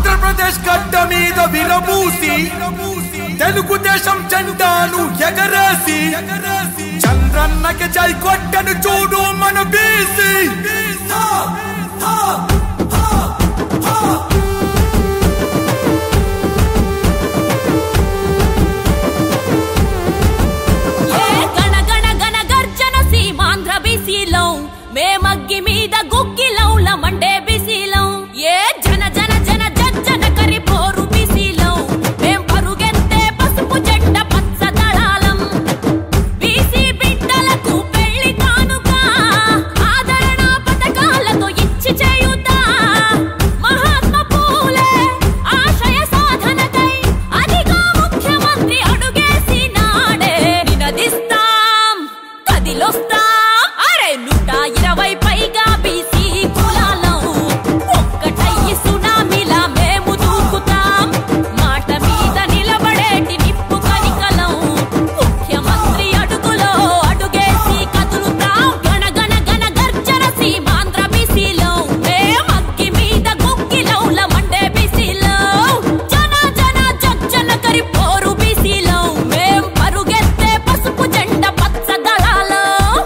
ఆంధ్రప్రదేశ్ గడ్డ మీద విరబూసి తెలుగుదేశం జెండాను ఎగరేసి చంద్రన్నకి జై కొట్టను చూడు మన బీసీ ఏ గణ గణ గణ గర్జన సీమాంధ్ర బీసీలో మేమగ్గి మీద గుక్కిలౌల మండే బీసీలో ఏ జన జన జన జన కరి పోరు బీసీలో మేం పరుగెత్తే పసుపు జెండ పచ్చ దళాలం బీసీ బిడ్డలకు పెళ్లి కానుక ఆదరణ పథకాలతో ఇచ్చి చేయుతా మహాత్మా పూలే ఆశయ సాధనకై అదిగా ముఖ్యమంత్రి అడుగేసి నాడే నినదిస్తాం కదిలొస్తాం అరే నూట ఇరవై పైగా బీసీ కులాలం ఒక్కటయ్యి సునామీలా మేము దూకుతాం మాట మీద నిలబడేటి నిప్పు కనికలం ముఖ్యమంత్రి అడుగులో అడుగేసి కదులుతాం గణ గణ గణ గర్జన సీమాంధ్ర బీసీలో మేమగ్గి మీద గుక్కిలౌల మండే బీసీలో జన జన జన కరి పోరు బీసీలో మేం పరుగెత్తే పసుపు జెండ పచ్చ దళాలో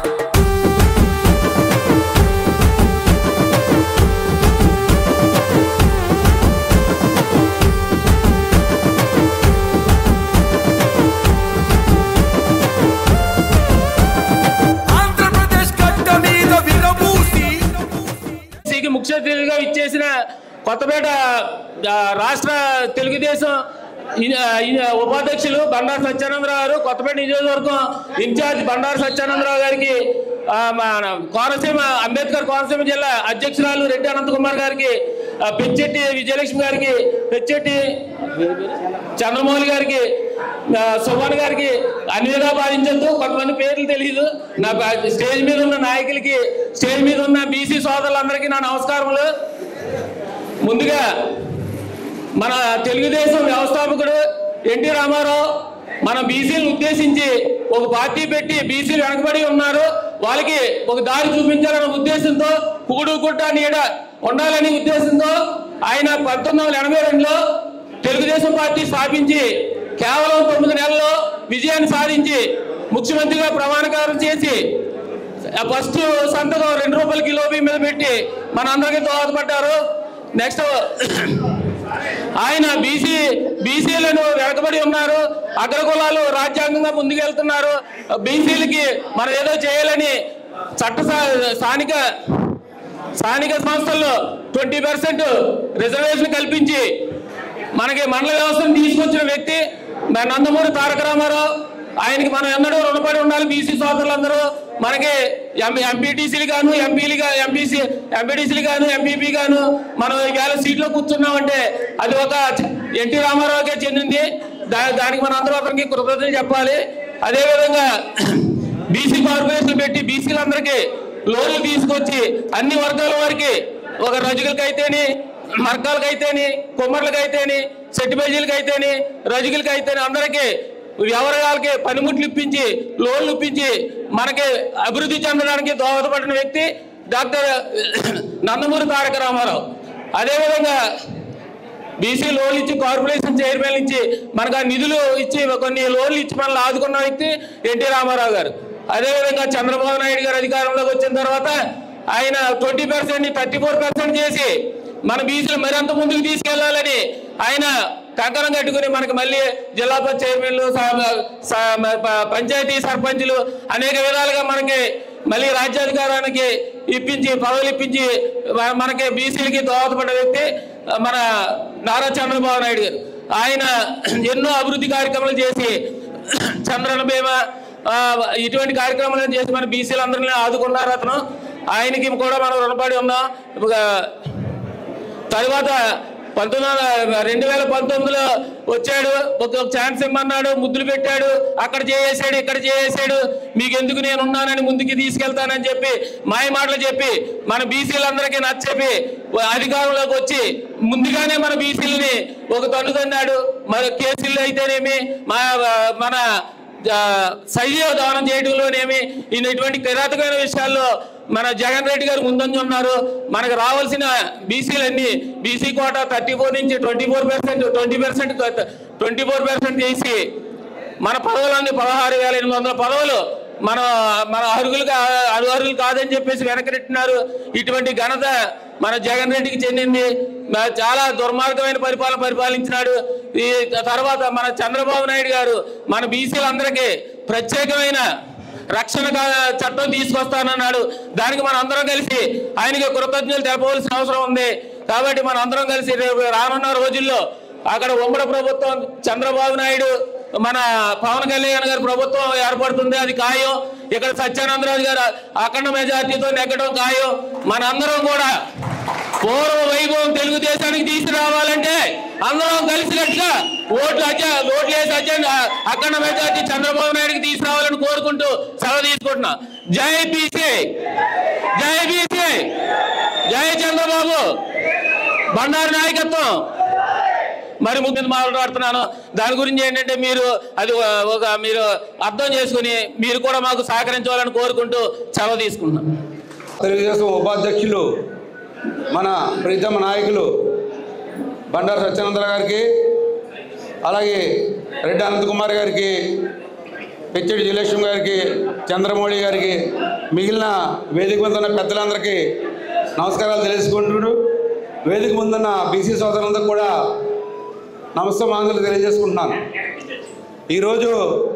ఆంధ్రప్రదేశ్ గడ్డ మీద విరబూసి సికి ముఖ్య అతిథిగా ఇచ్చేసిన కొత్తపేట ఆ, రాష్ట్ర తెలుగుదేశం ఇ- ఇ- ఉపాధ్యక్షులు బండారు సత్యానందరావు గారు కొత్తపేట నియోజకవర్గం ఇన్ఛార్జ్ బండారు సత్యానందరావు గారికి ఆ, మన కోనసీమ అంబేద్కర్ కోనసీమ జిల్లా అధ్యక్షురాలు రెడ్డి అనంతకుమార్ గారికి ఆ, పెచ్చెట్టి విజయలక్ష్మి గారికి పెచ్చెట్టి చంద్రమౌళి గారికి ఆ, సుభాన్ గారికి అన్ని విధాలు బాధించద్దు కొంతమంది పేర్లు తెలియదు నాకు ఆ స్టేజ్ మీద ఉన్న నాయకులకి స్టేజ్ మీద ఉన్న బీసీ సోదరులందరికీ నా నమస్కారములు ముందుగా మన తెలుగుదేశం వ్యవస్థాపకుడు ఎన్టీ రామారావు మన బీసీలను ఉద్దేశించి ఒక పార్టీ పెట్టి బీసీలు వెనకబడి ఉన్నారు వాళ్ళకి ఒక దారి చూపించాలనే ఉద్దేశంతో కూడు గుట్ట నీడ ఉండాలనే ఉద్దేశంతో ఆయన పంతొమ్మిది వందల ఎనభై రెండులో తెలుగుదేశం పార్టీ స్థాపించి కేవలం తొమ్మిది నెలల్లో విజయాన్ని సాధించి ముఖ్యమంత్రిగా ప్రమాణకారం చేసి ఫస్ట్ సంతకం రెండు రూపాయల కిలో బియ్యం మీద పెట్టి మన అందరికీ దోహదపడ్డారు నెక్స్ట్ ఆయన బీసీ బీసీలను వెనకబడి ఉన్నారు అగ్రకులాలు రాజ్యాంగంగా ముందుకెళ్తున్నారు బీసీలకి మనం ఏదో చేయాలని చట్ట సా- స్థానిక స్థానిక సంస్థల్లో ట్వంటీ పర్సెంట్ రిజర్వేషన్ కల్పించి మనకి మండల వ్యవస్థను తీసుకొచ్చిన వ్యక్తి మన నందమూరి తారక రామారావు ఆయనకి మనం ఎన్నడూ రుణపడి ఉండాలి బీసీ సోదరులందరూ మనకి ఎంపీటీసీలు గాను ఎంపీలు ఎంపీసీ ఎంపీటీసీలు గాను ఎంపీపీ గాను మనం ఇవాళ సీట్లో కూర్చున్నామంటే అది ఒక ఎన్టీ రామారావుకే చెందింది దా- దానికి మన అందరూ అతనికి కృతజ్ఞతలు చెప్పాలి అదేవిధంగా బీసీ కార్పొరేషన్ పెట్టి బీసీలందరికీ లోన్లు తీసుకొచ్చి అన్ని వర్గాల వారికి ఒక రజకులకైతేని మర్గాలకైతేని కుమ్మర్లకైతేని సెట్టిబేజీలకైతేని రజకులకైతేని అందరికీ వ్యవహారాలకి పనిముట్లు ఇప్పించి లోన్లు ఇప్పించి మనకి అభివృద్ధి చెందడానికి దోహదపడిన వ్యక్తి డాక్టర్ నందమూరి తారక రామారావు అదేవిధంగా బీసీ లోన్లు ఇచ్చి కార్పొరేషన్ చైర్మన్ ఇచ్చి మనకు ఆ నిధులు ఇచ్చి కొన్ని లోన్లు ఇచ్చి మనల్ని ఆదుకున్న వ్యక్తి ఎన్టీ రామారావు గారు అదేవిధంగా చంద్రబాబు నాయుడు గారు అధికారంలోకి వచ్చిన తర్వాత ఆయన twenty percent thirty four percent చేసి మన బీసీలు మరింత ముందుకు తీసుకెళ్లాలని ఆయన కంకణం కట్టుకుని మనకి మళ్ళీ జిల్లా పరిషత్ చైర్మన్లు స- స- ప- పంచాయతీ సర్పంచులు అనేక విధాలుగా మనకి మళ్ళీ రాజ్యాధికారానికి ఇప్పించి పదవులు ఇప్పించి మ- మనకి బీసీలకి దోహదపడ్డ వ్యక్తి మన నారా చంద్రబాబు నాయుడు గారు ఆయన ఎన్నో అభివృద్ధి కార్యక్రమాలు చేసి చంద్రన బీమా ఆ, ఇటువంటి కార్యక్రమాలను చేసి మన బీసీలందరినీ ఆదుకున్నారు అతను ఆయనకి కూడా మనం రుణపడి ఉన్నాం ఇక తర్వాత పంతొమ్మిది వందల రెండు వేల పంతొమ్మిదిలో వచ్చాడు ఒక ఒక ఛాన్స్ ఇమ్మన్నాడు ముద్దులు పెట్టాడు అక్కడ చేసేసాడు ఇక్కడ చేసేసాడు మీకు ఎందుకు నేను ఉన్నానని ముందుకు తీసుకెళ్తానని చెప్పి మాయ మాటలు చెప్పి మన బీసీలందరికీ నచ్చెప్పి అధికారంలోకి వచ్చి ముందుగానే మన బీసీలని ఒక తన్ను తన్నాడు మన కేసులు అయితేనేమి మా మన ఆ, సజీవ దానం చేయడంలోనేమి ఈయన ఇటువంటి కిరాతకమైన విషయాల్లో మన జగన్ రెడ్డి గారు ముందంజ ఉన్నారు మనకు రావాల్సిన బీసీలన్నీ బీసీ కోట థర్టీ ఫోర్ నుంచి twenty four percent twenty percent twenty four percent చేసి మన పదవులన్నీ పదహారు వేల ఎనిమిది వందల పదవులు మన మన అర్హులు కా- అర్హులు కాదని చెప్పేసి వెనకరెట్టినారు ఇటువంటి ఘనత మన జగన్ రెడ్డికి చెందింది మ- చాలా దుర్మార్గమైన పరిపాలన పరిపాలించినాడు ఈ తర్వాత మన చంద్రబాబు నాయుడు గారు మన బీసీలందరికీ ప్రత్యేకమైన రక్షణ కా- చట్టం తీసుకొస్తానన్నాడు దానికి మన అందరం కలిసి ఆయనకి కృతజ్ఞతలు తెలపవలసిన అవసరం ఉంది కాబట్టి మన అందరం కలిసి రేపు రానున్న రోజుల్లో అక్కడ ఉమ్మడి ప్రభుత్వం చంద్రబాబు నాయుడు మన పవన్ కళ్యాణ్ గారి ప్రభుత్వం ఏర్పడుతుంది అది ఖాయం ఇక్కడ సత్యానందరాజు గారు అఖండ మెజార్టీతో నెగ్గడం ఖాయం మనందరం కూడా పూర్వ వైభవం తెలుగుదేశానికి తీసుకురావాలంటే అందరం కలిసినట్టుగా ఓట్లు అచ్చా ఓట్లు వేసి అచ్చా అఖండ మెజార్టీ చంద్రబాబు నాయుడుకి తీసుకురావాలని కోరుకుంటూ సెలవు తీసుకుంటున్నా జై బీసీ జై బీసీ జై చంద్రబాబు బండారు నాయకత్వం మరి ముందు మాట్లాడుతున్నాను దాని గురించి ఏంటంటే మీరు అది ఒక మీరు అర్థం చేసుకుని మీరు కూడా మాకు సహకరించాలని కోరుకుంటూ సెలవు తీసుకుంటున్నాం తెలుగుదేశం ఉపాధ్యక్షులు మన ప్రీతమ నాయకులు బండారు సత్యానందరావు గారికి అలాగే రెడ్డి అనంతకుమార్ గారికి పెచ్చడి జయలక్ష్మి గారికి చంద్రమౌళి గారికి మిగిలిన వేదిక మీద ఉన్న పెద్దలందరికీ నమస్కారాలు తెలియజేసుకుంటున్నాడు వేదిక ముందున్న బీసీ సోదరులందరికీ కూడా నమస్తే మాంగులు తెలియజేసుకుంటున్నాను ఈరోజు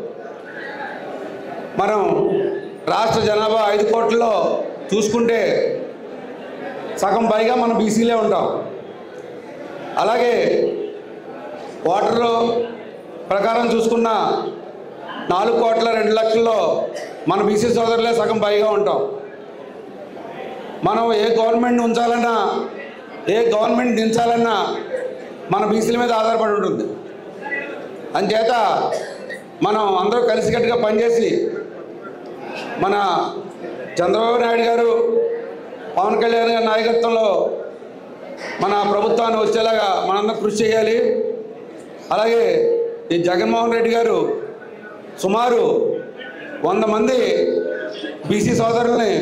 మనం రాష్ట్ర జనాభా ఐదు కోట్లలో చూసుకుంటే సగం పైగా మనం బీసీలే ఉంటాం అలాగే ఓటర్లు ప్రకారం చూసుకున్న నాలుగు కోట్ల రెండు లక్షల్లో మన బీసీ సోదరులే సగం పైగా ఉంటాం మనం ఏ గవర్నమెంట్ ఉంచాలన్నా ఏ గవర్నమెంట్ దించాలన్నా మన బీసీల మీద ఆధారపడి ఉంటుంది అంచేత మనం అందరూ కలిసికట్టుగా పనిచేసి మన చంద్రబాబు నాయుడు గారు పవన్ కళ్యాణ్ గారి నాయకత్వంలో మన ప్రభుత్వాన్ని వచ్చేలాగా మనందరం కృషి చేయాలి అలాగే ఈ జగన్మోహన్ రెడ్డి గారు సుమారు వంద మంది బీసీ సోదరుల్ని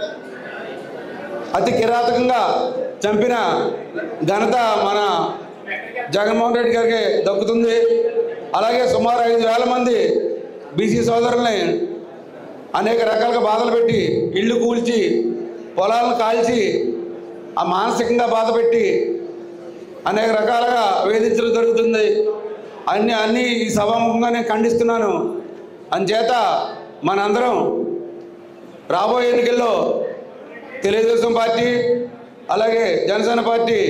అతి కిరాతకంగా చంపిన ఘనత మన జగన్మోహన్ రెడ్డి గారికి దక్కుతుంది అలాగే సుమారు ఐదు వేల మంది బీసీ సోదరుల్ని అనేక రకాలుగా బాధలు పెట్టి ఇళ్ళు కూల్చి పొలాలను కాల్చి ఆ మానసికంగా బాధ పెట్టి అనేక రకాలుగా వేధించడం జరుగుతుంది అన్ని అన్ని ఈ సభాముఖంగా నేను ఖండిస్తున్నాను అంచేత మనందరం రాబోయే ఎన్నికల్లో తెలుగుదేశం పార్టీ అలాగే జనసేన పార్టీ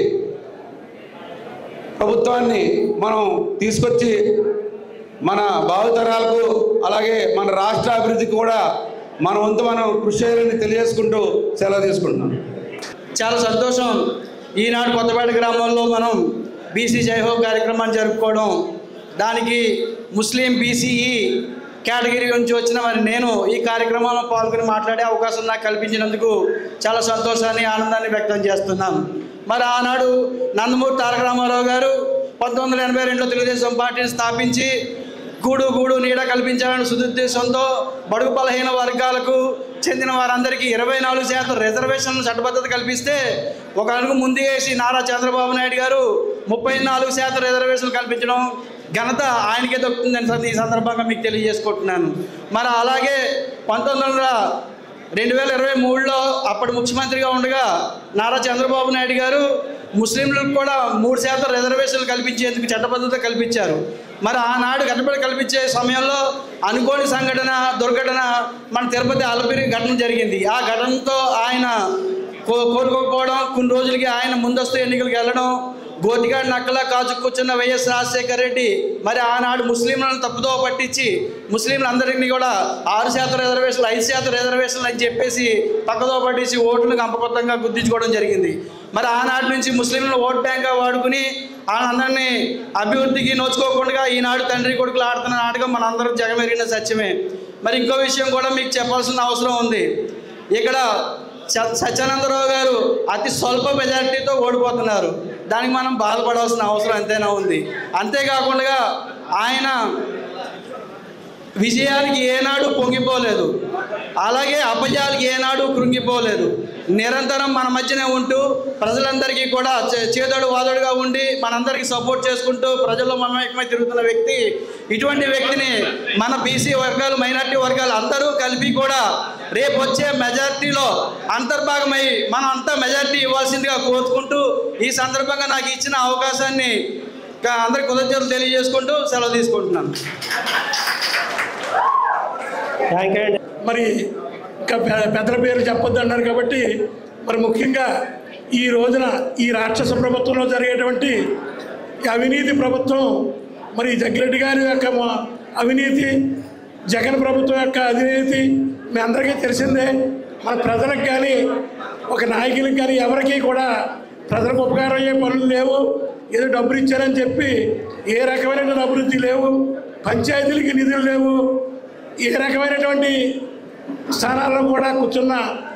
ప్రభుత్వాన్ని మనం తీసుకొచ్చి మన భావితరాలకు అలాగే మన రాష్ట్ర అభివృద్ధికి కూడా మన వంతు మనం కృషి చేయాలని తెలియజేసుకుంటూ సెలవు తీసుకుంటున్నాం చాలా సంతోషం ఈనాడు కొత్తపేట గ్రామంలో మనం బీసీ జైహో కార్యక్రమాన్ని జరుపుకోవడం దానికి ముస్లిం బీసీఈ కేటగిరీ నుంచి వచ్చిన మరి నేను ఈ కార్యక్రమంలో పాల్గొని మాట్లాడే అవకాశం నాకు కల్పించినందుకు చాలా సంతోషాన్ని ఆనందాన్ని వ్యక్తం చేస్తున్నాను మరి ఆనాడు నందమూరి తారక రామారావు గారు పంతొమ్మిది వందల ఎనభై రెండులో తెలుగుదేశం పార్టీని స్థాపించి గూడు గూడు నీడ కల్పించాలని సుదుద్దేశంతో బడుగు బలహీన వర్గాలకు చెందిన వారందరికీ ఇరవై నాలుగు శాతం రిజర్వేషన్ చట్టబద్ధత కల్పిస్తే ఒక అడుగు ముందేసి నారా చంద్రబాబు నాయుడు గారు ముప్పై నాలుగు శాతం రిజర్వేషన్ కల్పించడం ఘనత ఆయనకే దొరుకుతుందని సంద- ఈ సందర్భంగా మీకు తెలియజేసుకుంటున్నాను మరి అలాగే పంతొమ్మిది వందల రెండు వేల ఇరవై మూడులో అప్పటి ముఖ్యమంత్రిగా ఉండగా నారా చంద్రబాబు నాయుడు గారు ముస్లింలకు కూడా మూడు శాతం రిజర్వేషన్లు కల్పించేందుకు చట్టబద్ధత కల్పించారు మరి ఆనాడు కట్టుబడి కల్పించే సమయంలో అనుకోని సంఘటన దుర్ఘటన మన తిరుపతి అలపిరి ఘటన జరిగింది ఆ ఘటనతో ఆయన కో కోరుకోకపోవడం కొన్ని రోజులకి ఆయన ముందస్తు ఎన్నికలకు వెళ్ళడం గోతిగాడి నక్కలా కాచు కూర్చున్న వైఎస్ రాజశేఖర రెడ్డి మరి ఆనాడు ముస్లింలను తప్పుదో పట్టించి ముస్లింలందరినీ కూడా ఆరు శాతం రిజర్వేషన్లు ఐదు శాతం రిజర్వేషన్లు అని చెప్పేసి పక్కదో పట్టించి ఓట్లను అంపకొత్తంగా గుర్తించుకోవడం జరిగింది మరి ఆనాటి నుంచి ముస్లింలను ఓట్ బ్యాంక్గా వాడుకుని వాళ్ళందరినీ అభివృద్ధికి నోచుకోకుండా ఈనాడు తండ్రి కొడుకులు ఆడుతున్న నాటకం మనందరం జగమెరిగిన సత్యమే మరి ఇంకో విషయం కూడా మీకు చెప్పాల్సిన అవసరం ఉంది ఇక్కడ స- సత్యానందరావు గారు అతి స్వల్ప మెజారిటీతో ఓడిపోతున్నారు దానికి మనం బాధపడాల్సిన అవసరం ఎంతైనా ఉంది అంతేకాకుండా ఆయన విజయానికి ఏనాడు పొంగిపోలేదు అలాగే అపజయాలకు ఏనాడు కృంగిపోలేదు నిరంతరం మన మధ్యనే ఉంటూ ప్రజలందరికీ కూడా చే- చేదోడు వాదోడుగా ఉండి మనందరికీ సపోర్ట్ చేసుకుంటూ ప్రజల్లో మమేకమై తిరుగుతున్న వ్యక్తి ఇటువంటి వ్యక్తిని మన బీసీ వర్గాలు మైనార్టీ వర్గాలు అందరూ కలిపి కూడా రేపు వచ్చే మెజారిటీలో అంతర్భాగమై మనం అంతా మెజారిటీ ఇవ్వాల్సిందిగా కోరుకుంటూ ఈ సందర్భంగా నాకు ఇచ్చిన అవకాశాన్ని కా- అందరికి కృతజ్ఞతలు తెలియజేసుకుంటూ సెలవు తీసుకుంటున్నాను మరి ఇంకా పె- పెద్దల పేరు చెప్పొద్దు అన్నారు కాబట్టి మరి ముఖ్యంగా ఈ రోజున ఈ రాక్షస ప్రభుత్వంలో జరిగేటువంటి ఈ అవినీతి ప్రభుత్వం మరి జగ్గిరెడ్డి గారి యొక్క మా- అవినీతి జగన్ ప్రభుత్వం యొక్క అవినీతి మీ అందరికీ తెలిసిందే మన ప్రజలకు కానీ ఒక నాయకులకు కానీ ఎవరికీ కూడా ప్రజలకు ఉపకారం అయ్యే పనులు లేవు ఏదో డబ్బులు ఇచ్చారని చెప్పి ఏ రకమైనటువంటి అభివృద్ధి లేవు పంచాయతీలకి నిధులు లేవు ఏ రకమైనటువంటి స్థానాల్లో కూడా కూర్చున్న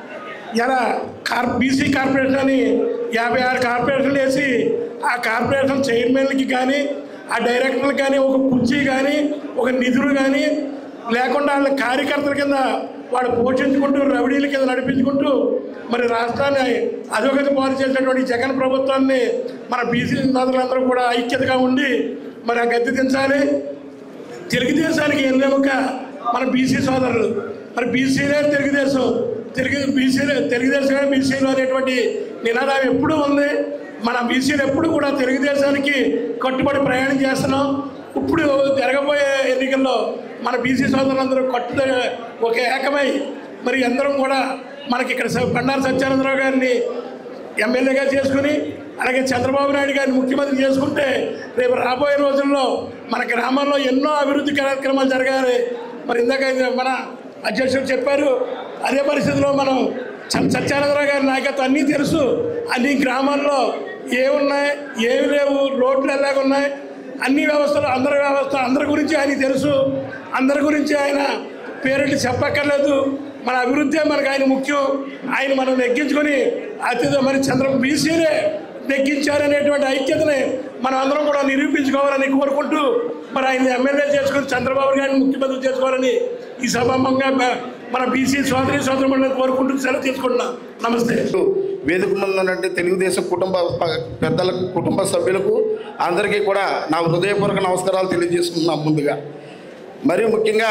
ఇలా కార్ బీసీ కార్పొరేషన్ అని యాభై ఆరు కార్పొరేషన్లు వేసి ఆ కార్పొరేషన్ చైర్మన్లకి కానీ ఆ డైరెక్టర్లకు కానీ ఒక కుర్చీ కానీ ఒక నిధులు కానీ లేకుండా వాళ్ళ కార్యకర్తల కింద వాడు పోషించుకుంటూ రౌడీల కింద నడిపించుకుంటూ మరి రాష్ట్రాన్ని అధోగతి పాలు చేసినటువంటి జగన్ ప్రభుత్వాన్ని మన బీసీ నాదులందరూ కూడా ఐక్యతగా ఉండి మరి ఆ గద్దె దించాలి తెలుగుదేశానికి ఎన్నెముక మన బీసీ సోదరులు మరి బీసీలే తెలుగుదేశం తెలుగు బీసీలే తెలుగుదేశమే బీసీలు అనేటువంటి నినాదం ఎప్పుడూ ఉంది మన బీసీలు ఎప్పుడు కూడా తెలుగుదేశానికి కట్టుబడి ప్రయాణం చేస్తున్నాం ఇప్పుడు జరగబోయే ఎన్నికల్లో మన బీసీ సోదరులందరూ కట్టు ఒక ఏకమై మరి అందరం కూడా మనకి ఇక్కడ స- బండారు సత్యానందరావు గారిని ఎమ్మెల్యేగా చేసుకుని అలాగే చంద్రబాబు నాయుడు గారిని ముఖ్యమంత్రి చేసుకుంటే రేపు రాబోయే రోజుల్లో మన గ్రామాల్లో ఎన్నో అభివృద్ధి కార్యక్రమాలు జరగాలి మరి ఇందాక ఇది మన అధ్యక్షుడు చెప్పారు అదే పరిస్థితిలో మనం చ- సత్యానందరావు గారి నాయకత్వం అన్నీ తెలుసు అన్ని గ్రామాల్లో ఏమున్నాయి ఏమి లేవు రోడ్లు ఎలాగున్నాయి అన్ని వ్యవస్థలు అందరి వ్యవస్థ అందరి గురించి ఆయనకి తెలుసు అందరి గురించి ఆయన పేరెంట్ చెప్పక్కర్లేదు మన అభివృద్ధి మనకు ఆయన ముఖ్యం ఆయన మనం నెగ్గించుకొని అత్యంత మరి చంద్ర బీసీనే నెగ్గించారనేటువంటి ఐక్యతని మనం అందరం కూడా నిరూపించుకోవాలని కోరుకుంటూ మరి ఆయన ఎమ్మెల్యే చేసుకుని చంద్రబాబు గారిని ముఖ్యమంత్రి చేసుకోవాలని ఈ సభాముఖంగా బ- మన బీసీ సోదరి సోదరులను కోరుకుంటూ సెలవు తీసుకుంటున్నాం నమస్తే వేదిక ముందు ఉన్నటువంటి తెలుగుదేశం కుటుంబ ప- పెద్దలకు కుటుంబ సభ్యులకు అందరికీ కూడా నా హృదయపూర్వక నమస్కారాలు తెలియజేసుకుంటున్నాం ముందుగా మరియు ముఖ్యంగా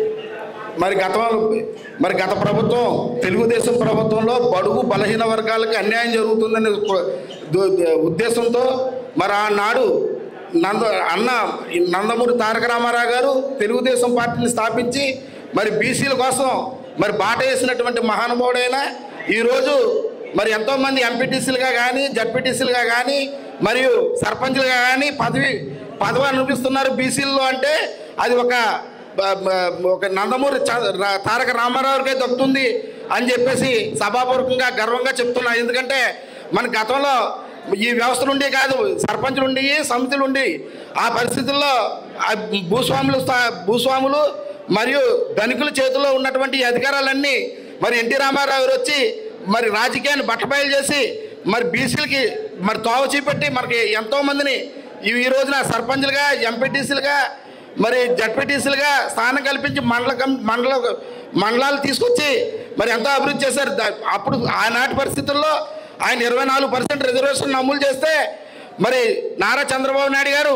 మరి గత మరి గత ప్రభుత్వం తెలుగుదేశం ప్రభుత్వంలో బడుగు బలహీన వర్గాలకు అన్యాయం జరుగుతుందనే కు- దు- దు- ఉద్దేశంతో మరి ఆనాడు నంద అన్న ఈ నందమూరి తారక రామారావు గారు తెలుగుదేశం పార్టీని స్థాపించి మరి బీసీల కోసం మరి బాట వేసినటువంటి మహానుభావుడైన ఈరోజు మరి ఎంతోమంది ఎంపీటీసీలుగా కానీ జడ్పీటీసీలుగా కానీ మరియు సర్పంచ్లుగా కానీ పదవి పదవి అనిపిస్తున్నారు బీసీల్లో అంటే అది ఒక బ- బ- ఒక నందమూరి చ- రా- తారక రామారావుకే దక్కుతుంది అని చెప్పేసి సభాపూర్వకంగా గర్వంగా చెప్తున్నా ఎందుకంటే మన గతంలో ఈ వ్యవస్థలు ఉండే కాదు సర్పంచులు ఉండి సమితులు ఉండి ఆ పరిస్థితుల్లో ఆ భూస్వాములు స్థా- భూస్వాములు మరియు ధనికుల చేతుల్లో ఉన్నటువంటి ఈ అధికారాలన్నీ మరి ఎన్టీ రామారావు గారు వచ్చి మరి రాజకీయాన్ని బట్టబయలు చేసి మరి బీసీలకి మరి తోవ చూపెట్టి మనకి ఎంతో మందిని ఈ- ఈ రోజున సర్పంచ్లుగా ఎంపీటీసీలుగా మరి జడ్పీటీసీలుగా స్థానం కల్పించి మండల కం- మండల మండలాలు తీసుకొచ్చి మరి ఎంతో అభివృద్ధి చేశారు దా- అప్పుడు ఆనాటి పరిస్థితుల్లో ఆయన ఇరవై నాలుగు పర్సెంట్ రిజర్వేషన్ అమలు చేస్తే మరి నారా చంద్రబాబు నాయుడు గారు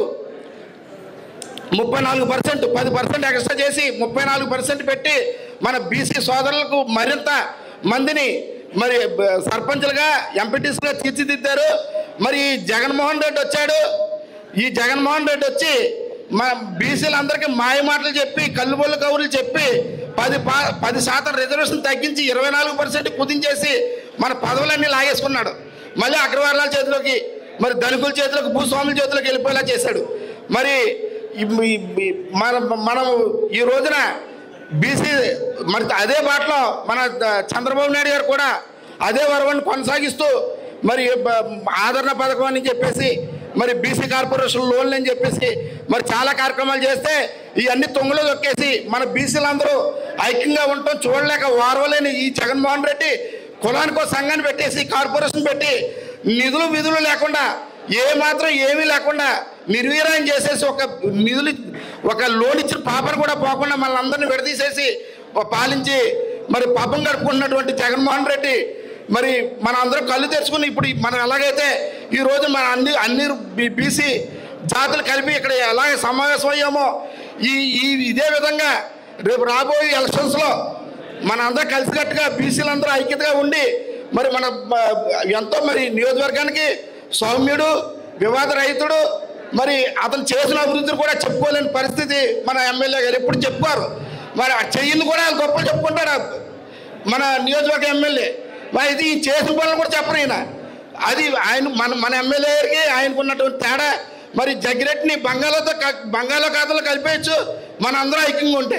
ముప్పై నాలుగు పర్సెంట్ పది పర్సెంట్ ఎక్స్ట్రా చేసి ముప్పై నాలుగు పర్సెంట్ పెట్టి మన బీసీ సోదరులకు మరింత మందిని మరి బ- సర్పంచులుగా ఎంపీటీసీగా తీర్చిదిద్దారు మరి ఈ జగన్మోహన్ రెడ్డి వచ్చాడు ఈ జగన్మోహన్ రెడ్డి వచ్చి మా బీసీలందరికీ మాయ మాటలు చెప్పి కల్లుబొల్లు కవులు చెప్పి పది పా పది శాతం రిజర్వేషన్ తగ్గించి ఇరవై నాలుగు పర్సెంట్ కుదించేసి మన పదవులన్నీ లాగేసుకున్నాడు మళ్ళీ అగ్రవర్ణాల చేతిలోకి మరి ధనికుల చేతిలోకి భూస్వాముల చేతిలోకి వెళ్ళిపోయేలా చేశాడు మరి ఈ- ఈ- ఈ- మన మనం ఈ రోజున బీసీ మరి అదే బాటలో మన ద- చంద్రబాబు నాయుడు గారు కూడా అదే వరవని కొనసాగిస్తూ మరి బ- ఆదరణ పథకం అని చెప్పేసి మరి బీసీ కార్పొరేషన్ లోన్లు అని చెప్పేసి మరి చాలా కార్యక్రమాలు చేస్తే ఇవన్నీ తొంగలో దొక్కేసి మన బీసీలందరూ ఐక్యంగా ఉండటం చూడలేక వారవలేని ఈ జగన్మోహన్ రెడ్డి కులానికి ఒక సంఘాన్ని పెట్టేసి కార్పొరేషన్ పెట్టి నిధులు విధులు లేకుండా ఏ మాత్రం ఏమీ లేకుండా నిర్వీర్యం చేసేసి ఒక నిధులు ఒక లోన్ ఇచ్చిన పాపను కూడా పోకుండా మనందరిని విడదీసేసి ఒక పాలించి మరి పాపం గడుపుకుంటున్నటువంటి జగన్మోహన్ రెడ్డి మరి మన అందరం కళ్ళు తెరుచుకుని ఇప్పుడు మనం ఎలాగైతే ఈ రోజు మన అన్ని అన్ని బీసీ జాతులు కలిపి ఇక్కడ ఎలాగ సమావేశం అయ్యామో ఈ ఈ ఇదే విధంగా రేపు రాబోయే ఎలక్షన్స్లో మన అందరం కలిసికట్టుగా బీసీలందరూ ఐక్యతగా ఉండి మరి మన మ- ఎంతో మరి నియోజకవర్గానికి సౌమ్యుడు వివాద రహితుడు మరి అతను చేసిన అభివృద్ధిని కూడా చెప్పుకోలేని పరిస్థితి మన ఎమ్మెల్యే గారు ఎప్పుడు చెప్పుకోరు మరి ఆ చెయ్యింది కూడా ఆయన గొప్ప చెప్పుకుంటాడు మన నియోజకవర్గ ఎమ్మెల్యే మరి ఇది ఈ చేసిన పనులు కూడా చెప్పరు ఈయన అది ఆయన మన మన ఎమ్మెల్యే గారికి ఆయనకు ఉన్నటువంటి తేడా మరి జగ్గిరెడ్డిని బంగాళాతో క- బంగాళాఖాతంలో కలిపేయచ్చు మన అందరూ ఐక్యంగా ఉంటే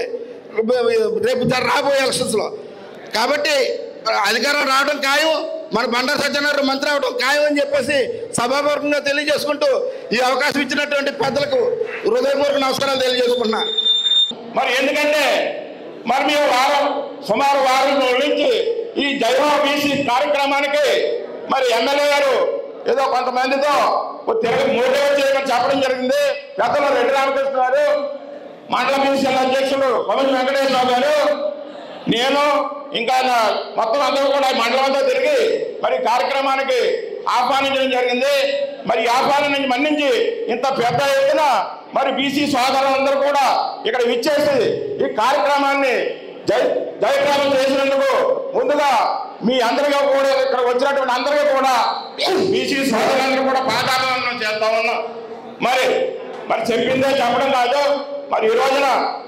రేపు జర రాబోయే ఎలక్షన్స్లో కాబట్టి అధికారం రావడం ఖాయం మన బండారు సత్యనారాయణ మంత్రి అవడం ఖాయం అని చెప్పేసి సభాపూర్వకంగా తెలియజేసుకుంటూ ఈ అవకాశం ఇచ్చినటువంటి పెద్దలకు హృదయపూర్వక నమస్కారాలు తెలియజేసుకుంటున్నా మరి ఎందుకంటే మరి మేము వారం సుమారు వారం రోజుల నుంచి ఈ జైవ బీసీ కార్యక్రమానికి మరి ఎమ్మెల్యే గారు ఏదో కొంతమందితో ఓ తిరగ మోటివేట్ చేయమని చెప్పడం జరిగింది పెద్దలు రెడ్డి రామకృష్ణ గారు మండల బీసీ అధ్యక్షులు కొమసి వెంకటేశ్వరరావు గారు నేను ఇంకా నా మొత్తం అందరూ కూడా ఈ మండలం అంతా తిరిగి మరి కార్యక్రమానికి ఆహ్వానించడం జరిగింది మరి ఈ ఆహ్వానం నుంచి మన్నించి ఇంత పెద్ద ఎత్తున మరి బీసీ సోదరులందరూ కూడా ఇక్కడ విచ్చేసి ఈ కార్యక్రమాన్ని జై జయప్రదం చేసినందుకు ముందుగా మీ అందరిగా కూడా ఇక్కడ వచ్చినటువంటి అందరికీ కూడా బీసీ సోదరులందరూ కూడా పాదాలను చేస్తా ఉన్నాం మరి మరి చెప్పిందే చెప్పడం కాదు మరి ఈ రోజున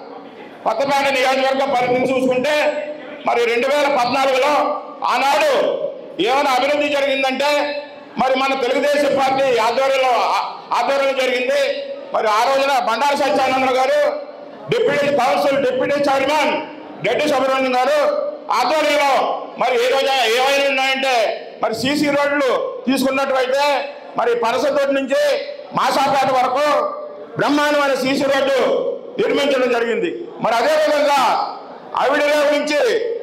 కొత్తపేట నియోజకవర్గం పరిధిని చూసుకుంటే మరి రెండు వేల పద్నాలుగులో ఆనాడు ఏమైనా అభివృద్ధి జరిగిందంటే మరి మన తెలుగుదేశం పార్టీ ఆధ్వర్యంలో ఆ- ఆధ్వర్యంలో జరిగింది మరి ఆ రోజున Bandaru Satyananda garu deputy council deputy chairman Reddy Subrahmanyam garu ఆధ్వర్యంలో మరి ఏ రోజు ఏమైనా ఉన్నాయంటే మరి సీసీ రోడ్లు తీసుకున్నట్లయితే మరి పనసతోటి నుంచి మాసాపేట వరకు బ్రహ్మాండమైన సీసీ రోడ్డు నిర్మించడం జరిగింది మరి అదే విధంగా అవిడిలో నుంచి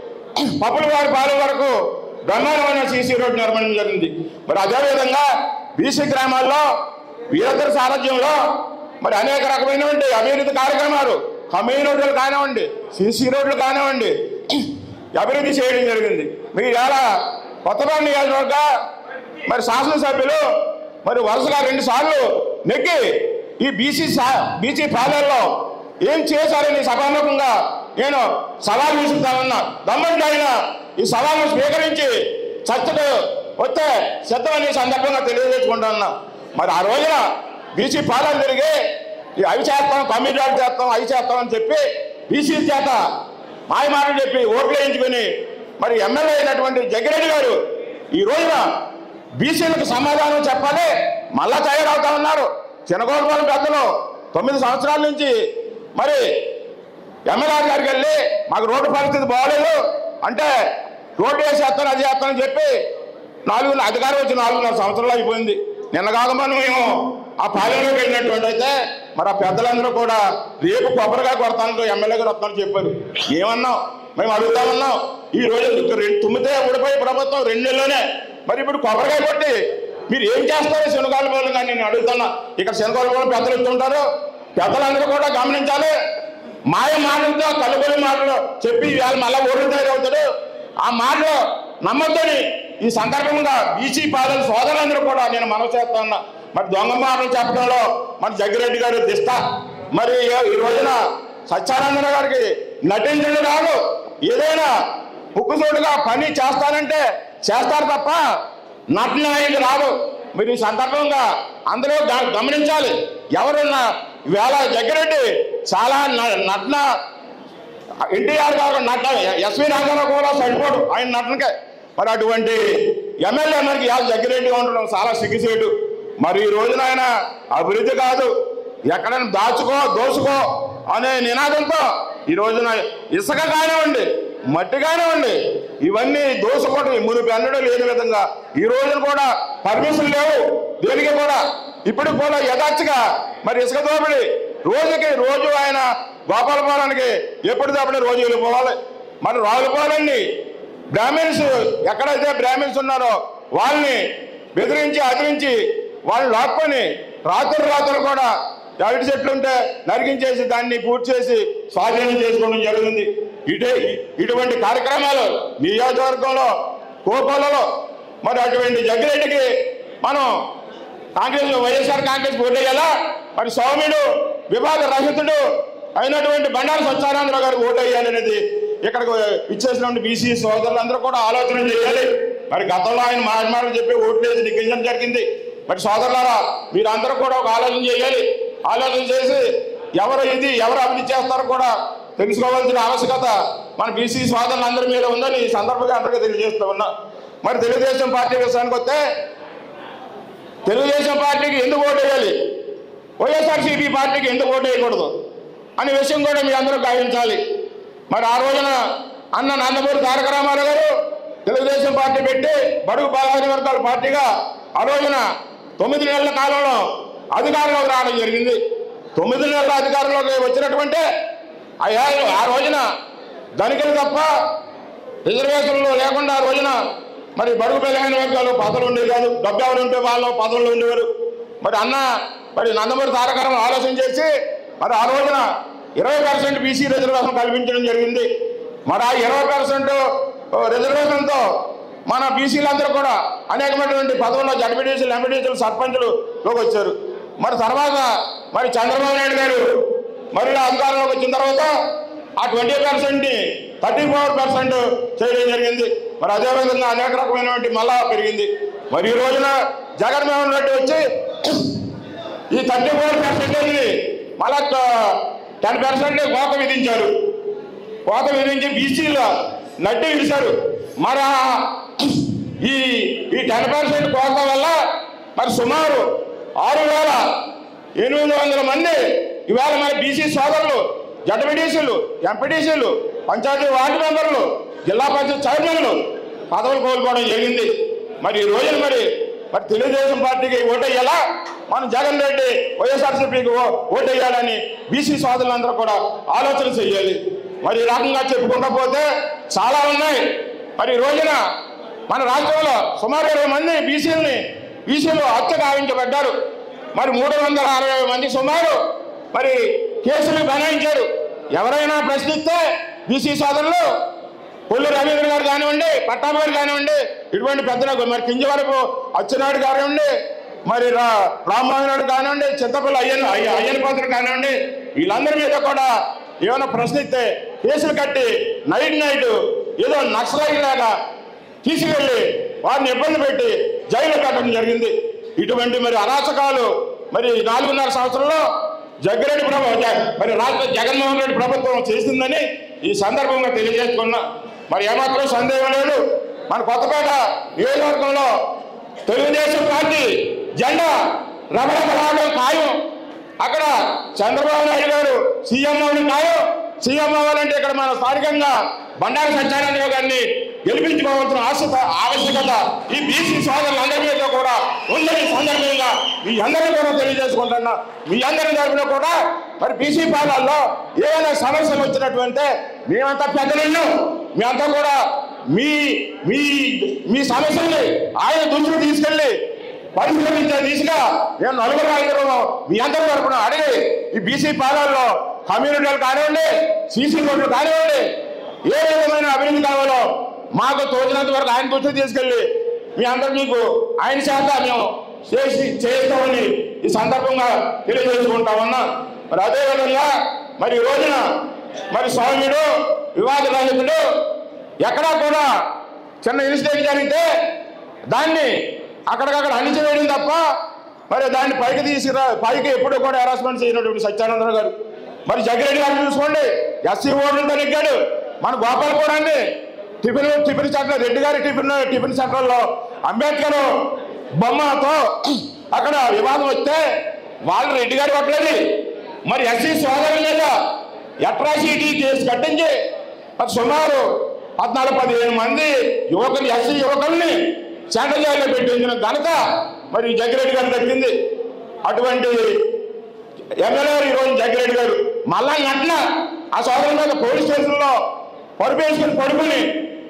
పప్పుల వారి పాలెం వరకు బ్రహ్మాండమైన సీసీ రోడ్డు నిర్మాణం జరిగింది మరి అదే విధంగా బీసీ గ్రామాల్లో వీరందరి సారథ్యంలో మరి అనేక రకమైనటువంటి అభివృద్ధి కార్యక్రమాలు కమ్యూనిటీలు కానివ్వండి సీసీ రోడ్లు కానివ్వండి అభివృద్ధి చేయడం జరిగింది మీరు ఇలా కొత్తపల్లి నియోజకవర్గ మరి శాసనసభ్యులు మరి వరుసగా రెండు సార్లు నెగ్గి ఈ బీసీ బీసీ పాలనలో ఏం చేశారని సభాముఖంగా నేను సవాల్ విసురుతామన్నా దమ్మండి ఆయన ఈ సవాల్ను స్వీకరించి చర్చకు వస్తే సిద్ధమని ఈ సందర్భంగా తెలియజేసుకుంటున్నా మరి ఆ రోజున బీసీ పాలన తిరిగి ఈ అవి చేస్తాం కమ్యూనిటీ చేస్తాం అవి చేస్తాం అని చెప్పి బీసీ చేత మాయ మాటలు చెప్పి ఓట్లు వేయించుకొని మరి ఎమ్మెల్యే అయినటువంటి జగ్గిరెడ్డి గారు ఈ రోజున బీసీలకు సమాధానం చెప్పాలి మళ్ళా తయారవుతా ఉన్నారు చిన్నగోపాలం పెద్దలు తొమ్మిది సంవత్సరాల నుంచి మరి ఎమ్మెల్యే గారికి వెళ్ళి మాకు రోడ్డు పరిస్థితి బాగోలేదు అంటే రోడ్డు వేసేస్తాను అది చేస్తానని చెప్పి నాలుగు అధికారం వచ్చి నాలుగున్నర సంవత్సరాలు అయిపోయింది నిన్న కాకమని మేము ఆ పాలనలోకి వెళ్ళినటువంటి అయితే మరి ఆ పెద్దలందరూ కూడా రేపు కొబ్బరిగా కొడతాను ఎమ్మెల్యే గారు వస్తానని చెప్పారు ఏమన్నాం మేము అడుగుతా ఉన్నాం ఈ రోజు రెండు తుమ్మితే ఊడిపోయి ప్రభుత్వం రెండు నెలలోనే మరి ఇప్పుడు కొబ్బరికాయ కొట్టి మీరు ఏం చేస్తారు శనగాల పోలు కానీ నేను అడుగుతున్నా ఇక్కడ శనగాల పోలు పెద్దలు ఇస్తుంటారు పెద్దలందరూ కూడా గమనించాలి మాయ మాటలతో కలుగొని మాటలు చెప్పి వాళ్ళు మళ్ళీ ఓడిన తయారవుతాడు ఆ మాటలు నమ్మొద్దని ఈ సందర్భంగా బీసీ పాలన సోదరులందరూ కూడా నేను మనవి చేస్తా ఉన్నా మరి దొంగ మాటలు చెప్పడంలో మన జగ్గిరెడ్డి గారు దిష్ట మరి ఈ- ఈ రోజున సత్యానందన గారికి నటించడం రాదు ఏదైనా ముక్కుసోటుగా పని చేస్తానంటే చేస్తారు తప్ప నటన అనేది రాదు మీరు ఈ సందర్భంగా అందరూ గ- గమనించాలి ఎవరున్నా వేళ జగ్గిరెడ్డి చాలా న- నటన ఎన్టీఆర్ గారు నట ఎస్వి రంగారావు కూడా సరిపోడు ఆయన నటనకే మరి అటువంటి ఎమ్మెల్యే మనకి ఇవాళ జగ్గిరెడ్డి ఉండడం చాలా సిగ్గుసేటు మరి ఈ రోజున ఆయన అభివృద్ధి కాదు ఎక్కడైనా దాచుకో దోచుకో అనే నినాదంతో ఈ రోజున ఇసుక కానివ్వండి మట్టి కానివ్వండి ఇవన్నీ దోసుకోవడం మునుపు ఎన్నడూ లేని విధంగా ఈ రోజున కూడా పర్మిషన్ లేవు దేనికి కూడా ఇప్పుడు కూడా యథార్థగా మరి ఇసుక దోపిడి రోజుకి రోజు ఆయన గోపాలపురానికి ఎప్పటిదప్పుడే రోజు వెళ్ళిపోవాలి మరి రాజుపోవాలండి బ్రాహ్మిన్స్ ఎక్కడైతే బ్రాహ్మిన్స్ ఉన్నారో వాళ్ళని బెదిరించి అదిరించి వాళ్ళని లాక్కొని రాత్రులు రాత్రులు కూడా అరటి చెట్లు ఉంటే నరికించేసి దాన్ని పూర్తి చేసి స్వాధీనం చేసుకోవడం జరిగింది ఇటే ఇటువంటి కార్యక్రమాలు నియోజకవర్గంలో కోపాలలో మరి అటువంటి జగ్గిరెడ్డికి మనం కాంగ్రెస్ వైఎస్ఆర్ కాంగ్రెస్ ఓటేయాలా మరి సౌమ్యుడు విభాగ రహితుడు అయినటువంటి బండారు సత్యానందరావు గారికి ఓటేయాలనేది ఇక్కడికి ఇచ్చేసినటువంటి బీసీ సోదరులందరూ కూడా ఆలోచన చేయాలి మరి గతంలో ఆయన మాటలు చెప్పి ఓట్లు వేసి నెగ్గించడం జరిగింది మరి సోదరులారా మీరందరూ కూడా ఒక ఆలోచన చేయాలి ఆలోచన చేసి ఎవరు ఇది ఎవరు అభివృద్ధి చేస్తారో కూడా తెలుసుకోవాల్సిన ఆవశ్యకత మన బీసీ సోదరులందరి మీద ఉందని ఈ సందర్భంగా అందరికీ తెలియజేస్తూ ఉన్నా మరి తెలుగుదేశం పార్టీ విషయానికి వస్తే తెలుగుదేశం పార్టీకి ఎందుకు ఓటు వేయాలి వైఎస్ఆర్సీపీ పార్టీకి ఎందుకు ఓటు వేయకూడదు అనే విషయం కూడా మీ అందరూ గ్రహించాలి మరి ఆ రోజున అన్న నందమూరి తారక రామారావు గారు తెలుగుదేశం పార్టీ పెట్టి బడుగు బలహీన వర్గాల పార్టీగా ఆ రోజున తొమ్మిది నెలల కాలంలో అధికారంలోకి రావడం జరిగింది తొమ్మిది నెలల అధికారంలోకి వచ్చినటువంటి ఆ ఏ- ఆ రోజున ధనికులు తప్ప రిజర్వేషన్లు లేకుండా ఆ రోజున మరి బడుగు బలహీన వర్గాలు పదవులు ఉండేవి కాదు డబ్బు ఎవరు ఉంటే వాళ్ళు పదవులు ఉండేవారు మరి అన్న మరి నందమూరి తారకరం ఆలోచన చేసి మరి ఆ రోజున ఇరవై పర్సెంట్ బీసీ రిజర్వేషన్ కల్పించడం జరిగింది మరి ఆ ఇరవై పర్సెంట్ రిజర్వేషన్తో మన బీసీలందరూ కూడా అనేకమైనటువంటి పదవుల్లో జడ్పీటీసీలు ఎంపీటీసీలు సర్పంచులులోకి వచ్చారు మరి తర్వాత మరి చంద్రబాబు నాయుడు గారు మరి అధికారంలోకి వచ్చిన తర్వాత ఆ ట్వంటీ పర్సెంట్ని థర్టీ ఫోర్ పర్సెంట్ చేయడం జరిగింది మరి అదేవిధంగా అనేక రకమైనటువంటి మళ్ళా పెరిగింది మరి ఈ రోజున జగన్మోహన్ రెడ్డి వచ్చి ఈ థర్టీ ఫోర్ పర్సెంటేజ్ని మళ్ళా టెన్ పర్సెంట్ కోత విధించారు కోత విధించి బీసీలో నడ్డి విడిచారు మరి ఆ- ఈ ఈ టెన్ పర్సెంట్ కోత వల్ల మరి సుమారు ఆరు వేల ఎనిమిది వందల మంది ఇవాళ మన బీసీ సోదరులు జడ్పీటీసీలు ఎంపీటీసీలు పంచాయతీ వార్డు మెంబర్లు జిల్లా పరిషత్ చైర్మన్లు పదవులు కోల్పోవడం జరిగింది మరి ఈ రోజున మరి మరి తెలుగుదేశం పార్టీకి ఓటేయాలా మనం జగన్ రెడ్డి వైఎస్ఆర్సీపీకి ఓ- ఓటేయాలని బీసీ సోదరులందరూ కూడా ఆలోచన చేయాలి మరి ఈ రకంగా చెప్పుకుంటూ పోతే చాలా ఉన్నాయి మరి ఈ రోజున మన రాష్ట్రంలో సుమారు ఇరవై మంది బీసీలని బీసీలు హత్య గావించబడ్డారు మరి మూడు వందల అరవై మంది సుమారు మరి కేసులు బనాయించారు ఎవరైనా ప్రశ్నిస్తే బీసీ సోదరులు కొల్లు రవీంద్ర గారు కానివ్వండి పట్టాభి గారు కానివ్వండి ఇటువంటి పెద్దలకు మరి కింజవరపు అచ్చెన్నాయుడు కానివ్వండి మరి రా- రామ్మోహన్ నాయుడు కానివ్వండి చింతపల్లి అయ్యన్ అయ్య- అయ్యన్ పాత్ర కానివ్వండి వీళ్ళందరి మీద కూడా ఏమైనా ప్రశ్నిస్తే కేసులు కట్టి నైట్ నైట్ ఏదో నక్సలైట్ లాగా తీసుకెళ్లి వారిని ఇబ్బంది పెట్టి జైలు పెట్టడం జరిగింది ఇటువంటి మరి అరాచకాలు మరి నాలుగున్నర సంవత్సరంలో జగ్గిరెడ్డి ప్రభు జ- మరి రాష్ట్ర జగన్మోహన్ రెడ్డి ప్రభుత్వం చేసిందని ఈ సందర్భంగా తెలియజేసుకున్నా మరి ఏమాత్రం సందేహం లేదు మన కొత్తపేట నియోజకవర్గంలో తెలుగుదేశం పార్టీ జెండా రమణపడాడం ఖాయం అక్కడ చంద్రబాబు నాయుడు గారు సీఎం అవడం ఖాయం సీఎం అవ్వాలంటే ఇక్కడ మన స్థానికంగా బండారు సత్యానందరావు గారిని గెలిపించుకోవాల్సిన ఆశత ఆవశ్యకత ఈ బీసీ సోదరులందరి మీద కూడా ఉందని సందర్భంగా మీ అందరినీ కూడా తెలియజేసుకుంటున్నా మీ అందరి తరఫున కూడా మరి బీసీ పాలనలో ఏమైనా సమస్యలు వచ్చినటువంటి మేమంతా పెద్దలు మేమంతా కూడా మీ మీ మీ సమస్యల్ని ఆయన దృష్టికి తీసుకెళ్ళి పరిశీలించే దిశగా నేను నలుగురు ఐదుగురు మీ అందరి తరపున అడిగి ఈ బీసీ పాలనలో కమ్యూనిటీలు కానివ్వండి సీసీ రోడ్లు కానివ్వండి ఏ విధమైన అభివృద్ధి కావాలో మాకు తోచినంత వరకు ఆయన దృష్టికి తీసుకెళ్ళి మీ అందరు మీకు ఆయన చేత మేము చేసి చేస్తామని ఈ సందర్భంగా తెలియజేసుకుంటా ఉన్నా మరి అదేవిధంగా మరి ఈ రోజున మరి స్వామిడు వివాద రహితుడు ఎక్కడా కూడా చిన్న ఇన్సిడెంట్ జరిగితే దాన్ని అక్కడికక్కడ అణిచివేయడం తప్ప మరి దాన్ని పైకి తీసుకురా పైకి ఎప్పుడూ కూడా హెరాస్మెంట్ చేయనటువంటి సత్యానందరావు గారు మరి జగ్గిరెడ్డి గారిని చూసుకోండి ఎస్సీ ఓట్లతో నెగ్గాడు మన గోపాల్ కూడా అండి టిఫిన్ టిఫిన్ సెంటర్ రెడ్డి గారి టిఫిన్ టిఫిన్ సెంటర్లో అంబేద్కర్ బొమ్మతో అక్కడ వివాదం వస్తే వాళ్ళు రెడ్డి గారు కొట్టలేదు మరి ఎస్సీ సోదరుల మీద అట్రాసిటీ కేసు కట్టించి మరి సుమారు పద్నాలుగు పదిహేను మంది యువకులు ఎస్సీ యువకుల్ని సెంట్రల్ జైల్లో పెట్టించిన ఘనత మరి జగ్గిరెడ్డి గారు దక్కింది అటువంటి ఎమ్మెల్యే గారు ఈరోజు జగ్గిరెడ్డి గారు మళ్ళా నట్ల ఆ సోదరుల మీద పోలీస్ స్టేషన్లో పడిపేసుకుని పడుకుని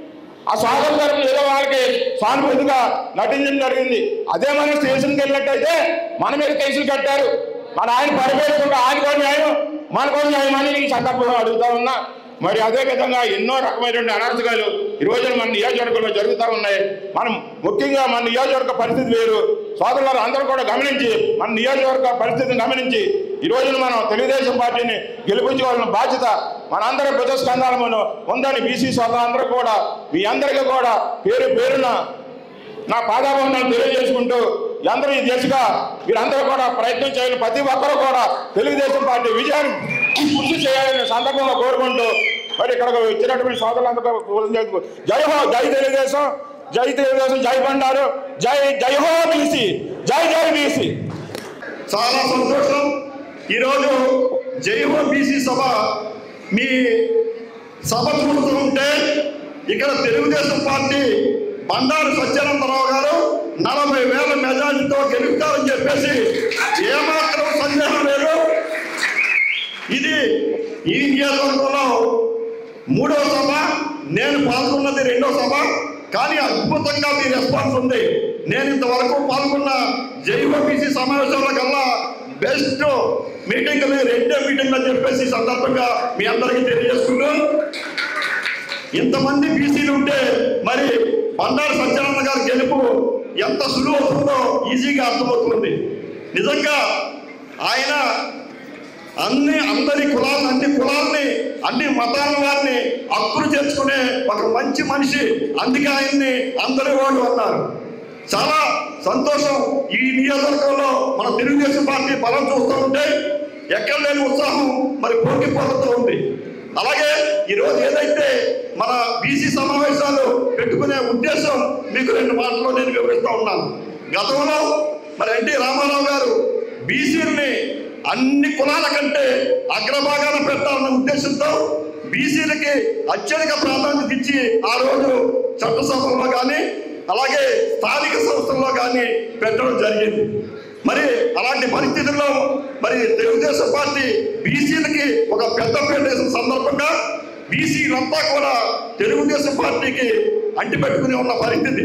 ఆ సోదరుల తరపున ఏదో వాళ్ళకి సానుభూతిగా నటించడం జరిగింది అదే మనం స్టేషన్కి వెళ్ళినట్టయితే మన మీద కేసులు కట్టారు మన ఆయన పరిపేసుకుంటే ఆయన కూడా న్యాయం మన కూడా న్యాయం అని ఈ సందర్భంగా అడుగుతా ఉన్నా మరి అదే విధంగా ఎన్నో రకమైనటువంటి అనర్థకాలు ఈ రోజున మన నియోజకవర్గంలో జరుగుతూ ఉన్నాయి మనం ముఖ్యంగా మన నియోజకవర్గ పరిస్థితి వేరు సోదరులు అందరూ కూడా గమనించి మన నియోజకవర్గ పరిస్థితిని గమనించి ఈ రోజున మనం తెలుగుదేశం పార్టీని గెలిపించుకోవాల్సిన బాధ్యత మనందరి ప్రజాస్కందాలమును ఉందని బీసీ సోదరులందరూ కూడా మీ అందరికీ కూడా పేరు పేరున నా పాదాబంధాలు తెలియజేసుకుంటూ ఈ అందరూ ఈ దిశగా మీరందరూ కూడా ప్రయత్నం చేయాలి ప్రతి ఒక్కరూ కూడా తెలుగుదేశం పార్టీ విజయాన్ని కృషి చేయాలని సందర్భంలో కోరుకుంటూ మరి ఇక్కడ వచ్చినటువంటి సోదరులందరూ జై హో జై తెలుగుదేశం జై తెలుగుదేశం జై బండారు జై జై హో బీసీ జై జై బీసీ చాలా సంతోషం ఈరోజు జైవ బీసీ సభ మీ సభ చూస్తూ ఉంటే ఇక్కడ తెలుగుదేశం పార్టీ బండారు సత్యానందరావు గారు నలభై వేల మెజార్టీతో గెలుపుతారని చెప్పేసి ఏమాత్రం సందేహం లేదు ఇది ఈ నియోజకవర్గంలో మూడో సభ నేను పాల్గొన్నది రెండో సభ కానీ అద్భుతంగా మీ రెస్పాన్స్ ఉంది నేను ఇంతవరకు పాల్గొన్న జైవబీసీ సమావేశాల కల్లా బెస్ట్ మీటింగ్ రెండే మీటింగ్ అని చెప్పేసి ఈ సందర్భంగా మీ అందరికీ తెలియజేసుకుంటూ ఇంతమంది బీసీలు ఉంటే మరి బండారు సత్యానంద గారి గెలుపు ఎంత సులువు అవుతుందో ఈజీగా అర్థమవుతుంది నిజంగా ఆయన అన్ని అందరి కులాలను అన్ని కులాలని అన్ని మతాల వారిని హక్కులు చేర్చుకునే ఒక మంచి మనిషి అందుకే ఆయన్ని అందరి వాళ్ళు అన్నారు చాలా సంతోషం ఈ నియోజకవర్గంలో మన తెలుగుదేశం పార్టీ బలం చూస్తూ ఉంటే ఎక్కడ లేని ఉత్సాహం మరి పోటీ పోతూ ఉంది అలాగే ఈరోజు ఏదైతే మన బీసీ సమావేశాలు పెట్టుకునే ఉద్దేశం మీకు రెండు మాటల్లో నేను వివరిస్తూ ఉన్నాను గతంలో మరి ఎన్టీ రామారావు గారు బీసీలని అన్ని కులాల కంటే అగ్రభాగాన పెట్టాలన్న ఉద్దేశంతో బీసీలకి అత్యధిక ప్రాధాన్యత ఇచ్చి ఆ రోజు చట్టసభల్లో కానీ అలాగే స్థానిక సంస్థల్లో కానీ పెట్టడం జరిగింది మరి అలాంటి పరిస్థితుల్లో మరి తెలుగుదేశం పార్టీ బీసీలకి ఒక పెద్ద వేసిన సందర్భంగా బీసీలంతా కూడా తెలుగుదేశం పార్టీకి అంటిపెట్టుకుని ఉన్న పరిస్థితి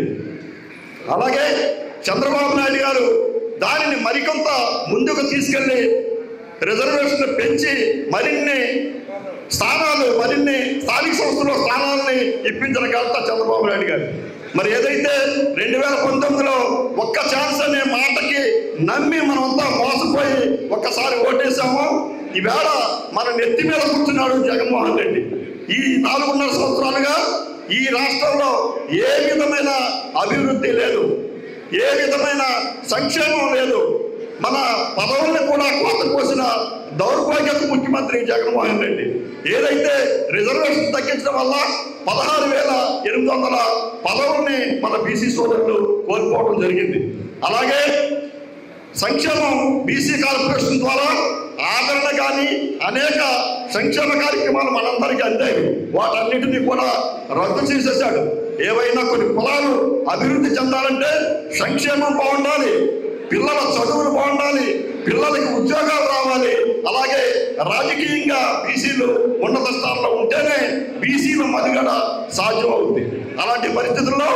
అలాగే చంద్రబాబు నాయుడు గారు దానిని మరికొంత ముందుకు తీసుకెళ్లి రిజర్వేషన్ పెంచి మరిన్ని స్థానాలు మరిన్ని స్థానిక సంస్థల స్థానాలని ఇప్పించిన ఘనత చంద్రబాబు నాయుడు గారు మరి ఏదైతే రెండు వేల పంతొమ్మిదిలో ఒక్క ఛాన్స్ అనే మాటకి నమ్మి మనమంతా మోసపోయి ఒక్కసారి ఓటేసామో ఈవేళ మన నెత్తి మీద కూర్చున్నాడు జగన్మోహన్ రెడ్డి ఈ నాలుగున్నర సంవత్సరాలుగా ఈ రాష్ట్రంలో ఏ విధమైన అభివృద్ధి లేదు ఏ విధమైన సంక్షేమం లేదు మన పదవుల్ని కూడా కోత కోసిన దౌర్భాగ్యత ముఖ్యమంత్రి జగన్మోహన్ రెడ్డి ఏదైతే రిజర్వేషన్ తగ్గించడం వల్ల పదహారు వేల ఎనిమిది వందల పదవుల్ని మన బీసీ సోదరులు కోల్పోవడం జరిగింది అలాగే సంక్షేమం బీసీ కార్పొరేషన్ ద్వారా ఆదరణ కానీ అనేక సంక్షేమ కార్యక్రమాలు మనందరికీ అందాయి వాటన్నిటినీ కూడా రద్దు చేసేసాడు ఏవైనా కొన్ని కులాలు అభివృద్ధి చెందాలంటే సంక్షేమం బాగుండాలి పిల్లల చదువులు బాగుండాలి పిల్లలకి ఉద్యోగాలు రావాలి అలాగే రాజకీయంగా బీసీలు ఉన్నత స్థానంలో ఉంటేనే బీసీల మనుగడ సాధ్యం అవుతుంది అలాంటి పరిస్థితుల్లో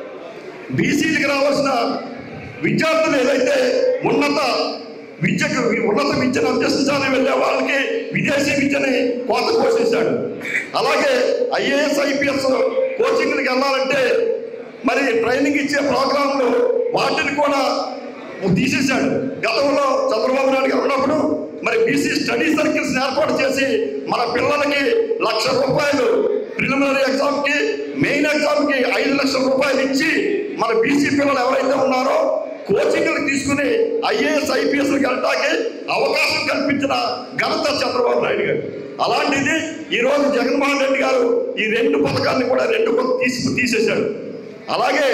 బీసీలకు రావాల్సిన విద్యార్థులు ఏదైతే ఉన్నత విద్యకు ఉన్నత విద్యను అభ్యసించాలని వెళ్ళే వాళ్ళకి విదేశీ విద్యని కోత కోసేశాడు అలాగే ఐఏఎస్ ఐపీఎస్ కోచింగ్కి వెళ్ళాలంటే మరి ట్రైనింగ్ ఇచ్చే ప్రోగ్రాంలు వాటిని కూడా తీసేశాడు గతంలో చంద్రబాబు నాయుడు గారు ఉన్నప్పుడు మరి బీసీ స్టడీ సర్కిల్స్ ఏర్పాటు చేసి మన పిల్లలకి లక్ష రూపాయలు ప్రిలిమినరీ ఎగ్జామ్ కి మెయిన్ ఎగ్జామ్ కి ఐదు లక్షల రూపాయలు ఇచ్చి మన బీసీ పిల్లలు ఎవరైతే ఉన్నారో కోచింగ్లు తీసుకుని ఐఏఎస్ ఐపీఎస్ వెళ్ళటానికి అవకాశం కల్పించిన ఘనత చంద్రబాబు నాయుడు గారు అలాంటిది ఈ రోజు జగన్మోహన్ రెడ్డి గారు ఈ రెండు పథకాన్ని కూడా రెండు కొంత తీసి తీసేశాడు అలాగే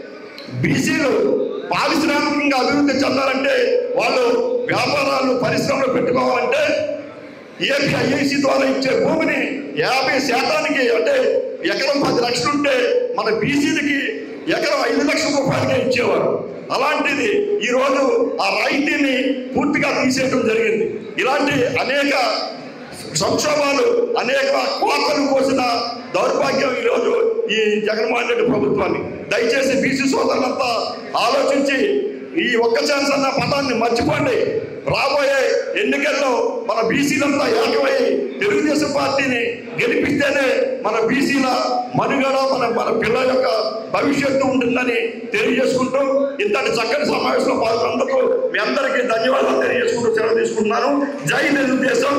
బీసీలు పారిశ్రామికంగా అభివృద్ధి చెందాలంటే వాళ్ళు వ్యాపారాలు పరిశ్రమలు పెట్టుకోవాలంటే ఏపీ ఐఐసి ద్వారా ఇచ్చే భూమిని యాభై శాతానికి అంటే ఎకరం పది లక్షలు ఉంటే మన బీసీలకి ఎకరం ఐదు లక్షల రూపాయలకే ఇచ్చేవారు అలాంటిది ఈ రోజు ఆ రాయితీని పూర్తిగా తీసేయడం జరిగింది ఇలాంటి అనేక సంక్షోభాలు అనేక కోతలు కోసిన దౌర్భాగ్యం ఈరోజు ఈ జగన్మోహన్ రెడ్డి ప్రభుత్వాన్ని దయచేసి బీసీ సోదరులంతా ఆలోచించి ఈ ఒక్క ఛాన్స్ అన్న పదాన్ని మర్చిపోండి రాబోయే ఎన్నికల్లో మన బీసీలంతా ఏకమై తెలుగుదేశం పార్టీని గెలిపిస్తేనే మన బీసీల మనుగడ మన మన పిల్లల యొక్క భవిష్యత్తు ఉంటుందని తెలియజేసుకుంటూ ఇంతటి చక్కని సమావేశంలో పాల్గొన్నందుకు మీ అందరికీ ధన్యవాదాలు తెలియజేసుకుంటూ సెలవు తీసుకుంటున్నాను జై తెలుగుదేశం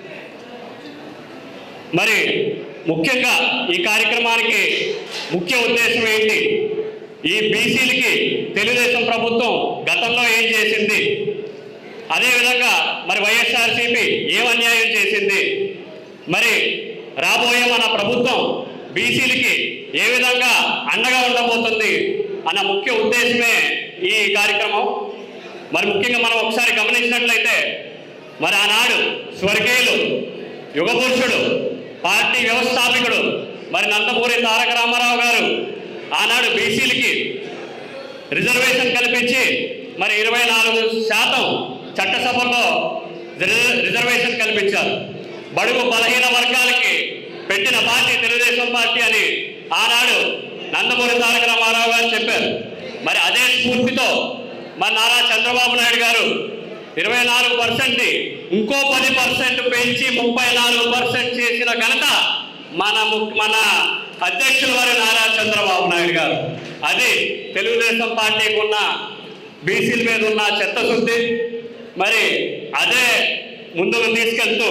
మరి ముఖ్యంగా ఈ కార్యక్రమానికి ముఖ్య ఉద్దేశం ఏంటి ఈ బీసీలకి తెలుగుదేశం ప్రభుత్వం గతంలో ఏం చేసింది అదేవిధంగా మరి వైఎస్ఆర్సీపీ ఏం అన్యాయం చేసింది మరి రాబోయే మన ప్రభుత్వం బీసీలకి ఏ విధంగా అండగా ఉండబోతుంది అన్న ముఖ్య ఉద్దేశమే ఈ కార్యక్రమం మరి ముఖ్యంగా మనం ఒకసారి గమనించినట్లయితే మరి ఆనాడు స్వర్గీయులు యుగపురుషుడు పార్టీ వ్యవస్థాపకుడు మరి నందమూరి తారక రామారావు గారు ఆనాడు బీసీలకి రిజర్వేషన్ కల్పించి మరి ఇరవై నాలుగు శాతం చట్టసభల్లో రిజ- రిజర్వేషన్ కల్పించారు బడుగు బలహీన వర్గాలకి పెట్టిన పార్టీ తెలుగుదేశం పార్టీ అని ఆనాడు నందమూరి తారక రామారావు గారు చెప్పారు మరి అదే స్ఫూర్తితో మరి నారా చంద్రబాబు నాయుడు గారు ఇరవై నాలుగు పర్సెంట్ ఇంకో పది పర్సెంట్ పెంచి ముప్పై నాలుగు పర్సెంట్ చేసిన ఘనత మన ము- మన అధ్యక్షుల వారి నారా చంద్రబాబు నాయుడు గారు అది తెలుగుదేశం పార్టీకి ఉన్న బీసీల మీద ఉన్న చిత్తశుద్ధి మరి అదే ముందుకు తీసుకెళ్తూ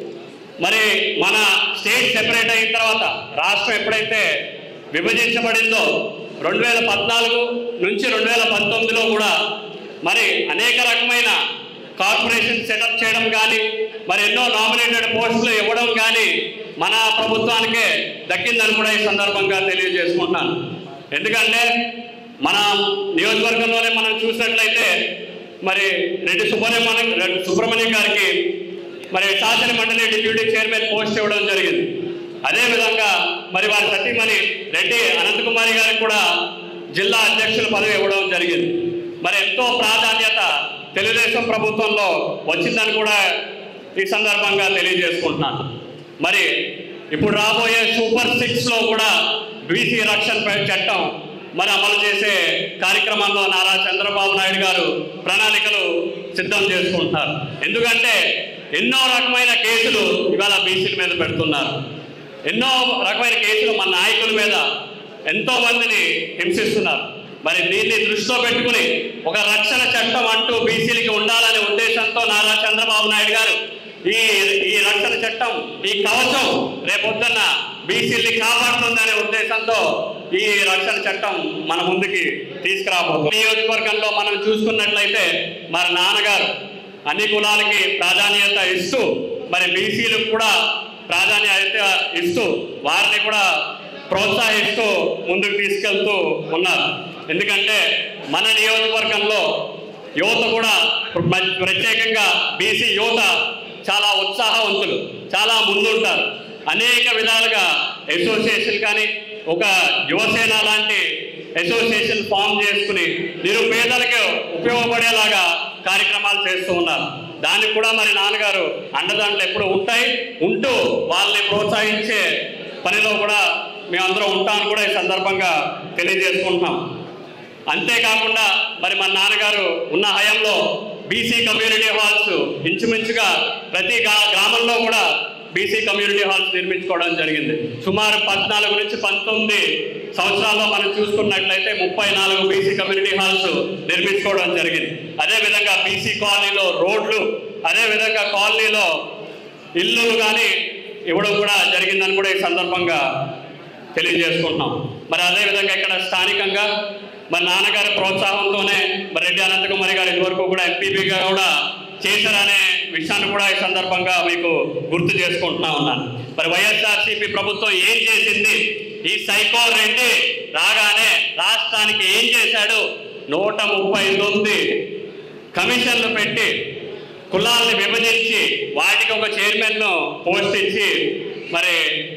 మరి మన స్టేట్ సెపరేట్ అయిన తర్వాత రాష్ట్రం ఎప్పుడైతే విభజించబడిందో రెండు వేల పద్నాలుగు నుంచి రెండు వేల పంతొమ్మిదిలో కూడా మరి అనేక రకమైన కార్పొరేషన్ సెటప్ చేయడం కానీ మరి ఎన్నో నామినేటెడ్ పోస్టులు ఇవ్వడం కానీ మన ప్రభుత్వానికే దక్కిందని కూడా ఈ సందర్భంగా తెలియజేసుకుంటున్నాను ఎందుకంటే మన నియోజకవర్గంలోనే మనం చూసినట్లయితే మరి రెడ్డి సుబ్రహ్మణ్యం రెడ్డి సుబ్రహ్మణ్యం గారికి మరి శాసన మండలి డిప్యూటీ చైర్మన్ పోస్ట్ ఇవ్వడం జరిగింది అదేవిధంగా మరి వారి సతీమణి రెడ్డి అనంతకుమారి గారికి కూడా జిల్లా అధ్యక్షుల పదవి ఇవ్వడం జరిగింది మరి ఎంతో ప్రాధాన్యత తెలుగుదేశం ప్రభుత్వంలో వచ్చిందని కూడా ఈ సందర్భంగా తెలియజేసుకుంటున్నాను మరి ఇప్పుడు రాబోయే సూపర్ సిక్స్ లో కూడా బీసీ రక్షణ పై చట్టం మరి అమలు చేసే కార్యక్రమంలో నారా చంద్రబాబు నాయుడు గారు ప్రణాళికలు సిద్ధం చేసుకుంటున్నారు ఎందుకంటే ఎన్నో రకమైన కేసులు ఇవాళ బీసీల మీద పెడుతున్నారు ఎన్నో రకమైన కేసులు మన నాయకుల మీద ఎంతో మందిని హింసిస్తున్నారు మరి దీన్ని దృష్టిలో పెట్టుకుని ఒక రక్షణ చట్టం అంటూ బీసీలకి ఉండాలనే ఉద్దేశంతో నారా చంద్రబాబు నాయుడు గారు ఈ ఈ రక్షణ చట్టం ఈ కవచం రేపొద్దున్న బీసీల్ని కాపాడుతుందనే ఉద్దేశంతో ఈ రక్షణ చట్టం మన ముందుకి తీసుకురాబోతుంది నియోజకవర్గంలో మనం చూసుకున్నట్లయితే మరి నాన్నగారు అన్ని కులాలకి ప్రాధాన్యత ఇస్తూ మరి బీసీలకు కూడా ప్రాధాన్యత ఇస్తూ వారిని కూడా ప్రోత్సహిస్తూ ముందుకు తీసుకెళ్తూ ఉన్నారు ఎందుకంటే మన నియోజకవర్గంలో యువత కూడా ప్ర- ప్రత్యేకంగా బీసీ యువత చాలా ఉత్సాహవంతులు చాలా ముందుంటారు అనేక విధాలుగా అసోసియేషన్ కానీ ఒక యువసేన లాంటి అసోసియేషన్ ఫామ్ చేసుకుని నిరుపేదలకు ఉపయోగపడేలాగా కార్యక్రమాలు చేస్తూ ఉన్నారు దానికి కూడా మరి నాన్నగారు అండదండలు ఎప్పుడు ఉంటాయి ఉంటూ వాళ్ళని ప్రోత్సహించే పనిలో కూడా మేమందరం ఉంటామని కూడా ఈ సందర్భంగా తెలియజేసుకుంటున్నాం అంతేకాకుండా మరి మన నాన్నగారు ఉన్న హయాంలో బీసీ కమ్యూనిటీ హాల్స్ ఇంచుమించుగా ప్రతి గ్రా- గ్రామంలో కూడా బీసీ కమ్యూనిటీ హాల్స్ నిర్మించుకోవడం జరిగింది సుమారు పద్నాలుగు నుంచి పంతొమ్మిది సంవత్సరాల్లో మనం చూసుకున్నట్లయితే ముప్పై నాలుగు బీసీ కమ్యూనిటీ హాల్స్ నిర్మించుకోవడం జరిగింది అదేవిధంగా బీసీ కాలనీలో రోడ్లు అదేవిధంగా కాలనీలో ఇల్లులు కానీ ఇవ్వడం కూడా జరిగిందని కూడా ఈ సందర్భంగా తెలియజేసుకుంటున్నాం మరి అదేవిధంగా ఇక్కడ స్థానికంగా మరి నాన్నగారి ప్రోత్సాహంతోనే మరి రెడ్డి అనంతకుమారి గారు ఇదివరకు కూడా ఎంపీపీగా కూడా చేశారనే విషయాన్ని కూడా ఈ సందర్భంగా మీకు గుర్తు చేసుకుంటున్నా ఉన్నాను మరి వైఎస్ఆర్సీపీ ప్రభుత్వం ఏం చేసింది ఈ సైకో రెడ్డి రాగానే రాష్ట్రానికి ఏం చేశాడు నూట ముప్పై తొమ్మిది కమిషన్లు పెట్టి కులాలను విభజించి వాటికి ఒక చైర్మన్ పోస్ట్ ఇచ్చి మరి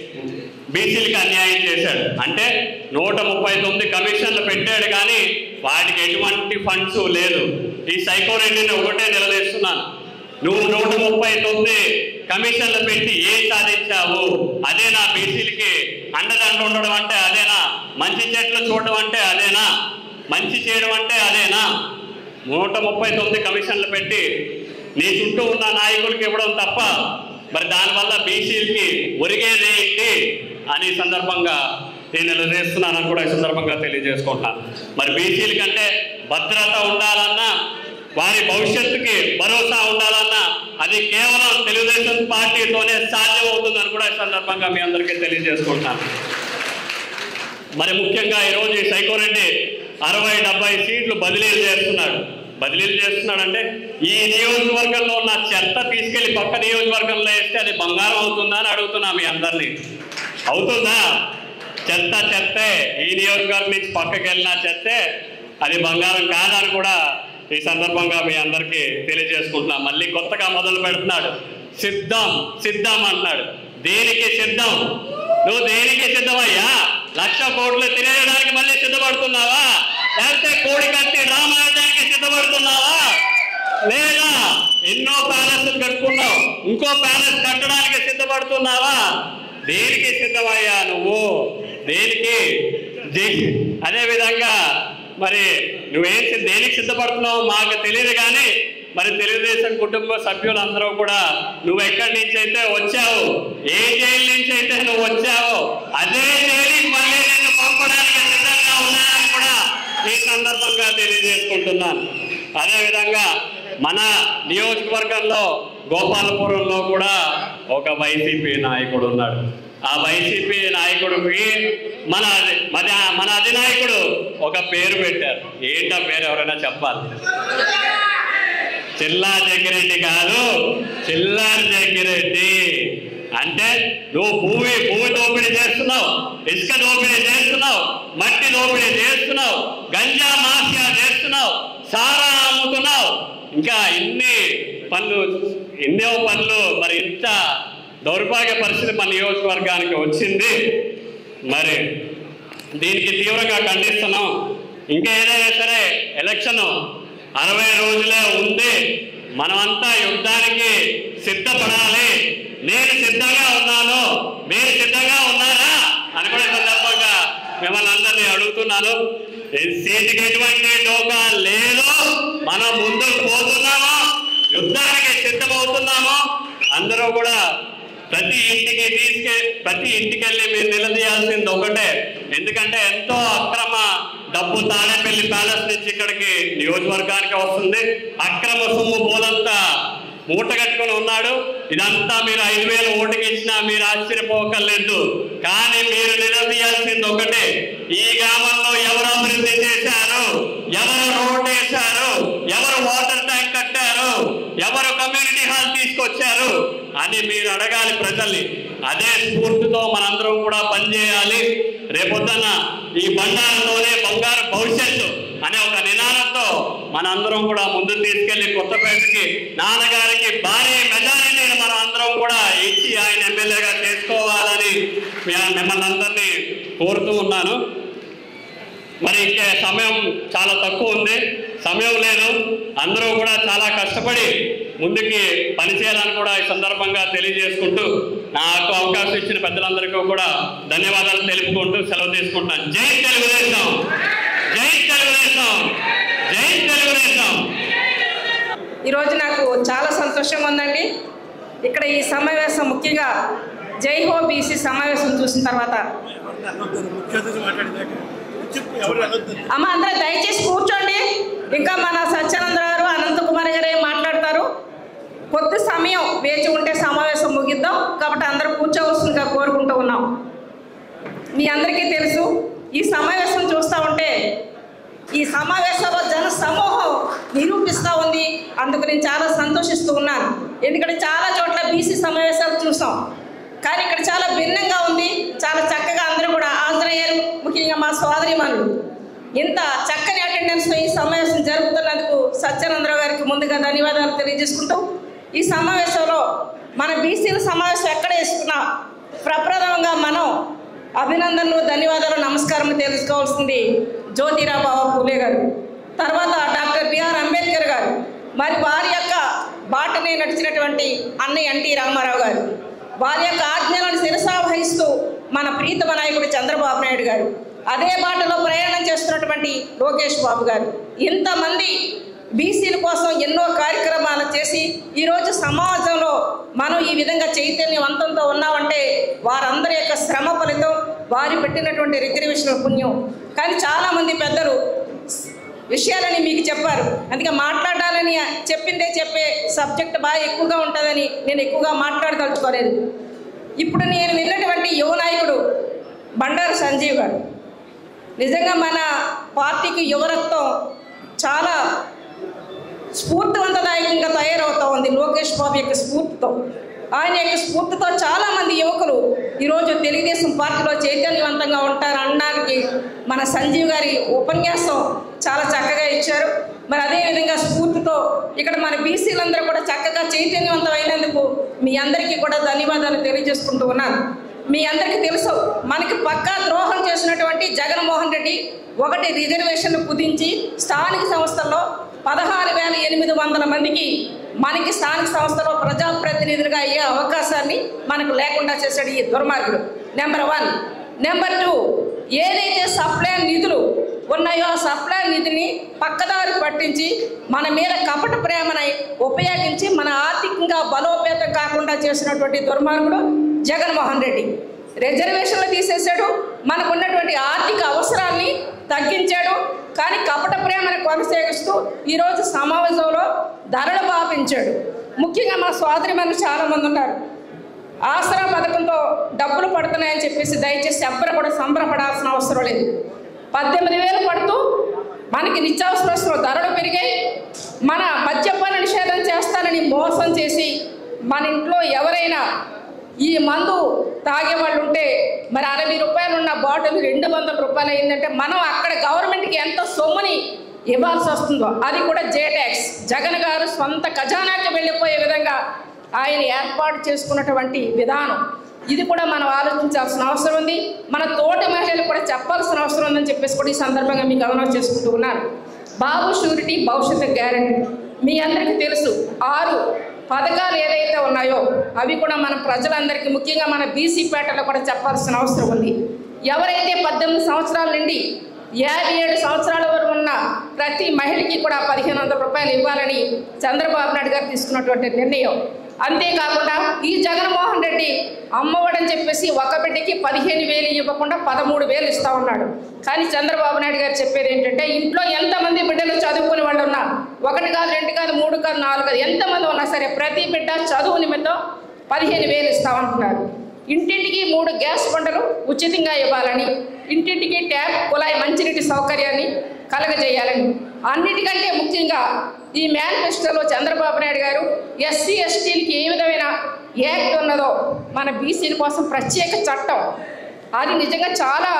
బీసీలకు అన్యాయం చేశాడు అంటే నూట ముప్పై తొమ్మిది కమిషన్లు పెట్టాడు కానీ వాటికి ఎటువంటి ఫండ్స్ లేదు ఈ సైకో రెడ్డిని ఒకటే నిలదీస్తున్నాను నువ్వు నూట ముప్పై తొమ్మిది కమిషన్లు పెట్టి ఏం సాధించావు అదేనా బీసీలకి అండదండ ఉండడం అంటే అదేనా మంచి చెట్లు చూడడం అంటే అదేనా మంచి చేయడం అంటే అదేనా నూట ముప్పై తొమ్మిది కమిషన్లు పెట్టి నీ చుట్టూ ఉన్న నాయకులకి ఇవ్వడం తప్ప మరి దానివల్ల బీసీలకి ఒరిగేది ఏంటి అని ఈ సందర్భంగా నేను నిలదీస్తున్నానని కూడా ఈ సందర్భంగా తెలియజేసుకుంటున్నాను మరి బీసీల కంటే భద్రత ఉండాలన్నా వారి భవిష్యత్తుకి భరోసా ఉండాలన్నా అది కేవలం తెలుగుదేశం పార్టీతోనే సాధ్యం అవుతుందని కూడా ఈ సందర్భంగా మీ అందరికీ తెలియజేసుకుంటున్నాను మరి ముఖ్యంగా ఈరోజు ఈ సైకోరెడ్డి అరవై డెబ్బై సీట్లు బదిలీలు చేస్తున్నాడు బదిలీలు చేస్తున్నాడంటే ఈ నియోజకవర్గంలో ఉన్న చెత్త తీసుకెళ్లి పక్క నియోజకవర్గంలో వేస్తే అది బంగారం అవుతుందా అని అడుగుతున్నా మీ అందరినీ అవుతుందా చెత్త చెత్తే ఈ నియోజకవర్గం నుంచి పక్కకి వెళ్ళినా చెత్తే అది బంగారం కాదని కూడా ఈ సందర్భంగా మీ అందరికీ తెలియజేసుకుంటున్నా మళ్ళీ కొత్తగా మొదలు పెడుతున్నాడు సిద్ధం సిద్ధం అంటున్నాడు దేనికి సిద్ధం నువ్వు దేనికి సిద్ధమయ్యా లక్ష కోట్లు తినేయడానికి మళ్ళీ సిద్ధపడుతున్నావా లేకపోతే కోడి కట్టి రామాయణానికి సిద్ధపడుతున్నావా లేదా ఎన్నో ప్యాలెస్ కట్టుకున్నావు ఇంకో ప్యాలెస్ కట్టడానికి సిద్ధపడుతున్నావా దేనికి సిద్ధమయ్యా నువ్వు దేనికి దే- అదే విధంగా మరి నువ్వేం సి- దేనికి సిద్ధపడుతున్నావు మాకు తెలియదు కానీ మరి తెలుగుదేశం కుటుంబ సభ్యులందరూ కూడా నువ్వు ఎక్కడి నుంచి అయితే వచ్చావు ఏ జైలు నుంచి అయితే నువ్వు వచ్చావో అదే జైలుకి మళ్ళీ నేను పంపడానికి సిద్ధంగా ఉన్నానని కూడా ఈ సందర్భంగా తెలియజేసుకుంటున్నాను అదేవిధంగా మన నియోజకవర్గంలో గోపాలపురంలో కూడా ఒక వైసీపీ నాయకుడు ఉన్నాడు ఆ వైసీపీ నాయకుడికి మన అధి- మన మన అధినాయకుడు ఒక పేరు పెట్టారు ఏంటా పేరు ఎవరైనా చెప్పాలి చిల్లా జగ్గిరెడ్డి కాదు చిల్లార్ జగ్గిరెడ్డి అంటే నువ్వు భూమి భూమి దోపిడీ చేస్తున్నావు ఇసుక దోపిడీ చేస్తున్నావు మట్టి దోపిడీ చేస్తున్నావు గంజా మాఫియా చేస్తున్నావు సారా అమ్ముతున్నావు ఇంకా ఇన్ని పనులు ఎన్నో పనులు మరి ఇంత దౌర్భాగ్య పరిస్థితి మన నియోజకవర్గానికి వచ్చింది మరి దీనికి తీవ్రంగా ఖండిస్తున్నాం ఇంకా ఏదైనా సరే ఎలక్షన్ అరవై రోజులే ఉంది మనమంతా యుద్ధానికి సిద్ధపడాలి నేను సిద్ధంగా ఉన్నాను మీరు సిద్ధంగా ఉన్నారా అని కూడా ఈ సందర్భంగా మిమ్మల్ని అందరినీ అడుగుతున్నాను ఈ సీటుకి ఎటువంటి డోకా లేదు మనం ముందుకు పోతున్నామా యుద్ధానికి సిద్ధమవుతున్నామా అందరూ కూడా ప్రతి ఇంటికి తీసుకె ప్రతి ఇంటికి వెళ్ళి మీరు నిలదీయాల్సింది ఒకటే ఎందుకంటే ఎంతో అక్రమ డబ్బు తాడేపల్లి ప్యాలెస్ నుంచి ఇక్కడికి నియోజకవర్గానికి వస్తుంది అక్రమ సొమ్ము పోలంతా మూట కట్టుకొని ఉన్నాడు ఇదంతా మీరు ఐదు వేలు ఓటుకి ఇచ్చినా మీరు ఆశ్చర్యపోకర్లేదు కానీ మీరు నిలదీయాల్సింది ఒకటే ఈ గ్రామంలో ఎవరు అభివృద్ధి చేశారు ఎవరు రోడ్డు వేశారు ఎవరు వాటర్ ట్యాంక్ కట్టారు ఎవరు కమ్యూనిటీ హాల్ తీసుకొచ్చారు అని మీరు అడగాలి ప్రజల్ని అదే స్ఫూర్తితో మనందరం కూడా పనిచేయాలి రేపొద్దున ఈ బండారంలోనే బంగారు భవిష్యత్తు అనే ఒక నినాదంతో మనందరం కూడా ముందు తీసుకెళ్లి కొత్తపేటకి నాన్నగారికి భారీ మెజారిటీని మనం అందరం కూడా ఇచ్చి ఆయన ఎమ్మెల్యేగా చేసుకోవాలని మీ- మిమ్మల్ని అందరినీ కోరుతూ ఉన్నాను మరి ఇంకా సమయం చాలా తక్కువ ఉంది సమయం లేదు అందరూ కూడా చాలా కష్టపడి ముందుకి పనిచేయాలని కూడా ఈ సందర్భంగా తెలియజేసుకుంటూ నాకు అవకాశం ఇచ్చిన పెద్దలందరికీ కూడా ధన్యవాదాలు తెలుపుకుంటూ సెలవు తీసుకుంటాను జై తెలుగుదేశం జై తెలుగుదేశం జై తెలుగుదేశం ఈరోజు నాకు చాలా సంతోషంగా ఉందండి ఇక్కడ ఈ సమావేశం ముఖ్యంగా జై హో బీసీ సమావేశం చూసిన తర్వాత అమ్మ అందరూ దయచేసి కూర్చోండి ఇంకా మన సత్యానంద గారు అనంత కుమార్ గారు ఏం మాట్లాడతారు కొద్ది సమయం వేచి ఉంటే సమావేశం ముగిద్దాం కాబట్టి అందరూ కూర్చోవలసిందిగా కోరుకుంటూ ఉన్నాం మీ అందరికీ తెలుసు ఈ సమావేశం చూస్తూ ఉంటే ఈ సమావేశంలో జన సమూహం నిరూపిస్తూ ఉంది అందుకు నేను చాలా సంతోషిస్తూ ఉన్నాను ఎందుకంటే చాలా చోట్ల బీసీ సమావేశాలు చూసాం కానీ ఇక్కడ చాలా భిన్నంగా ఉంది చాలా చక్కగా అందరూ కూడా హాజరయ్యారు ముఖ్యంగా మా సోదరిమణులు ఇంత చక్కని అటెండెన్స్తో ఈ సమావేశం జరుపుతున్నందుకు సత్యానందరావు గారికి ముందుగా ధన్యవాదాలు తెలియజేసుకుంటూ ఈ సమావేశంలో మన బీసీల సమావేశం ఎక్కడ వేసుకున్నా ప్రప్రథమంగా మనం అభినందనలు ధన్యవాదాలు నమస్కారం తెలుసుకోవాల్సింది జ్యోతిరావు బాబా పూలే గారు తర్వాత డాక్టర్ బిఆర్ అంబేద్కర్ గారు మరి వారి యొక్క బాటనే నడిచినటువంటి అన్నయ్య ఎన్టీ రామారావు గారు వారి యొక్క ఆజ్ఞలను శిరసా వహిస్తూ మన ప్రీతమ నాయకుడు చంద్రబాబు నాయుడు గారు అదే బాటలో ప్రయాణం చేస్తున్నటువంటి లోకేష్ బాబు గారు ఇంతమంది బీసీల కోసం ఎన్నో కార్యక్రమాలు చేసి ఈరోజు సమాజంలో మనం ఈ విధంగా చైతన్యవంతంతో ఉన్నామంటే వారందరి యొక్క శ్రమ ఫలితం వారి పెట్టినటువంటి రిజర్వేషన్ పుణ్యం కానీ చాలామంది పెద్దలు విషయాలని మీకు చెప్పారు అందుకే మాట్లాడాలని చెప్పిందే చెప్పే సబ్జెక్ట్ బాగా ఎక్కువగా ఉంటుందని నేను ఎక్కువగా మాట్లాడదలుచుకోలేదు ఇప్పుడు నేను విన్నటువంటి యువ నాయకుడు బండారు సంజీవ్ గారు నిజంగా మన పార్టీకి యువరత్వం చాలా స్ఫూర్తివంతదాయకంగా తయారవుతా ఉంది లోకేష్ బాబు యొక్క స్ఫూర్తితో ఆయన యొక్క స్ఫూర్తితో చాలా మంది యువకులు ఈరోజు తెలుగుదేశం పార్టీలో చైతన్యవంతంగా ఉంటారు అనడానికి మన సంజీవ్ గారి ఉపన్యాసం చాలా చక్కగా ఇచ్చారు మరి అదేవిధంగా స్ఫూర్తితో ఇక్కడ మన బీసీలందరూ కూడా చక్కగా చైతన్యవంతమైనందుకు మీ అందరికీ కూడా ధన్యవాదాలు తెలియజేసుకుంటూ ఉన్నాను మీ అందరికీ తెలుసు మనకి పక్కా ద్రోహం చేసినటువంటి జగన్మోహన్ రెడ్డి ఒకటి రిజర్వేషన్ కుదించి స్థానిక సంస్థల్లో పదహారు వేల ఎనిమిది వందల మందికి మనకి స్థానిక సంస్థలో ప్రజాప్రతినిధులుగా అయ్యే అవకాశాన్ని మనకు లేకుండా చేశాడు ఈ దుర్మార్గుడు నెంబర్ వన్ నెంబర్ టూ ఏదైతే సప్లై నిధులు ఉన్నాయో ఆ సప్లై నిధిని పక్కదారి పట్టించి మన మీద కపట ప్రేమనై ఉపయోగించి మన ఆర్థికంగా బలోపేతం కాకుండా చేసినటువంటి దుర్మార్గుడు జగన్మోహన్ రెడ్డి రిజర్వేషన్లు తీసేశాడు మనకు ఉన్నటువంటి ఆర్థిక అవసరాల్ని తగ్గించాడు కానీ కపట ప్రేమను కొనసాగిస్తూ ఈరోజు సమావేశంలో ధరలు పాపించాడు ముఖ్యంగా మన సోదరి మనులు చాలామంది ఉన్నారు ఆసరా పథకంతో డబ్బులు పడుతున్నాయని చెప్పేసి దయచేసి ఎవ్వరు కూడా సంబరపడాల్సిన అవసరం లేదు పద్దెనిమిది వేలు పడుతూ మనకి నిత్యావసర వస్తువుల ధరలు పెరిగాయి మన మద్యపాన నిషేధం చేస్తానని మోసం చేసి మన ఇంట్లో ఎవరైనా ఈ మందు తాగే వాళ్ళు ఉంటే మరి అరవై రూపాయలు ఉన్న బాటిల్ రెండు వందల రూపాయలు అయిందంటే మనం అక్కడ గవర్నమెంట్కి ఎంత సొమ్ముని ఇవ్వాల్సి వస్తుందో అది కూడా జే ట్యాక్స్ జగన్ గారు సొంత ఖజానాకి వెళ్ళిపోయే విధంగా ఆయన ఏర్పాటు చేసుకున్నటువంటి విధానం ఇది కూడా మనం ఆలోచించాల్సిన అవసరం ఉంది మన తోటి మహిళలు కూడా చెప్పాల్సిన అవసరం ఉందని చెప్పేసి కూడా ఈ సందర్భంగా మీకు గమనం చేసుకుంటూ ఉన్నాను బాబు షూరిటీ భవిష్యత్తు గ్యారంటీ మీ అందరికీ తెలుసు ఆరు పథకాలు ఏదైతే ఉన్నాయో అవి కూడా మన ప్రజలందరికీ ముఖ్యంగా మన బీసీ పేటలో కూడా చెప్పాల్సిన అవసరం ఉంది ఎవరైతే పద్దెనిమిది సంవత్సరాల నుండి యాభై ఏడు సంవత్సరాల వరకు ఉన్న ప్రతి మహిళకి కూడా పదిహేను వందల రూపాయలు ఇవ్వాలని చంద్రబాబు నాయుడు గారు తీసుకున్నటువంటి నిర్ణయం అంతేకాకుండా ఈ జగన్మోహన్ రెడ్డి అమ్మఒడని చెప్పేసి ఒక బిడ్డకి పదిహేను వేలు ఇవ్వకుండా పదమూడు వేలు ఇస్తా ఉన్నాడు కానీ చంద్రబాబు నాయుడు గారు చెప్పేది ఏంటంటే ఇంట్లో ఎంతమంది బిడ్డలు చదువుకునే వాళ్ళు ఉన్నా ఒకటి కాదు రెండు కాదు మూడు కాదు నాలుగు కాదు ఎంతమంది ఉన్నా సరే ప్రతి బిడ్డ చదువు నిమిత్తం పదిహేను వేలు ఇస్తామంటున్నారు ఇంటింటికి మూడు గ్యాస్ బండలు ఉచితంగా ఇవ్వాలని ఇంటింటికి ట్యాప్ కుళాయి మంచినీటి సౌకర్యాన్ని కలగజేయాలని అన్నిటికంటే ముఖ్యంగా ఈ మేనిఫెస్టోలో చంద్రబాబు నాయుడు గారు ఎస్సీ ఎస్టీలకి ఏ విధమైన యాక్ట్ ఉన్నదో మన బీసీల కోసం ప్రత్యేక చట్టం అది నిజంగా చాలా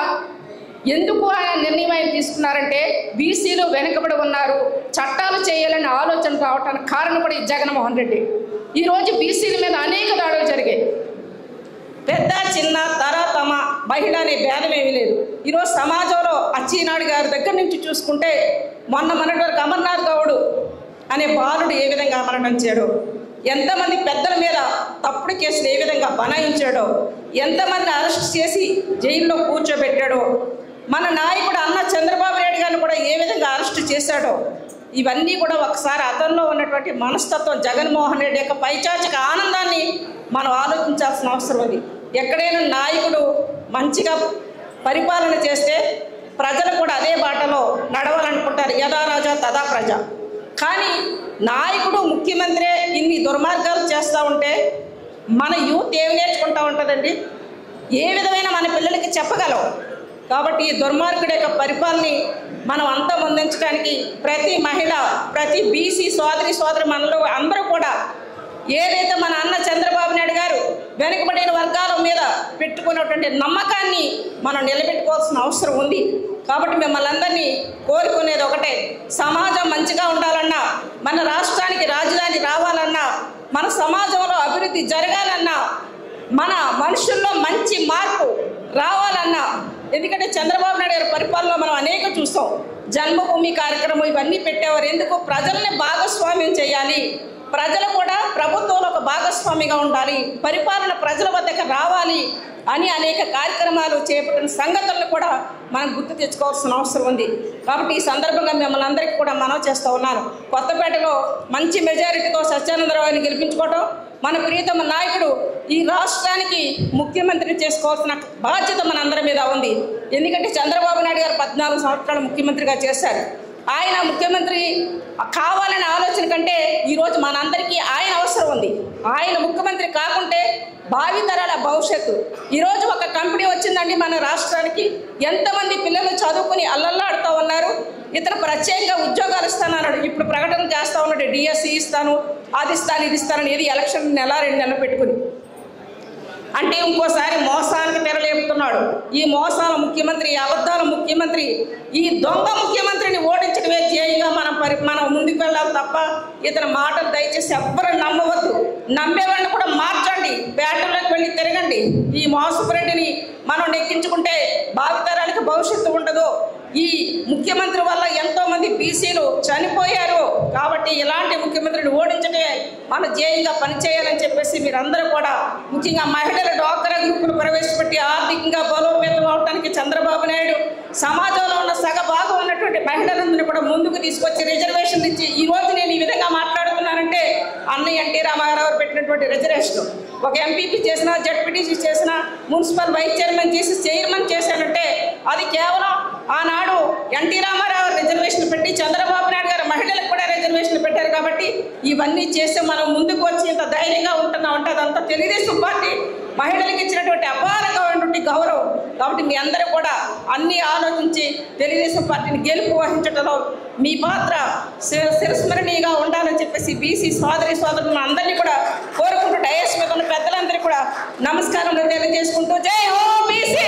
ఎందుకు ఆయన నిర్ణయం ఆయన తీసుకున్నారంటే బీసీలు వెనుకబడి ఉన్నారు చట్టాలు చేయాలని ఆలోచన రావటానికి కారణం కూడా ఈ జగన్మోహన్ రెడ్డి ఈరోజు బీసీల మీద అనేక దాడులు జరిగాయి పెద్ద చిన్న తర తమ మహిళ అనే భేదం ఏమీ లేదు ఈరోజు సమాజంలో అచ్చినాడు గారి దగ్గర నుంచి చూసుకుంటే మొన్న మొన్నటి వరకు అమర్నాథ్ గౌడు అనే బాలుడు ఏ విధంగా మరణం చేయడో ఎంతమంది పెద్దల మీద తప్పుడు కేసులు ఏ విధంగా బనాయించాడో ఎంతమంది అరెస్ట్ చేసి జైల్లో కూర్చోబెట్టాడో మన నాయకుడు అన్న చంద్రబాబు నాయుడు గారిని కూడా ఏ విధంగా అరెస్ట్ చేశాడో ఇవన్నీ కూడా ఒకసారి అతనిలో ఉన్నటువంటి మనస్తత్వం జగన్మోహన్ రెడ్డి యొక్క పైచాచిక ఆనందాన్ని మనం ఆలోచించాల్సిన అవసరం ఉంది ఎక్కడైనా నాయకుడు మంచిగా పరిపాలన చేస్తే ప్రజలు కూడా అదే బాటలో నడవాలనుకుంటారు యథా రాజా తదా ప్రజ కానీ నాయకుడు ముఖ్యమంత్రి ఇన్ని దుర్మార్గాలు చేస్తూ ఉంటే మన యూత్ ఏమి నేర్చుకుంటూ ఉంటుందండి ఏ విధమైన మన పిల్లలకి చెప్పగలం కాబట్టి ఈ దుర్మార్గుడి యొక్క పరిపాలనని మనం అంతా ముందుంచడానికి ప్రతి మహిళ ప్రతి బీసీ సోదరి సోదరి మనలో అందరూ కూడా ఏదైతే మన అన్న చంద్రబాబు నాయుడు గారు వెనుకబడిన వర్గాల మీద పెట్టుకున్నటువంటి నమ్మకాన్ని మనం నిలబెట్టుకోవాల్సిన అవసరం ఉంది కాబట్టి మిమ్మల్ని అందరినీ కోరుకునేది ఒకటే సమాజం మంచిగా ఉండాలన్నా మన రాష్ట్రానికి రాజధాని రావాలన్నా మన సమాజంలో అభివృద్ధి జరగాలన్నా మన మనుషుల్లో మంచి మార్పు రావాలన్నా ఎందుకంటే చంద్రబాబు నాయుడు గారి పరిపాలనలో మనం అనేక చూస్తాం జన్మభూమి కార్యక్రమం ఇవన్నీ పెట్టేవారు ఎందుకు ప్రజల్ని భాగస్వామ్యం చేయాలి ప్రజలు కూడా ప్రభుత్వంలో ఒక భాగస్వామిగా ఉండాలి పరిపాలన ప్రజల వద్దకు రావాలి అని అనేక కార్యక్రమాలు చేపట్టిన సంగతులను కూడా మనం గుర్తు తెచ్చుకోవాల్సిన అవసరం ఉంది కాబట్టి ఈ సందర్భంగా మిమ్మల్ని అందరికీ కూడా మనవి చేస్తూ ఉన్నాను కొత్తపేటలో మంచి మెజారిటీతో సత్యానందరావుని గెలిపించుకోవడం మన ప్రియతమ నాయకుడు ఈ రాష్ట్రానికి ముఖ్యమంత్రిని చేసుకోవాల్సిన బాధ్యత మన అందరి మీద ఉంది ఎందుకంటే చంద్రబాబు నాయుడు గారు పద్నాలుగు సంవత్సరాలు ముఖ్యమంత్రిగా చేశారు ఆయన ముఖ్యమంత్రి కావాలనే ఆలోచన కంటే ఈరోజు మనందరికీ ఆయన అవసరం ఉంది ఆయన ముఖ్యమంత్రి కాకుంటే భావితరాల భవిష్యత్తు ఈరోజు ఒక కంపెనీ వచ్చిందండి మన రాష్ట్రానికి ఎంతమంది పిల్లలు చదువుకుని అల్లల్లాడుతూ ఉన్నారు ఇతను ప్రత్యేకంగా ఉద్యోగాలు ఇస్తానన్నాడు ఇప్పుడు ప్రకటన చేస్తా ఉన్నాడు డిఎస్సి ఇస్తాను అది ఇస్తాను ఇది ఇస్తానని ఏది ఎలక్షన్ నెల రెండు నెలలు పెట్టుకుని అంటే ఇంకోసారి మోసానికి తెరలేపుతున్నాడు ఈ మోసాల ముఖ్యమంత్రి ఈ అబద్ధాల ముఖ్యమంత్రి ఈ దొంగ ముఖ్యమంత్రిని ఓడించడమే ధ్యేయంగా మనం పరి మనం ముందుకు వెళ్ళాలి తప్ప ఇతని మాటలు దయచేసి ఎవ్వరు నమ్మవద్దు నమ్మేవాడిని కూడా మార్చండి బ్యాటర్లోకి వెళ్ళి తిరగండి ఈ మోసపురెడ్డిని మనం నెక్కించుకుంటే భావితరానికి భవిష్యత్తు ఉండదు ఈ ముఖ్యమంత్రి వల్ల ఎంతో మంది బీసీలు చనిపోయారు కాబట్టి ఇలాంటి ముఖ్యమంత్రిని ఓడించడే మన ధ్యేయంగా పనిచేయాలని చెప్పేసి మీరందరూ కూడా ముఖ్యంగా మహిళల డ్వాక్రా గ్రూపులు ప్రవేశపెట్టి ఆర్థికంగా బలోపేతం అవడానికి చంద్రబాబు నాయుడు సమాజంలో ఉన్న సగ భాగం ఉన్నటువంటి మహిళలందరినీ కూడా ముందుకు తీసుకొచ్చి రిజర్వేషన్ ఇచ్చి ఈ రోజు నేను ఈ విధంగా మాట్లాడుతున్నానంటే అన్నయ్య ఎన్టీ రామారావు పెట్టినటువంటి రిజర్వేషన్ ఒక ఎంపీపీ చేసిన జడ్పీటీసీ చేసిన మున్సిపల్ వైస్ చైర్మన్ చేసి చైర్మన్ చేశానంటే అది కేవలం ఆనాడు ఎన్టీ రామారావు రిజర్వేషన్ పెట్టి చంద్రబాబు నాయుడు గారు మహిళలకు కూడా రిజర్వేషన్ పెట్టారు కాబట్టి ఇవన్నీ చేస్తే మనం ముందుకు వచ్చి ఇంత ధైర్యంగా ఉంటున్నాం అంటే అదంతా తెలుగుదేశం పార్టీ మహిళలకు ఇచ్చినటువంటి అపారమైనటువంటి గౌరవం కాబట్టి మీ అందరూ కూడా అన్ని ఆలోచించి తెలుగుదేశం పార్టీని గెలుపు వహించడంలో మీ పాత్ర సి- చిరస్మరణీయంగా ఉండాలని చెప్పేసి బీసీ సోదరి సోదరులను అందరినీ కూడా కోరుకుంటూ డయస్ మీద ఉన్న పెద్దలందరికీ కూడా నమస్కారం తెలియజేసుకుంటూ జై హో బీసీ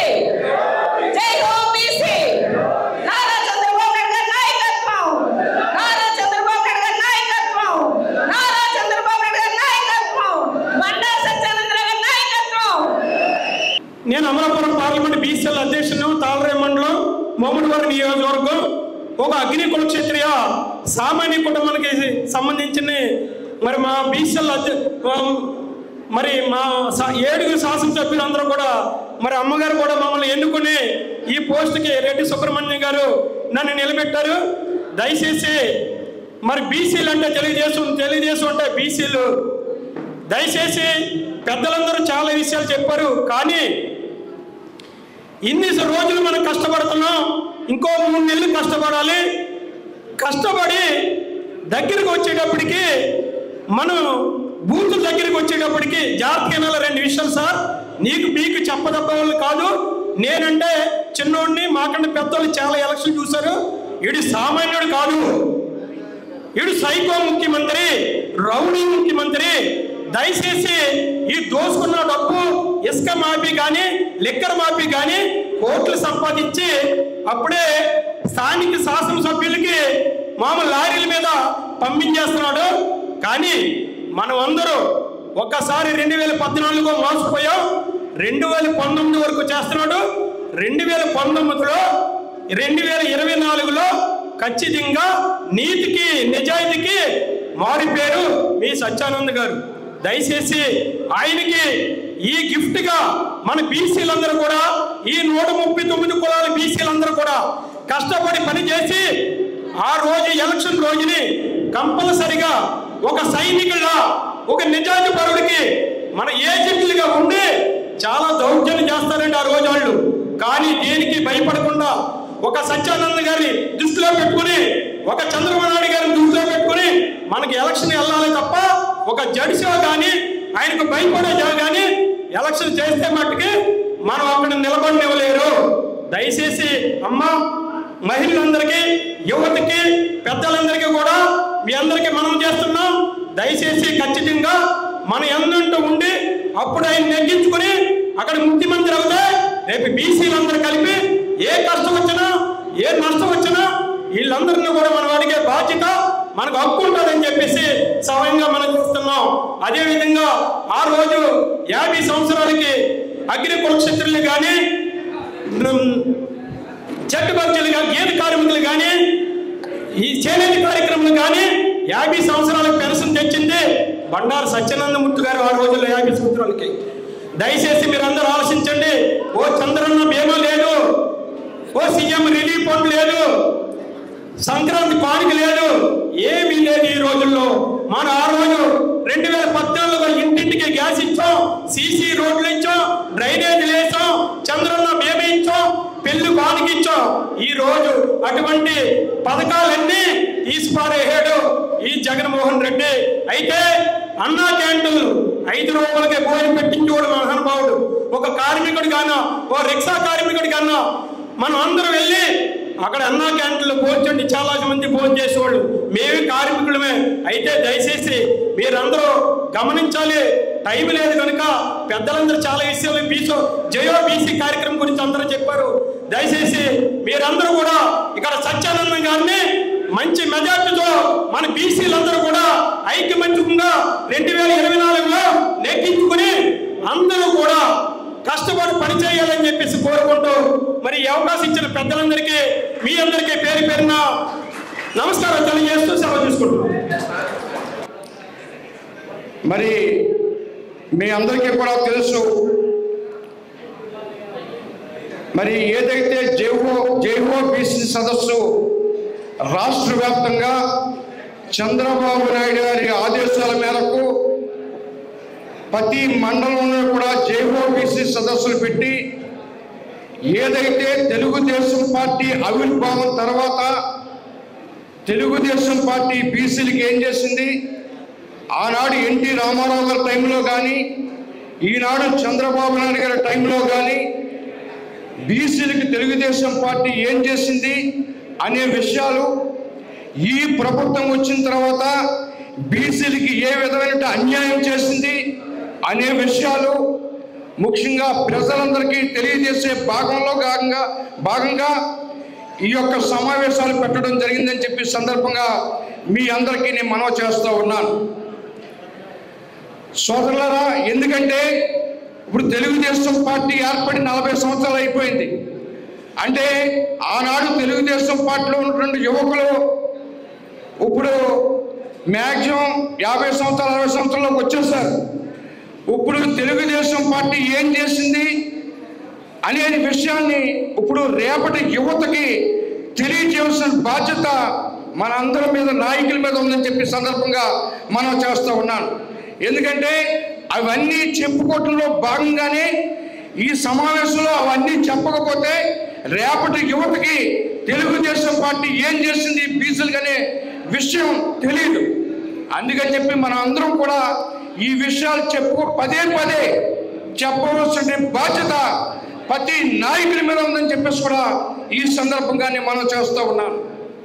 జై హో బీసీ నారా చంద్రబాబు నాయుడు గారి నాయకత్వం నారా చంద్రబాబు నాయుడు గారి నాయకత్వం నారా చంద్రబాబు నాయుడు గారి నాయకత్వం బండా సత్యానంద గారి నాయకత్వం నేను అమలాపురం పార్లమెంట్ బీసీఎల్ అధ్యక్షుడు తాళరే మండలం మోమడివారి నియోజకవర్గం ఒక అగ్ని కులక్షేత్రియ సామాన్య కుటుంబానికి సంబంధించిన మరి మా బీసీఎల్ అధ్య మరి మా సా- ఏడుగురు శాసనసభ్యులందరూ కూడా మరి అమ్మగారు కూడా మమ్మల్ని ఎన్నుకుని ఈ పోస్ట్కి రెడ్డి సుబ్రహ్మణ్యం గారు నన్ను నిలబెట్టారు దయచేసి మరి బీసీలు అంటే తెలుగుదేశం తెలుగుదేశం అంటే బీసీలు దయచేసి పెద్దలందరూ చాలా విషయాలు చెప్పారు కానీ ఇన్ని రోజులు మనం కష్టపడుతున్నాం ఇంకో మూడు నెలలు కష్టపడాలి కష్టపడి దగ్గరికి వచ్చేటప్పటికి మనం బూతుల దగ్గరికి వచ్చేటప్పటికి జాగ్రత్తగా రెండు విషయాలు సార్ నీకు మీకు చెప్పదప్ప వాళ్ళు కాదు నేనంటే చిన్నోడిని మాకంటే పెద్దోళ్ళు చాలా ఎలక్షన్ చూశారు వీడు సామాన్యుడు కాదు వీడు సైకో ముఖ్యమంత్రి రౌడీ ముఖ్యమంత్రి దయచేసి ఈ దోసుకున్న డబ్బు ఇసుక మాఫీ కానీ లిక్కర్ మాఫీ కానీ కోట్లు సంపాదించి అప్పుడే స్థానిక శాసనసభ్యులకి మామూలు లారీల మీద పంపించేస్తున్నాడు కానీ మనం అందరూ ఒక్కసారి రెండు వేల పద్నాలుగులో మోసపోయాం రెండు వేల పంతొమ్మిది వరకు చేస్తున్నాడు రెండు వేల పంతొమ్మిదిలో రెండు వేల ఇరవై నాలుగులో ఖచ్చితంగా నీతికి నిజాయితీకి మారి పేరు మీ సత్యానంద్ గారు దయచేసి ఆయనకి ఈ గిఫ్ట్ గా మన బీసీలందరూ కూడా ఈ నూట ముప్పై తొమ్మిది కులాల బీసీలందరూ కూడా కష్టపడి పనిచేసి ఆ రోజు ఎలక్షన్ రోజుని కంపల్సరిగా ఒక సైనికుల్లా ఒక నిజాయితీ పరుడికి మన ఏజెంట్లుగా ఉండి చాలా దౌర్జన్యం చేస్తారండి ఆ రోజు వాళ్ళు కానీ దేనికి భయపడకుండా ఒక సత్యానంద గారి దృష్టిలో పెట్టుకుని ఒక చంద్రబాబు నాయుడు గారిని దృష్టిలో పెట్టుకుని మనకి ఎలక్షన్ వెళ్ళాలి తప్ప ఒక జడిసో కానీ ఆయనకు భయపడే కానీ ఎలక్షన్ చేస్తే మట్టుకి మనం అక్కడ నిలబడినివ్వలేరు దయచేసి అమ్మ మహిళలందరికీ యువతకి పెద్దలందరికీ కూడా మీ అందరికీ మనం చేస్తున్నాం దయచేసి ఖచ్చితంగా మన ఎన్నంటూ ఉండి అప్పుడు ఆయన నెగ్గించుకుని అక్కడ ముఖ్యమంత్రి అవుతే రేపు బీసీలందరూ కలిపి ఏ కష్టం వచ్చినా ఏ నష్టం వచ్చినా వీళ్ళందరినీ కూడా మనం అడిగే బాధ్యత మనకు హక్కు ఉంటుందని చెప్పేసి స్వయంగా మనం చూస్తున్నాం అదే విధంగా ఆ రోజు యాభై సంవత్సరాలకి అగ్ని కులక్షత్రులు కానీ చెట్టు బర్జీలు కానీ గీత కార్మికులు కానీ ఈ చేనేత కార్యక్రమాలు కానీ యాభై సంవత్సరాలకు పెన్షన్ తెచ్చింది బండారు సత్యానందమూర్తి గారు ఆ రోజుల్లో యాభై సంవత్సరాలకి దయచేసి మీరు అందరూ ఆలోచించండి ఓ చంద్రన్న బీమా లేదు ఓ సీఎం రిలీఫ్ ఫండ్ లేదు సంక్రాంతి పాడికి లేదు ఏమీ లేదు ఈ రోజుల్లో మన ఆ రోజు రెండు వేల పద్నాలుగులో ఇంటింటికి గ్యాస్ ఇచ్చాం సీసీ రోడ్లు ఇచ్చాం డ్రైనేజీలు వేసాం చంద్రన్న బేబీ ఇచ్చాం పెళ్లి బానికి ఇచ్చాం ఈ రోజు అటువంటి పథకాలన్నీ తీసిపారేసాడు ఈ జగన్మోహన్ రెడ్డి అయితే అన్నా క్యాంటీన్లు ఐదు రూపాయలకే భోజనం పెట్టించేవాడు మహానుభావుడు ఒక కార్మికుడి కన్నా ఓ రిక్షా కార్మికుడి కన్నా మనం అందరం వెళ్ళి అక్కడ అన్నా క్యాంటీన్లో భోజనండి చాలా మంది భోజనం చేసేవాళ్ళు మేమే కార్మికులమే అయితే దయచేసి మీరందరూ గమనించాలి టైం లేదు కనుక పెద్దలందరూ చాలా విషయాలు బీసో జయో బీసీ కార్యక్రమం గురించి అందరూ చెప్పారు దయచేసి మీరందరూ కూడా ఇక్కడ సత్యానందం గారిని మంచి మెజార్టీతో మన బీసీలందరూ కూడా ఐకమత్యంగా రెండు వేల ఇరవై నాలుగులో నెగ్గించుకుని అందరూ కూడా కష్టపడి పని చేయాలని చెప్పేసి కోరుకుంటూ మరి ఈ అవకాశం ఇచ్చిన పెద్దలందరికీ మీ అందరికీ పేరు పేరున నమస్కారం తెలియజేస్తూ సెలవు తీసుకుంటున్నాం మరి మీ అందరికీ కూడా తెలుసు మరి ఏదైతే జైహో జైహో బీసీ సదస్సు రాష్ట్ర వ్యాప్తంగా చంద్రబాబు నాయుడు గారి ఆదేశాల మేరకు ప్రతి మండలంలో కూడా జైహో బీసీ సదస్సులు పెట్టి ఏదైతే తెలుగుదేశం పార్టీ ఆవిర్భావం తర్వాత తెలుగుదేశం పార్టీ బీసీలకి ఏం చేసింది ఆనాడు ఎన్టీ రామారావు గారి టైంలో కానీ ఈనాడు చంద్రబాబు నాయుడు గారి టైంలో కానీ బీసీలకి తెలుగుదేశం పార్టీ ఏం చేసింది అనే విషయాలు ఈ ప్రభుత్వం వచ్చిన తర్వాత బీసీలకి ఏ విధమైన అన్యాయం చేసింది అనే విషయాలు ముఖ్యంగా ప్రజలందరికీ తెలియజేసే భాగంలో భాగంగా భాగంగా ఈ యొక్క సమావేశాలు పెట్టడం జరిగిందని చెప్పి సందర్భంగా మీ అందరికీ నేను మనవి చేస్తూ ఉన్నాను సోదరులారా ఎందుకంటే ఇప్పుడు తెలుగుదేశం పార్టీ ఏర్పడి నలభై సంవత్సరాలు అయిపోయింది అంటే ఆనాడు తెలుగుదేశం పార్టీలో ఉన్నటువంటి యువకులు ఇప్పుడు మ్యాక్సిమం యాభై సంవత్సరాలు అరవై సంవత్సరాలకు వచ్చేసారు ఇప్పుడు తెలుగుదేశం పార్టీ ఏం చేసింది అనే విషయాన్ని ఇప్పుడు రేపటి యువతకి తెలియజేయాల్సిన బాధ్యత మన అందరి మీద నాయకుల మీద ఉందని చెప్పి సందర్భంగా మనం చేస్తూ ఉన్నాను ఎందుకంటే అవన్నీ చెప్పుకోవటంలో భాగంగానే ఈ సమావేశంలో అవన్నీ చెప్పకపోతే రేపటి యువతకి తెలుగుదేశం పార్టీ ఏం చేసింది బీసీలు అనే విషయం తెలియదు అందుకని చెప్పి మనం అందరం కూడా ఈ విషయాలు చెప్పుకో పదే పదే చెప్పవలసిన బాధ్యత ప్రతి నాయకుడి మీద ఉందని చెప్పేసి కూడా ఈ సందర్భంగానే మనం చేస్తూ ఉన్నాను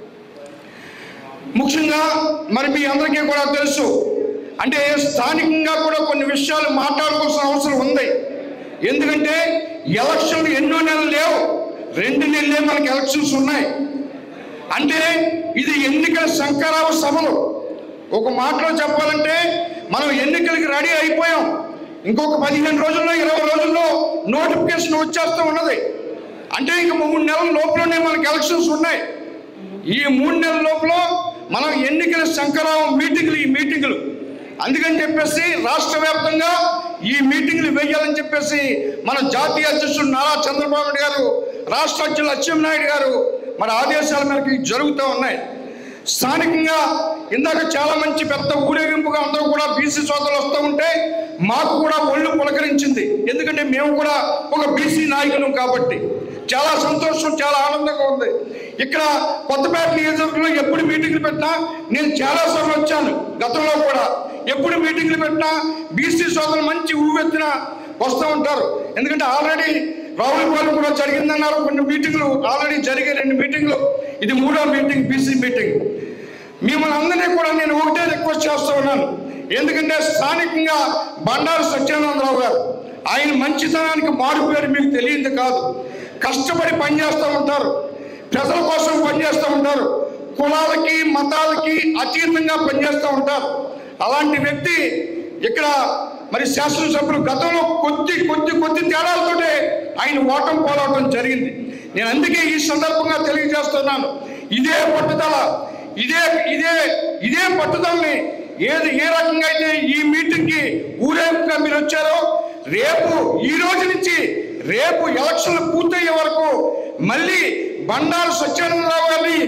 ముఖ్యంగా మరి మీ అందరికీ కూడా తెలుసు అంటే స్థానికంగా కూడా కొన్ని విషయాలు మాట్లాడుకోవాల్సిన అవసరం ఉంది ఎందుకంటే ఎలక్షన్లు ఎన్నో నెలలు లేవు రెండు నెలలే మనకి ఎలక్షన్స్ ఉన్నాయి అంటే ఇది ఎన్నికల శంకరావ సభలు ఒక మాటలో చెప్పాలంటే మనం ఎన్నికలకి రెడీ అయిపోయాం ఇంకొక పదిహేను రోజుల్లో ఇరవై రోజుల్లో నోటిఫికేషన్ వచ్చేస్తూ ఉన్నది అంటే ఇంక మూడు నెలల లోపలనే మనకి ఎలక్షన్స్ ఉన్నాయి ఈ మూడు నెలల లోపల మనం ఎన్నికల శంకరావం మీటింగ్లు ఈ మీటింగులు అందుకని చెప్పేసి రాష్ట్ర వ్యాప్తంగా ఈ మీటింగ్లు వేయాలని చెప్పేసి మన జాతీయ అధ్యక్షుడు నారా చంద్రబాబు నాయుడు గారు రాష్ట్ర అధ్యక్షులు అచ్చెన్నాయుడు గారు మన ఆదేశాల మేరకు ఇవి జరుగుతూ ఉన్నాయి స్థానికంగా ఇందాక చాలా మంచి పెద్ద ఊరేగింపుగా అందరూ కూడా బీసీ సోదరులు వస్తూ ఉంటే మాకు కూడా ఒళ్ళు పులకరించింది ఎందుకంటే మేము కూడా ఒక బీసీ నాయకులం కాబట్టి చాలా సంతోషం చాలా ఆనందంగా ఉంది ఇక్కడ కొత్తపేట నియోజకవర్గంలో ఎప్పుడు మీటింగ్లు పెట్టినా నేను చాలా సార్లు వచ్చాను గతంలో కూడా ఎప్పుడు మీటింగ్లు పెట్టినా బీసీ సోదరులు మంచి ఊవెత్తిన వస్తూ ఉంటారు ఎందుకంటే ఆల్రెడీ రావులపాలెం కూడా జరిగిందన్నారు కొన్ని మీటింగ్లు ఆల్రెడీ జరిగే రెండు మీటింగ్లు ఇది మూడో మీటింగ్ బీసీ మీటింగ్ మిమ్మల్ని అందరినీ కూడా నేను ఒకటే రిక్వెస్ట్ చేస్తూ ఉన్నాను ఎందుకంటే స్థానికంగా బండారు సత్యానందరావు గారు ఆయన మంచితనానికి మారు పేరు మీకు తెలియదు కాదు కష్టపడి పనిచేస్తూ ఉంటారు ప్రజల కోసం పనిచేస్తూ ఉంటారు కులాలకి మతాలకి అతీతంగా పనిచేస్తూ ఉంటారు అలాంటి వ్యక్తి ఇక్కడ మరి శాసనసభ్యులు గతంలో కొద్ది కొద్ది కొద్ది తేడాలతోటే ఆయన ఓటం పోరాటం జరిగింది నేను అందుకే ఈ సందర్భంగా తెలియజేస్తున్నాను ఇదే పట్టుదల ఇదే ఇదే ఇదే పట్టుదలని ఏది ఏ రకంగా అయితే ఈ మీటింగ్కి ఊరేగింపుగా మీరు వచ్చారో రేపు ఈ రోజు నుంచి రేపు ఎలక్షన్లు పూర్తయ్యే వరకు మళ్ళీ బండారు సత్యానందరావు గారిని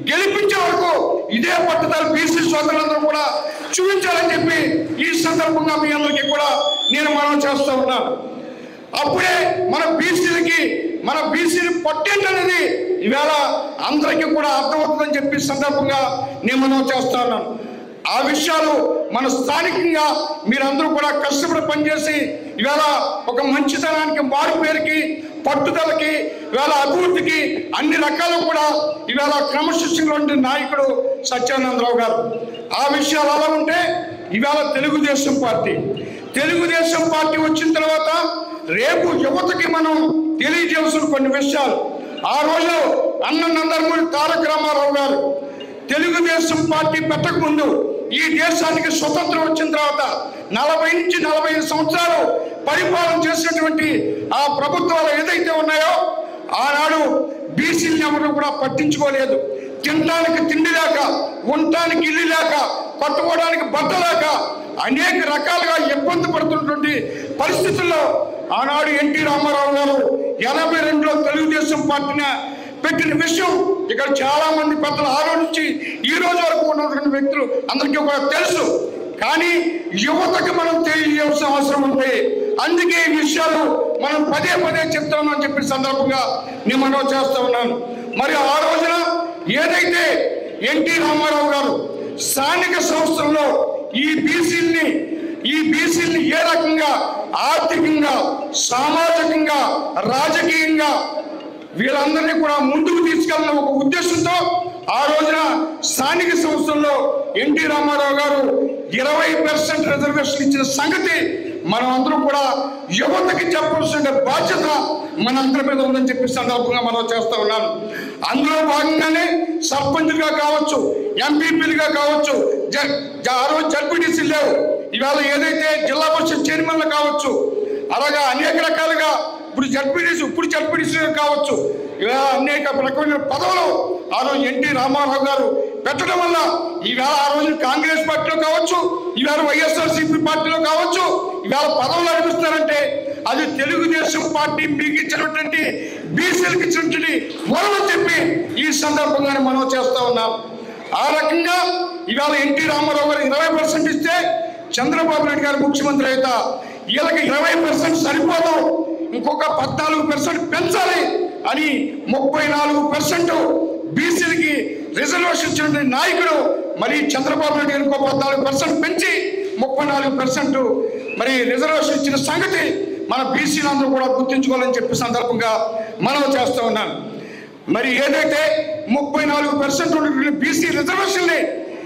గెలిపించే వరకు ఇదే పట్టుదల బీసీ సోదరులందరూ కూడా చూపించాలని చెప్పి ఈ సందర్భంగా మీ అందరికీ కూడా నేను మనం చేస్తూ ఉన్నాను అప్పుడే మన బీసీలకి మన బీసీని పట్టేంటనేది ఈవేళ అందరికీ కూడా అర్థమవుతుందని చెప్పి సందర్భంగా నేను మనం చేస్తా ఉన్నాను ఆ విషయాలు మన స్థానికంగా మీరందరూ కూడా కష్టపడి పనిచేసి ఇవాళ ఒక మంచితనానికి మారు పేరుకి పట్టుదలకి ఇవాళ అభివృద్ధికి అన్ని రకాలు కూడా ఇవాళ క్రమశిక్షణలో ఉండే నాయకుడు సత్యానందరావు గారు ఆ విషయాలు అలా ఉంటే ఇవాళ తెలుగుదేశం పార్టీ తెలుగుదేశం పార్టీ వచ్చిన తర్వాత రేపు యువతకి మనం తెలియజేయాల్సిన కొన్ని విషయాలు ఆ రోజు అన్న నందమూరి తారక రామారావు గారు తెలుగుదేశం పార్టీ పెట్టక ముందు ఈ దేశానికి స్వతంత్రం వచ్చిన తర్వాత నలభై నుంచి నలభై ఐదు సంవత్సరాలు పరిపాలన చేసినటువంటి ఆ ప్రభుత్వాలు ఏదైతే ఉన్నాయో ఆనాడు బీసీలు ఎవరు కూడా పట్టించుకోలేదు తినడానికి తిండి లేక ఉండటానికి ఇల్లు లేక కట్టుకోవడానికి బట్ట లేక అనేక రకాలుగా ఇబ్బంది పడుతున్నటువంటి పరిస్థితుల్లో ఆనాడు ఎన్టీ రామారావు గారు ఎనభై రెండులో తెలుగుదేశం పార్టీని పెట్టిన విషయం ఇక్కడ చాలా మంది పెద్దలు ఆ రోజు నుంచి ఈ రోజు వరకు ఉన్నటువంటి వ్యక్తులు అందరికీ కూడా తెలుసు కానీ యువతకు మనం తెలియవలసిన అవసరం ఉంది అందుకే ఈ విషయాలు మనం పదే పదే చెప్తామని చెప్పి సందర్భంగా నేను మనం చేస్తా ఉన్నాను మరి ఆ రోజున ఏదైతే ఎన్టీ రామారావు గారు స్థానిక సంస్థల్లో ఈ బీసీల్ని ఈ బీసీల్ని ఏ రకంగా ఆర్థికంగా సామాజికంగా రాజకీయంగా వీళ్ళందరినీ కూడా ముందుకు తీసుకెళ్ళిన ఒక ఉద్దేశంతో ఆ రోజున స్థానిక సంస్థల్లో ఎన్టీ రామారావు గారు ఇరవై పర్సెంట్ రిజర్వేషన్ ఇచ్చిన సంగతి మనం అందరం కూడా యువతకి చెప్పాల్సిన బాధ్యత మన అందరి మీద ఉందని చెప్పి సందర్భంగా మనం చేస్తా ఉన్నాను అందులో భాగంగానే సర్పంచ్లుగా కావచ్చు ఎంపీపీలుగా కావచ్చు జ- జ- ఆ రోజు జడ్పీటీసీ లేవు ఇవాళ ఏదైతే జిల్లా పరిషత్ చైర్మన్లు కావచ్చు అలాగా అనేక రకాలుగా ఇప్పుడు జడ్పీటీసీ ఇప్పుడు జడ్పీటీసీ కావచ్చు ఇలా అనేక రకమైన పదవులు ఆ రోజు ఎన్టీ రామారావు గారు పెట్టడం వల్ల ఈవేళ ఆ రోజు కాంగ్రెస్ పార్టీలో కావచ్చు ఈవేళ వైఎస్ఆర్సీపీ పార్టీలో కావచ్చు ఈవేళ పదవులు అనిపిస్తారంటే అది తెలుగుదేశం పార్టీ మీకు ఇచ్చినటువంటి బీసీలకు ఇచ్చినటువంటి వరమని చెప్పి ఈ సందర్భంగానే మనం చేస్తా ఉన్నాం ఆ రకంగా ఇవాళ ఎన్టీ రామారావు గారు ఇరవై పర్సెంట్ ఇస్తే చంద్రబాబు నాయుడు గారు ముఖ్యమంత్రి అయితే వీళ్ళకి ఇరవై పర్సెంట్ సరిపోదు ఇంకొక పద్నాలుగు పర్సెంట్ పెంచాలి అని ముప్పై నాలుగు పర్సెంట్ బీసీలకి రిజర్వేషన్ ఇచ్చిన నాయకుడు మరి చంద్రబాబు నాయుడు గారు ఇంకో పద్నాలుగు పర్సెంట్ పెంచి ముప్పై నాలుగు పర్సెంట్ మరి రిజర్వేషన్ ఇచ్చిన సంగతి మన బీసీలందరూ కూడా గుర్తించుకోవాలని చెప్పి సందర్భంగా మనం చేస్తూ ఉన్నాను మరి ఏదైతే ముప్పై నాలుగు పర్సెంట్ ఉన్నటువంటి బీసీ రిజర్వేషన్ని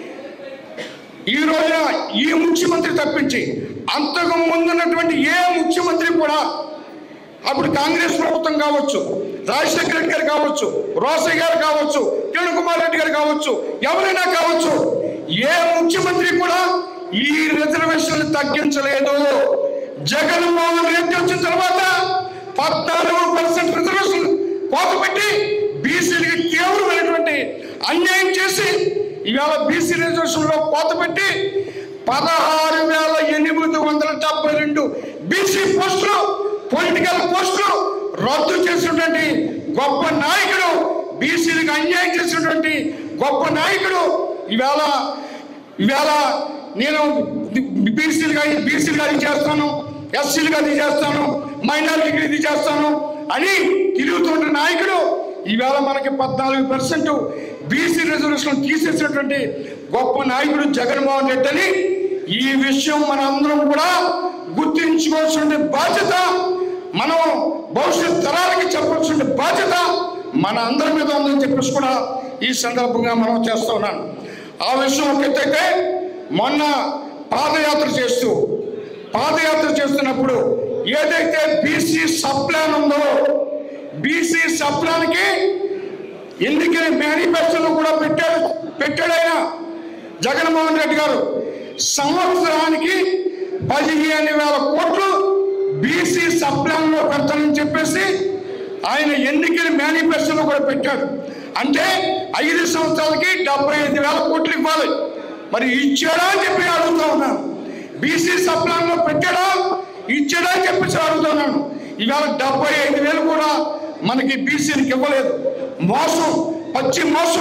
ఈ రోజున ఈ ముఖ్యమంత్రి తప్పించి అంతకు ముందున్నటువంటి ఏ ముఖ్యమంత్రి కూడా అప్పుడు కాంగ్రెస్ ప్రభుత్వం కావచ్చు రాజశేఖర రెడ్డి గారు కావచ్చు రోసయ్య గారు కావచ్చు కిరణ్ కుమార్ రెడ్డి గారు కావచ్చు ఎవరైనా కావచ్చు ఏ ముఖ్యమంత్రి కూడా ఈ రిజర్వేషన్ తగ్గించలేదు జగన్మోహన్ రెడ్డి వచ్చిన తర్వాత పద్నాలుగు పర్సెంట్ రిజర్వేషన్ కోత పెట్టి బీసీలకి తీవ్రమైనటువంటి అన్యాయం చేసి ఇవాళ బీసీ రిజర్వేషన్ లో కోత పెట్టి పదహారు వేల ఎనిమిది వందల డెబ్బై రెండు బీసీ పోస్టులు పొలిటికల్ పోస్టులు రద్దు చేసినటువంటి గొప్ప నాయకుడు బీసీలకు అన్యాయం చేసినటువంటి గొప్ప నాయకుడు ఇవాళ ఇవాళ నేను బీసీలుగా బీసీలుగా ఇది చేస్తాను ఎస్సీలుగా ఇది చేస్తాను మైనారిటీకి ఇది చేస్తాను అని తిరుగుతున్న నాయకుడు ఈవేళ మనకి పద్నాలుగు పర్సెంట్ బీసీ రిజర్వేషన్ తీసేసినటువంటి గొప్ప నాయకుడు జగన్మోహన్ రెడ్డి అని ఈ విషయం మన అందరం కూడా గుర్తించుకోవాల్సిన బాధ్యత మనం భవిష్యత్ తరాలకి చెప్పాల్సిన బాధ్యత మన అందరి మీద ఉందని చెప్పేసి కూడా ఈ సందర్భంగా మనం చేస్తూ ఉన్నాను ఆ విషయం ఒక ఎత్తు అయితే మొన్న పాదయాత్ర చేస్తూ పాదయాత్ర చేస్తున్నప్పుడు ఏదైతే బీసీ సప్లాన్ ఉందో బీసీ సప్లాన్కి ఎన్నికల మేనిఫెస్టోలో కూడా పెట్టాడు పెట్టాడు ఆయన జగన్మోహన్ రెడ్డి గారు సంవత్సరానికి పదిహేను వేల కోట్లు బీసీ సప్లాన్లో పెడతానని చెప్పేసి ఆయన ఎన్నికల మేనిఫెస్టోలో కూడా పెట్టాడు అంటే ఐదు సంవత్సరాలకి డెబ్బై ఐదు వేల కోట్లు ఇవ్వాలి మరి ఇచ్చాడా అని చెప్పి అడుగుతా ఉన్నాను బీసీ సప్లాన్లో పెట్టాడా ఇచ్చాడా అని చెప్పేసి అడుగుతున్నాను ఇవాళ డెబ్బై ఐదు వేలు కూడా మనకి బీసీలకు ఇవ్వలేదు మోసం పచ్చి మోసం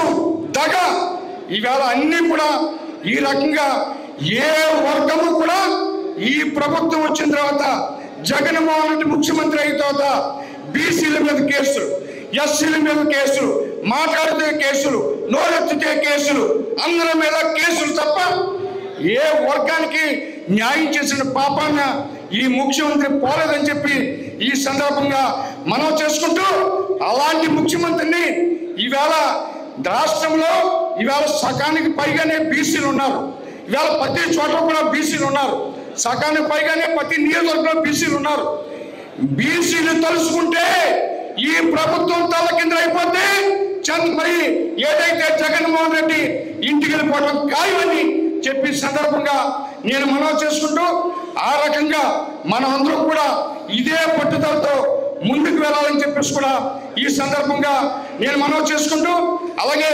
దగ ఈవేళ అన్నీ కూడా ఈ రకంగా ఏ వర్గము కూడా ఈ ప్రభుత్వం వచ్చిన తర్వాత జగన్మోహన్ రెడ్డి ముఖ్యమంత్రి అయిన తర్వాత బీసీల మీద కేసులు ఎస్సీల మీద కేసులు మాట్లాడితే కేసులు నోరెత్తితే కేసులు అందరి మీద కేసులు తప్ప ఏ వర్గానికి న్యాయం చేసిన పాపాన్న ఈ ముఖ్యమంత్రి పోలేదని చెప్పి ఈ సందర్భంగా మనం చేసుకుంటూ అలాంటి ముఖ్యమంత్రిని ఈవేళ రాష్ట్రంలో ఈవేళ సగానికి పైగానే బీసీలు ఉన్నారు ఇవాళ ప్రతి చోట కూడా బీసీలు ఉన్నారు సగానికి పైగానే ప్రతి నియోజకవర్గంలో బీసీలు ఉన్నారు బీసీలు తలుసుకుంటే ఈ ప్రభుత్వం తల కింద అయిపోతే చంద్ మరి ఏదైతే జగన్మోహన్ రెడ్డి ఇంటికి వెళ్ళిపోవడం ఖాయమని చెప్పి సందర్భంగా నేను మనవి చేసుకుంటూ ఆ రకంగా మనం అందరం కూడా ఇదే పట్టుదలతో ముందుకు వెళ్ళాలని చెప్పేసి కూడా ఈ సందర్భంగా నేను మనవి చేసుకుంటూ అలాగే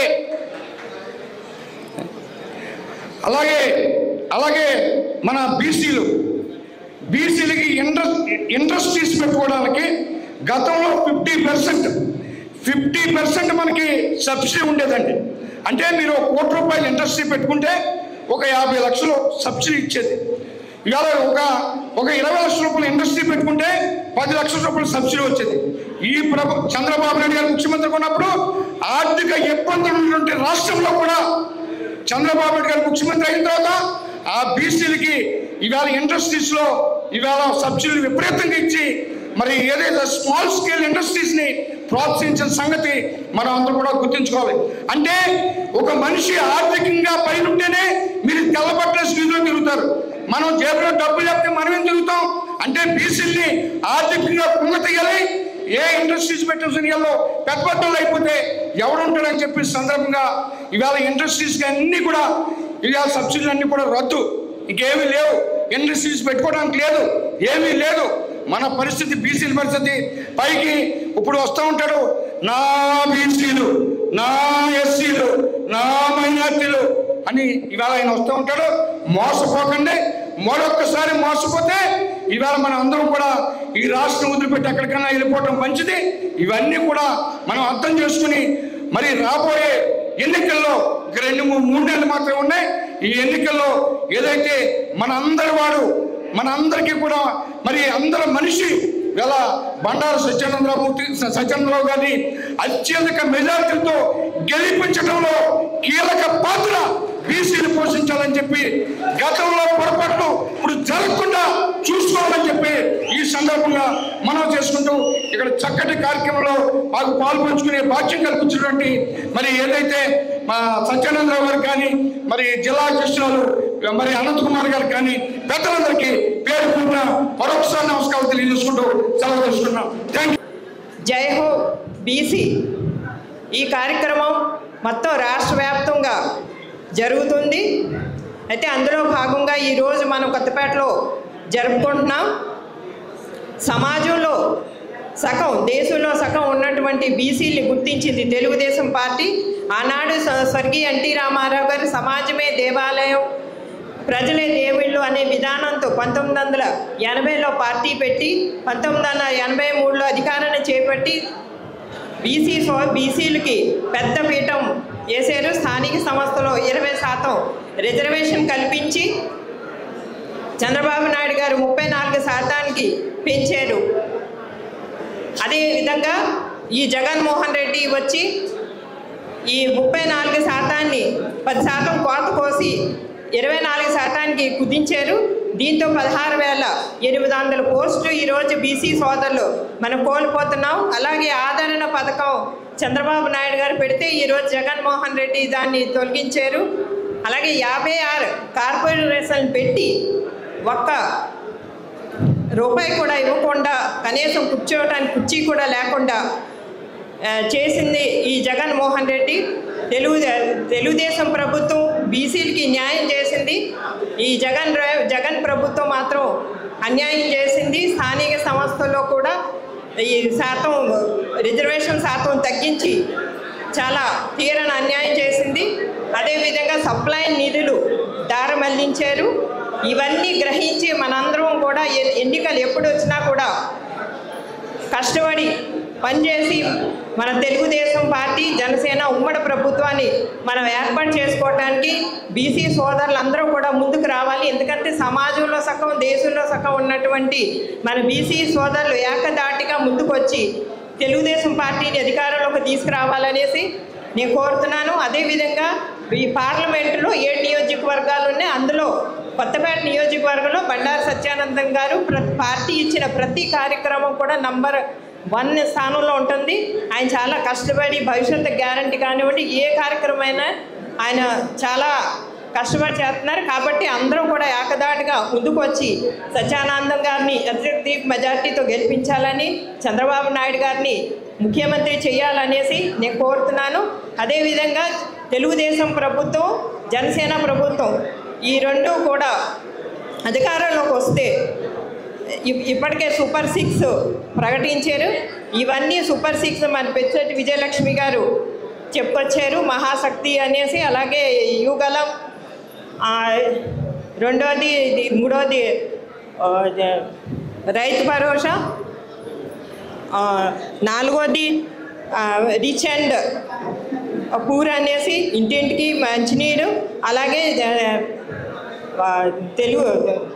అలాగే అలాగే మన బీసీలు బీసీలకి ఇండస్ ఇండస్ట్రీస్ పెట్టుకోవడానికి గతంలో ఫిఫ్టీ పర్సెంట్ ఫిఫ్టీ పర్సెంట్ మనకి సబ్సిడీ ఉండేదండి అంటే మీరు ఒక కోటి రూపాయలు ఇండస్ట్రీ పెట్టుకుంటే ఒక యాభై లక్షలు సబ్సిడీ ఇచ్చేది ఇవాళ ఒక ఒక ఇరవై లక్షల రూపాయలు ఇండస్ట్రీ పెట్టుకుంటే పది లక్షల రూపాయలు సబ్సిడీ వచ్చేది ఈ ప్రభు చంద్రబాబు నాయుడు గారు ముఖ్యమంత్రి ఉన్నప్పుడు ఆర్థిక ఇబ్బందులు ఉన్నటువంటి రాష్ట్రంలో కూడా చంద్రబాబు నాయుడు గారు ముఖ్యమంత్రి అయిన తర్వాత ఆ బీసీలకి ఇవాళ ఇండస్ట్రీస్ లో ఇవాళ సబ్సిడీలు విపరీతంగా ఇచ్చి మరి ఏదైతే స్మాల్ స్కేల్ ఇండస్ట్రీస్ ని ప్రోత్సహించిన సంగతి మనం అందరం కూడా గుర్తుంచుకోవాలి అంటే ఒక మనిషి ఆర్థికంగా పైన ఉంటేనే మీరు తెల్లబట్టల స్కీమ్లో తిరుగుతారు మనం జేబులో డబ్బులు చెప్తే మనం ఏం తిరుగుతాం అంటే బీసీల్ని ఆర్థికంగా కుంగతీయాలి ఏ ఇండస్ట్రీస్ పెట్టిన సమయంలో పెద్ద పెద్దలు అయిపోతే ఎవడు ఉంటాడని చెప్పి సందర్భంగా ఇవాళ ఇండస్ట్రీస్ అన్నీ కూడా ఇవాళ సబ్సిడీలు అన్నీ కూడా రద్దు ఇంకేమీ లేవు ఇండస్ట్రీస్ పెట్టుకోవడానికి లేదు ఏమీ లేదు మన పరిస్థితి బీసీల పరిస్థితి పైకి ఇప్పుడు వస్తూ ఉంటాడు నా బీసీలు నా ఎస్సీలు నా మైనార్టీలు అని ఇవాళ ఆయన వస్తూ ఉంటాడు మోసపోకండి మరొక్కసారి మోసపోతే ఇవాళ మనం అందరం కూడా ఈ రాష్ట్రం వదిలిపెట్టి ఎక్కడికైనా వెళ్ళిపోవడం మంచిది ఇవన్నీ కూడా మనం అర్థం చేసుకుని మరి రాబోయే ఎన్నికల్లో ఇక రెండు మూడు మూడు నెలలు మాత్రమే ఉన్నాయి ఈ ఎన్నికల్లో ఏదైతే మన అందరి వాడు మన అందరికీ కూడా మరి అందరి మనిషి ఇలా బండారు సత్యానందరామూర్తి సత్యానందరావు గారిని అత్యధిక మెజార్టీలతో గెలిపించడంలో కీలక పాత్ర బీసీలు పోషించాలని చెప్పి గతంలో పొరపాట్లు ఇప్పుడు జరగకుండా చూసుకోవాలని చెప్పి ఈ సందర్భంగా మనం చేసుకుంటూ ఇక్కడ చక్కటి కార్యక్రమంలో మాకు పాల్పంచుకునే భాగ్యం కల్పించినటువంటి మరి ఏదైతే మా సత్యానందరావు గారు కానీ మరి జిల్లా అధ్యక్షురాలు మరి అనంత్ కుమార్ గారు కానీ పెద్దలందరికీ పేరు పూర్ణ మరొకసారి నమస్కారం తెలియజేసుకుంటూ సెలవు తీసుకున్నాం థ్యాంక్ జై హో బీసీ ఈ కార్యక్రమం మొత్తం రాష్ట్ర వ్యాప్తంగా జరుగుతుంది అయితే అందులో భాగంగా ఈరోజు మనం కొత్తపేటలో జరుపుకుంటున్నాం సమాజంలో సగం దేశంలో సగం ఉన్నటువంటి బీసీని గుర్తించింది తెలుగుదేశం పార్టీ ఆనాడు స- స్వర్గీయ ఎన్టీ రామారావు గారు సమాజమే దేవాలయం ప్రజలే దేవుళ్ళు అనే విధానంతో పంతొమ్మిది వందల ఎనభైలో పార్టీ పెట్టి పంతొమ్మిది వందల ఎనభై మూడులో అధికారాన్ని చేపట్టి బీసీ సో బీసీలకి పెద్ద పీఠం వేసారు స్థానిక సంస్థలో ఇరవై శాతం రిజర్వేషన్ కల్పించి చంద్రబాబు నాయుడు గారు ముప్పై నాలుగు శాతానికి పెంచారు అదే విధంగా ఈ జగన్మోహన్ రెడ్డి వచ్చి ఈ ముప్పై నాలుగు శాతాన్ని పది శాతం కోత కోసి ఇరవై నాలుగు శాతానికి కుదించారు దీంతో పదహారు వేల ఎనిమిది వందల పోస్టులు ఈరోజు బీసీ సోదరులు మనం కోల్పోతున్నాం అలాగే ఆదరణ పథకం చంద్రబాబు నాయుడు గారు పెడితే ఈరోజు జగన్మోహన్ రెడ్డి దాన్ని తొలగించారు అలాగే యాభై ఆరు కార్పొరేషన్ పెట్టి ఒక్క రూపాయి కూడా ఇవ్వకుండా కనీసం కూర్చోవడానికి కుర్చీ కూడా లేకుండా ఆ, చేసింది ఈ జగన్మోహన్ రెడ్డి తెలుగు తెలుగుదేశం ప్రభుత్వం బీసీలకి న్యాయం చేసింది ఈ జగన్ ర- జగన్ ప్రభుత్వం మాత్రం అన్యాయం చేసింది స్థానిక సంస్థల్లో కూడా ఈ శాతం రిజర్వేషన్ శాతం తగ్గించి చాలా తీరని అన్యాయం చేసింది అదేవిధంగా సప్లై నిధులు దారి మళ్లించారు ఇవన్నీ గ్రహించి మనందరం కూడా ఎ- ఎన్నికలు ఎప్పుడు వచ్చినా కూడా కష్టపడి పనిచేసి మన తెలుగుదేశం పార్టీ జనసేన ఉమ్మడి ప్రభుత్వాన్ని మనం ఏర్పాటు చేసుకోవడానికి బీసీ సోదరులు అందరూ కూడా ముందుకు రావాలి ఎందుకంటే సమాజంలో సగం దేశంలో సగం ఉన్నటువంటి మన బీసీ సోదరులు ఏకదాటిగా ముందుకు వచ్చి తెలుగుదేశం పార్టీని అధికారంలోకి తీసుకురావాలనేసి నేను కోరుతున్నాను అదేవిధంగా ఈ పార్లమెంటులో ఏ నియోజకవర్గాలు ఉన్నాయి అందులో కొత్తపేట నియోజకవర్గంలో బండారు సత్యానందం గారు ప్ర పార్టీ ఇచ్చిన ప్రతి కార్యక్రమం కూడా నంబర్ వన్ స్థానంలో ఉంటుంది ఆయన చాలా కష్టపడి భవిష్యత్తు గ్యారంటీ కానివ్వండి ఏ కార్యక్రమం అయినా ఆయన చాలా కష్టపడి చేస్తున్నారు కాబట్టి అందరూ కూడా ఏకదాటిగా ముందుకు వచ్చి సత్యానందం గారిని అత్యధిక మెజార్టీతో గెలిపించాలని చంద్రబాబు నాయుడు గారిని ముఖ్యమంత్రి చేయాలనేసి నేను కోరుతున్నాను అదేవిధంగా తెలుగుదేశం ప్రభుత్వం జనసేన ప్రభుత్వం ఈ రెండు కూడా అధికారంలోకి వస్తే ఇప్- ఇప్పటికే సూపర్ సిక్స్ ప్రకటించారు ఇవన్నీ సూపర్ సిక్స్ మన పెచ్చటి విజయలక్ష్మి గారు చెప్పుకొచ్చారు మహాశక్తి అనేసి అలాగే యుగలం ఆ, రెండోది ఇది మూడోది ఆ, జ- రైతు భరోసా ఆ, నాలుగోది ఆ, రిచ్ అండ్ పూర్ అనేసి ఇంటింటికి మంచినీరు అలాగే జ- ఆ, తెలుగు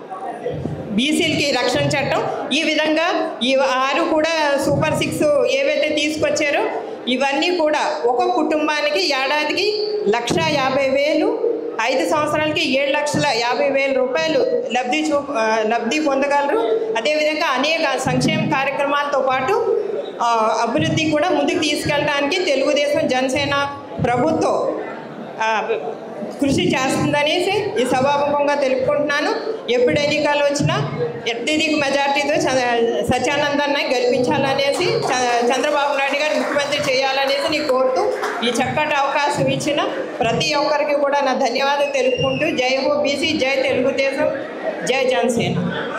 బీసీలకి రక్షణ చట్టం ఈ విధంగా ఈ ఆరు కూడా సూపర్ సిక్స్ ఏవైతే తీసుకొచ్చారో ఇవన్నీ కూడా ఒక కుటుంబానికి ఏడాదికి లక్ష యాభై వేలు ఐదు సంవత్సరాలకి ఏడు లక్షల యాభై వేల రూపాయలు లబ్ధి చూ ఆ, లబ్ధి పొందగలరు అదేవిధంగా అనేక సంక్షేమ కార్యక్రమాలతో పాటు ఆ, అభివృద్ధి కూడా ముందుకు తీసుకెళ్ళడానికి తెలుగుదేశం జనసేన ప్రభుత్వం ఆ, కృషి చేస్తుందనేసి ఈ సభాముఖంగా తెలుపుకుంటున్నాను ఎప్పుడు ఎన్నికలు వచ్చినా అత్యధిక మెజార్టీతో చ- సత్యానందాన్ని గెలిపించాలనేసి చ- చంద్రబాబు నాయుడు గారు ముఖ్యమంత్రి చేయాలనేసి నేను కోరుతూ ఈ చక్కటి అవకాశం ఇచ్చిన ప్రతి ఒక్కరికి కూడా నా ధన్యవాదాలు తెలుపుకుంటూ జై హో బీసీ జై తెలుగుదేశం జై జనసేన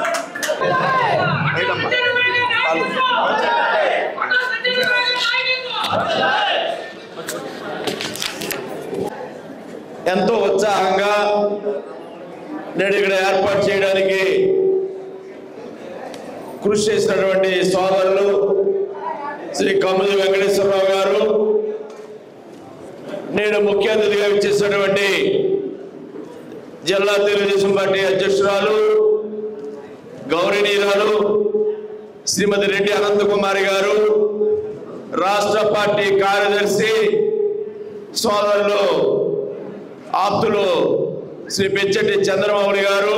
ఎంతో ఉత్సాహంగా నేడు ఇక్కడ ఏర్పాటు చేయడానికి కృషి చేసినటువంటి సోదరులు శ్రీ కమ్ముది వెంకటేశ్వరరావు గారు నేడు ముఖ్య అతిథిగా ఇచ్చేసినటువంటి జిల్లా తెలుగుదేశం పార్టీ అధ్యక్షురాలు గౌరవనీయురాలు శ్రీమతి రెడ్డి అనంతకుమారి గారు రాష్ట్ర పార్టీ కార్యదర్శి సోదరులు ఆప్తులు శ్రీ పెచ్చటి చంద్రమౌళి గారు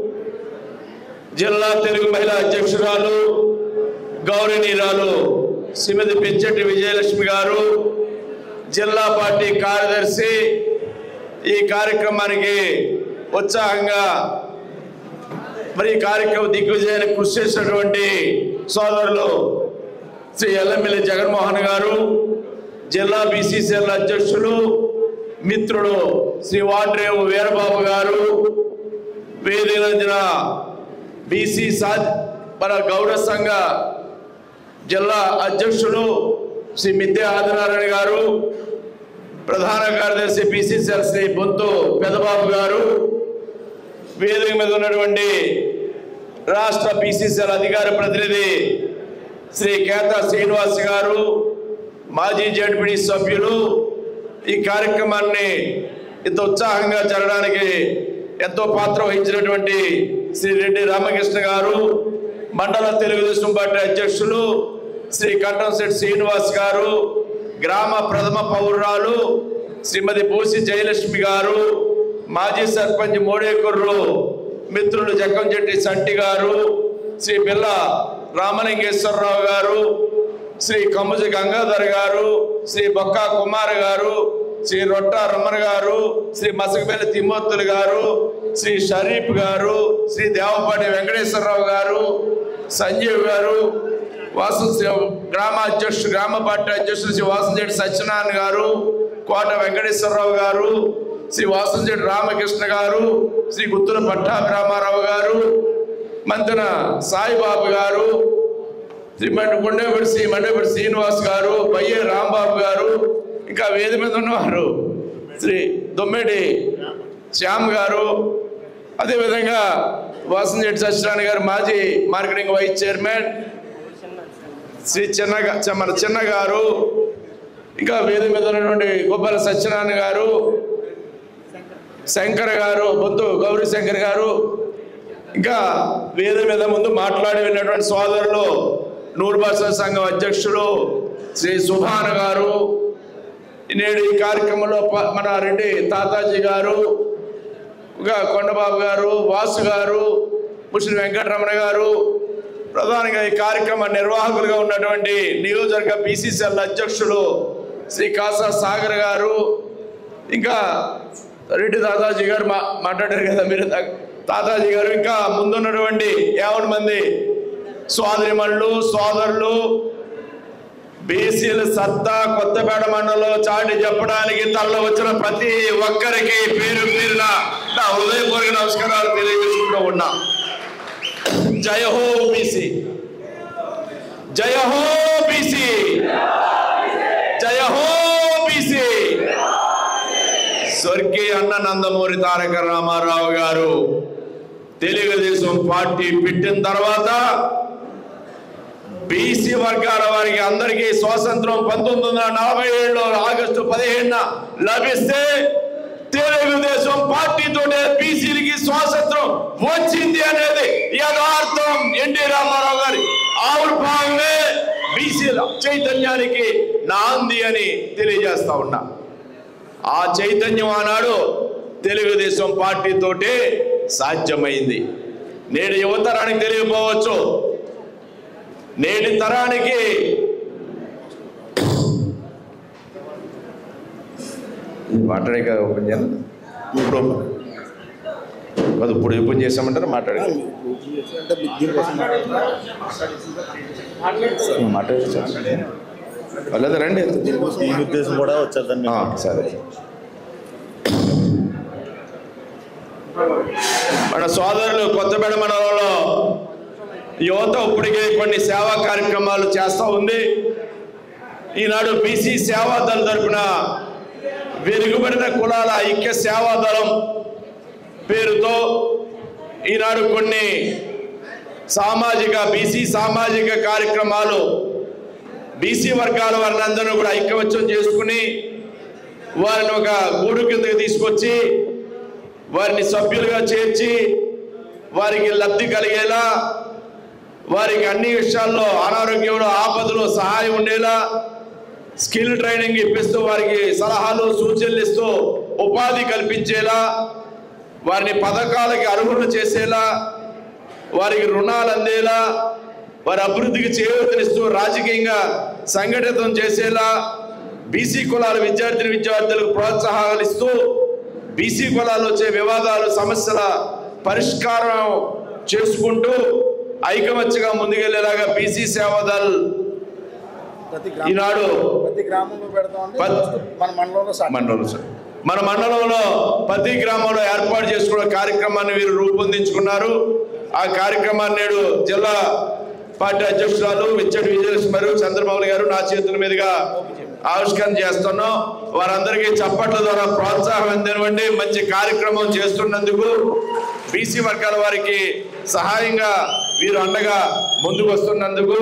జిల్లా తెలుగు మహిళా అధ్యక్షురాలు గౌరవనీయురాలు శ్రీమతి పెచ్చటి విజయలక్ష్మి గారు జిల్లా పార్టీ కార్యదర్శి ఈ కార్యక్రమానికి ఉత్సాహంగా మరి ఈ కార్యక్రమం దిగ్విజయానికి కృషి చేసినటువంటి సోదరులు శ్రీ ఎల్ఎంఎల్ఏ జగన్మోహన్ గారు జిల్లా బీసీసీఎల్ అధ్యక్షులు మిత్రుడు శ్రీ వాడ్రేవు వీరబాబు గారు వేదిన బీసీ సా మన గౌడ సంఘ జిల్లా అధ్యక్షులు శ్రీ మిద్దె ఆదినారాయణ గారు ప్రధాన కార్యదర్శి బీసీసీఎల్ శ్రీ బొంతు పెదబాబు గారు వేదిక మీద ఉన్నటువంటి రాష్ట్ర బీసీసీఎల్ అధికార ప్రతినిధి శ్రీ కేతా శ్రీనివాస్ గారు మాజీ జడ్పీడీ సభ్యులు ఈ కార్యక్రమాన్ని ఇంత ఉత్సాహంగా జరగడానికి ఎంతో పాత్ర వహించినటువంటి శ్రీ రెడ్డి రామకృష్ణ గారు మండల తెలుగుదేశం పార్టీ అధ్యక్షులు శ్రీ కంఠంశెట్టి శ్రీనివాస్ గారు గ్రామ ప్రథమ పౌరురాలు శ్రీమతి బోసి జయలక్ష్మి గారు మాజీ సర్పంచ్ మోడేకుర్రు మిత్రులు జక్కంచెట్టి సంటి గారు శ్రీ బిల్ల రామలింగేశ్వరరావు గారు శ్రీ కమ్ముజ గంగాధర్ గారు శ్రీ బొక్క కుమార్ గారు శ్రీ రొట్ట రమణ గారు శ్రీ మసకపల్లి తిమ్మోత్తులు గారు శ్రీ షరీఫ్ గారు శ్రీ దేవపాటి వెంకటేశ్వరరావు గారు సంజీవ్ గారు వాసు గ్రామ అధ్యక్షుడు గ్రామ పార్టీ అధ్యక్షుడు శ్రీ వాసంజెడ్డి సత్యనారాయణ గారు కోట వెంకటేశ్వరరావు గారు శ్రీ వాసంజెడ్డి రామకృష్ణ గారు శ్రీ గుత్తుల పట్టాభిరామారావు గారు మంతన సాయిబాబు గారు శ్రీ మండ గుండెపడి శ్రీ మండపడి శ్రీనివాస్ గారు బయ్యే రాంబాబు గారు ఇంకా వేది మీద ఉన్నవారు శ్రీ దొమ్మెడి శ్యామ్ గారు అదేవిధంగా వాసంజెడ్డి సత్యనారాయణ గారు మాజీ మార్కెటింగ్ వైస్ చైర్మన్ శ్రీ చిన్న మన చిన్న గారు ఇంకా వేదిక మీద ఉన్నటువంటి గోపాల సత్యనారాయణ గారు శంకర్ గారు బొంతు గౌరీ శంకర్ గారు ఇంకా వేదిక మీద ముందు మాట్లాడి విన్నటువంటి సోదరులు నూరు భాషా సంఘం అధ్యక్షులు శ్రీ సుభాన్ గారు నేడు ఈ కార్యక్రమంలో ప- మన రెడ్డి తాతాజీ గారు ఇంకా కొండబాబు గారు వాసు గారు ముష్టి వెంకటరమణ గారు ప్రధానంగా ఈ కార్యక్రమ నిర్వాహకులుగా ఉన్నటువంటి నియోజకవర్గ బీసీసీఎల్ అధ్యక్షులు శ్రీ కాసా సాగర్ గారు ఇంకా రెడ్డి తాతాజీ గారు మా మాట్లాడారు కదా మీరు తా- తాతాజీ గారు ఇంకా ముందున్నటువంటి యావన్ మంది సోదరిమణులు సోదరులు బీసీల సత్తా కొత్తపేట మండలంలో చాటి చెప్పడానికి తనలో వచ్చిన ప్రతి ఒక్కరికి పేరు పేరున నా హృదయపూర్వక నమస్కారాలు తెలియజేసుకుంటూ ఉన్నా జయ హో బీసీ జయ హో బీసీ జయ హో బీసీ స్వర్గీయ అన్న నందమూరి తారక రామారావు గారు తెలుగుదేశం పార్టీ పెట్టిన తర్వాత బీసీ వర్గాల వారికి అందరికీ స్వాతంత్రం పంతొమ్మిది వందల నలభై ఏడులో ఆగస్టు పదిహేడున లభిస్తే తెలుగుదేశం పార్టీతోనే బీసీలకి స్వాతంత్రం వచ్చింది అనేది యథార్థం ఎన్టీ రామారావు గారి ఆవిర్భావమే బీసీల చైతన్యానికి నాంది అని తెలియజేస్తా ఉన్నా ఆ చైతన్యం ఆనాడు తెలుగుదేశం పార్టీతోటే సాధ్యమైంది నేడు యువతరానికి తెలియకపోవచ్చు నేటి తరానికి మాట్లాడే కదా ఓపెన్ చేయాలి ఇప్పుడు కాదు ఇప్పుడు ఓపెన్ చేసామంటారా మాట్లాడే మాట్లాడే లేదా రండి ఈ ఉద్దేశం కూడా వచ్చేద్దాన్ని ఆ, సరే మన సోదరులు కొత్తపేట మండలంలో యువత ఇప్పటికే కొన్ని సేవా కార్యక్రమాలు చేస్తూ ఉంది ఈనాడు బీసీ సేవా దళ తరపున వెనుకబడిన కులాల ఐక్య సేవా దళం పేరుతో ఈనాడు కొన్ని సామాజిక బీసీ సామాజిక కార్యక్రమాలు బీసీ వర్గాల వారిని అందరూ కూడా ఐక్యవత్యం చేసుకుని వారిని ఒక గూడు కిందకి తీసుకొచ్చి వారిని సభ్యులుగా చేర్చి వారికి లబ్ధి కలిగేలా వారికి అన్ని విషయాల్లో అనారోగ్యంలో ఆపదలో సహాయం ఉండేలా స్కిల్ ట్రైనింగ్ ఇప్పిస్తూ వారికి సలహాలు సూచనలు ఇస్తూ ఉపాధి కల్పించేలా వారిని పథకాలకి అర్హులు చేసేలా వారికి రుణాలు అందేలా వారి అభివృద్ధికి చేయూతనిస్తూ రాజకీయంగా సంఘటితం చేసేలా బీసీ కులాల విద్యార్థిని విద్యార్థులకు ప్రోత్సాహాలు ఇస్తూ బీసీ కులాలు వచ్చే వివాదాలు సమస్యల పరిష్కారం చేసుకుంటూ ఐకమత్యగా ముందుకెళ్లేలాగా బీసీ సేవాదల్ ఈనాడు ప్రతి గ్రామంలో పెడతామండి పత్- మన మండలంలో స్టార్ట్ మండలం సార్ మన మండలంలో ప్రతి గ్రామంలో ఏర్పాటు చేసుకున్న కార్యక్రమాన్ని వీరు రూపొందించుకున్నారు ఆ కార్యక్రమాన్ని నేడు జిల్లా పార్టీ అధ్యక్షురాలు విచ్చడి విజయలక్ష్మి గారు చంద్రబాబు గారు నా చేతుల మీదుగా ఆవిష్కరణ చేస్తున్నాం వారందరికీ చప్పట్ల ద్వారా ప్రోత్సాహం అందివ్వండి మంచి కార్యక్రమం చేస్తున్నందుకు బీసీ వర్గాల వారికి సహాయంగా వీరు అండగా ముందుకు వస్తున్నందుకు